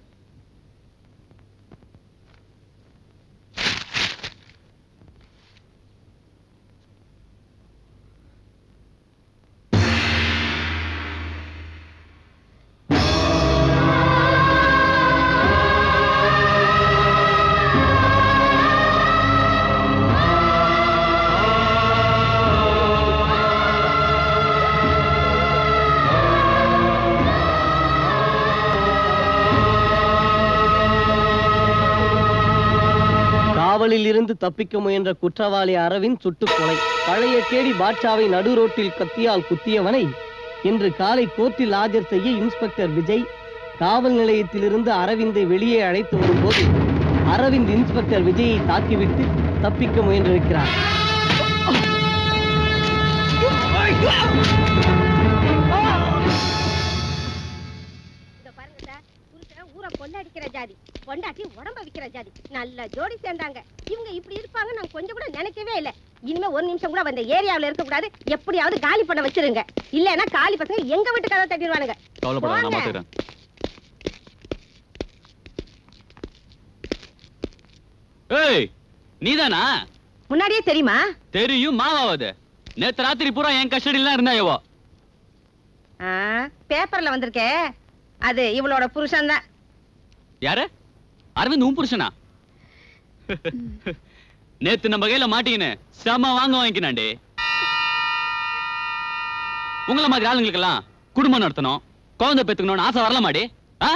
காவலில் இருந்து தப்பிக்க முயன்ற குற்றவாளி அரவிந்த் சுட்டுக் கொலை பழைய கேடி பாட்சாவை நடு ரோட்டில் கத்தியால் குத்தியவனை இன்று காலை கோர்ட்டில் ஆஜர் செய்ய இன்ஸ்பெக்டர் விஜய் காவல் நிலையத்திலிருந்து அரவிந்தை வெளியே அழைத்து வரும்போது அரவிந்த் இன்ஸ்பெக்டர் விஜயை தாக்கிவிட்டு தப்பிக்க முயன்றிருக்கிறார் ஊரை கொல்ல அடிக்கிற ஜாதி பொண்டாட்டி உடம்ப விக்கிற ஜாதி நல்ல ஜோடி சேர்ந்தாங்க இவங்க இப்படி இருப்பாங்க நான் கொஞ்சம் கூட நினைக்கவே இல்ல இனிமே ஒரு நிமிஷம் கூட அந்த ஏரியாவுல இருக்க கூடாது எப்படியாவது காலி பண்ண வச்சிருங்க இல்லன்னா காலி பசங்க எங்க வீட்டு கதை தட்டிடுவானுங்க கவலைப்படாத நான் போங்க. பாத்துக்கிறேன் ஏய் நீதானா முன்னாடியே தெரியுமா தெரியும் மாவாவது நேத்து ராத்திரி பூரா என் கஸ்டடியில தான் இருந்தாயவோ ஆ, பேப்பர்ல வந்திருக்கே அது இவளோட புருஷன் தான் யாரு அரவிந்த் உன் புருஷனா நேத்து நம்ம கையில மாட்டீங்கன்னு செம வாங்க வாங்கிக்கினாண்டே உங்கள மாதிரி ஆளுங்களுக்கெல்லாம் குடும்பம் நடத்தணும் குழந்தை பெத்துக்கணும்னு ஆசை வரலாமாடி ஆ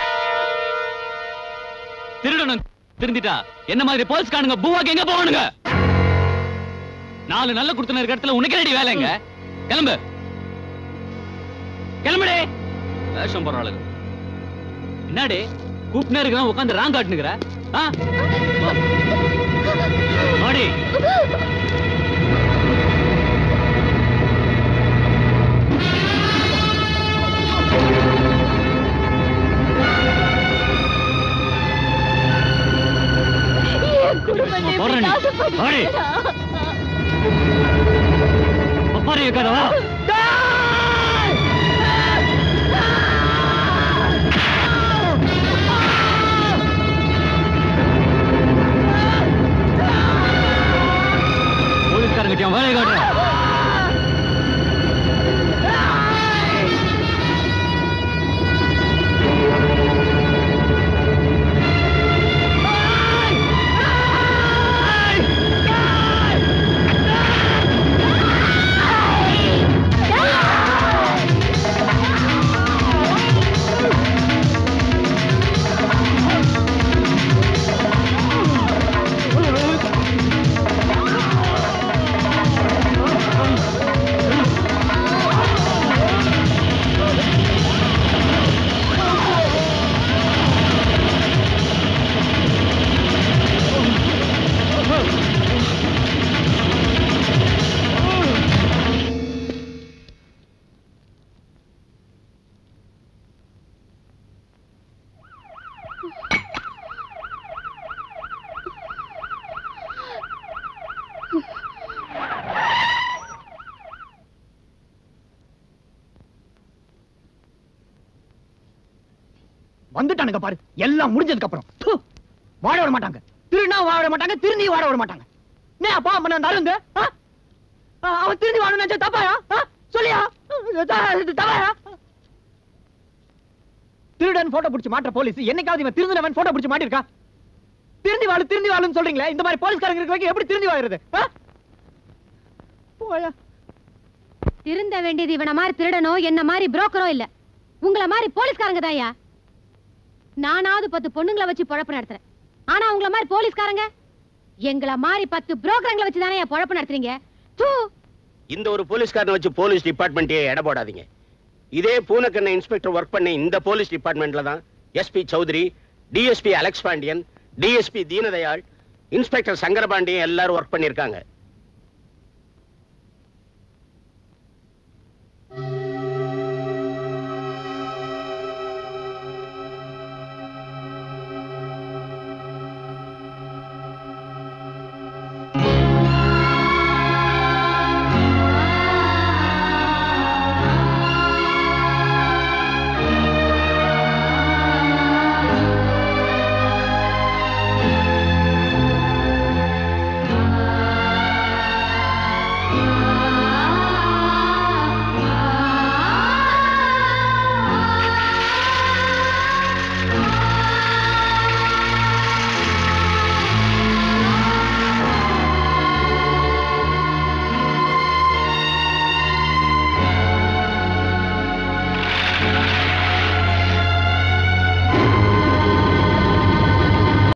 திருடணும் திருந்திட்டா என்ன மாதிரி போலீஸ்காரனுங்க பூவாக்கு எங்க போவானுங்க நாலு நல்ல கொடுத்தன இருக்க இடத்துல உனக்கு ரெடி வேலைங்க கிளம்பு கிளம்புடே வேஷம் போற ஆளுங்க என்னடே கூப்பிட்டே இருக்கலாம் உட்காந்து ராங் காட்டுனுக்குற ஆ வா. வாடி குடும்பத்தை போறேன் நீ. நாசப்படுத்திட்டா. வாடி. ஒப்பாரி வைக்காத வா போலீஸ்காரங்க வேலை காட்டுறேன் வந்துட்டானுங்க பாரு எல்லாம் முடிஞ்சதுக்கு அப்புறம் து, வாழ விட மாட்டாங்க திருநா வாழ விட மாட்டாங்க திருந்தி வாழ விட மாட்டாங்க என்ன அப்பா அம்மா அந்த அருந்து ஆ? ஆ, அவன் திருந்தி வாழணும் நினைச்சா தப்பாயா ஆ? சொல்லியா த- இது தப்பாயா திருடன் போட்டோ பிடிச்சு மாற்ற போலீஸ் என்னைக்காவது இவன் திருந்தினவன் போட்டோ பிடிச்சு மாட்டிருக்கா திருந்தி வாழு திருந்தி வாழுன்னு சொல்றீங்களே இந்த மாதிரி போலீஸ்காரங்க இருக்க வரைக்கும் எப்படி திருந்தி வாழுறது ஆ? போயா திருந்த வேண்டியது இவன மாதிரி திருடனோ என்ன மாதிரி புரோக்கரோ இல்ல உங்கள மாதிரி போலீஸ்காரங்க தான்யா நானாவது பத்து பொண்ணுங்களை வச்சு பொழப்பு நடத்துறேன் ஆனா உங்கள மாதிரி போலீஸ்காரங்க எங்கள மாதிரி பத்து புரோக்கரங்களை வச்சு தானே பொழப்பு நடத்துறீங்க தூ இந்த ஒரு போலீஸ்காரனை வச்சு போலீஸ் டிபார்ட்மெண்ட்டே எடை போடாதீங்க இதே பூனக்கண்ண இன்ஸ்பெக்டர் ஒர்க் பண்ணி இந்த போலீஸ் டிபார்ட்மெண்ட்ல தான் SP Chowdhury DSP Alex Pandian DSP Deenadayal inspector Sankarapandian எல்லாரும் ஒர்க் பண்ணியிருக்காங்க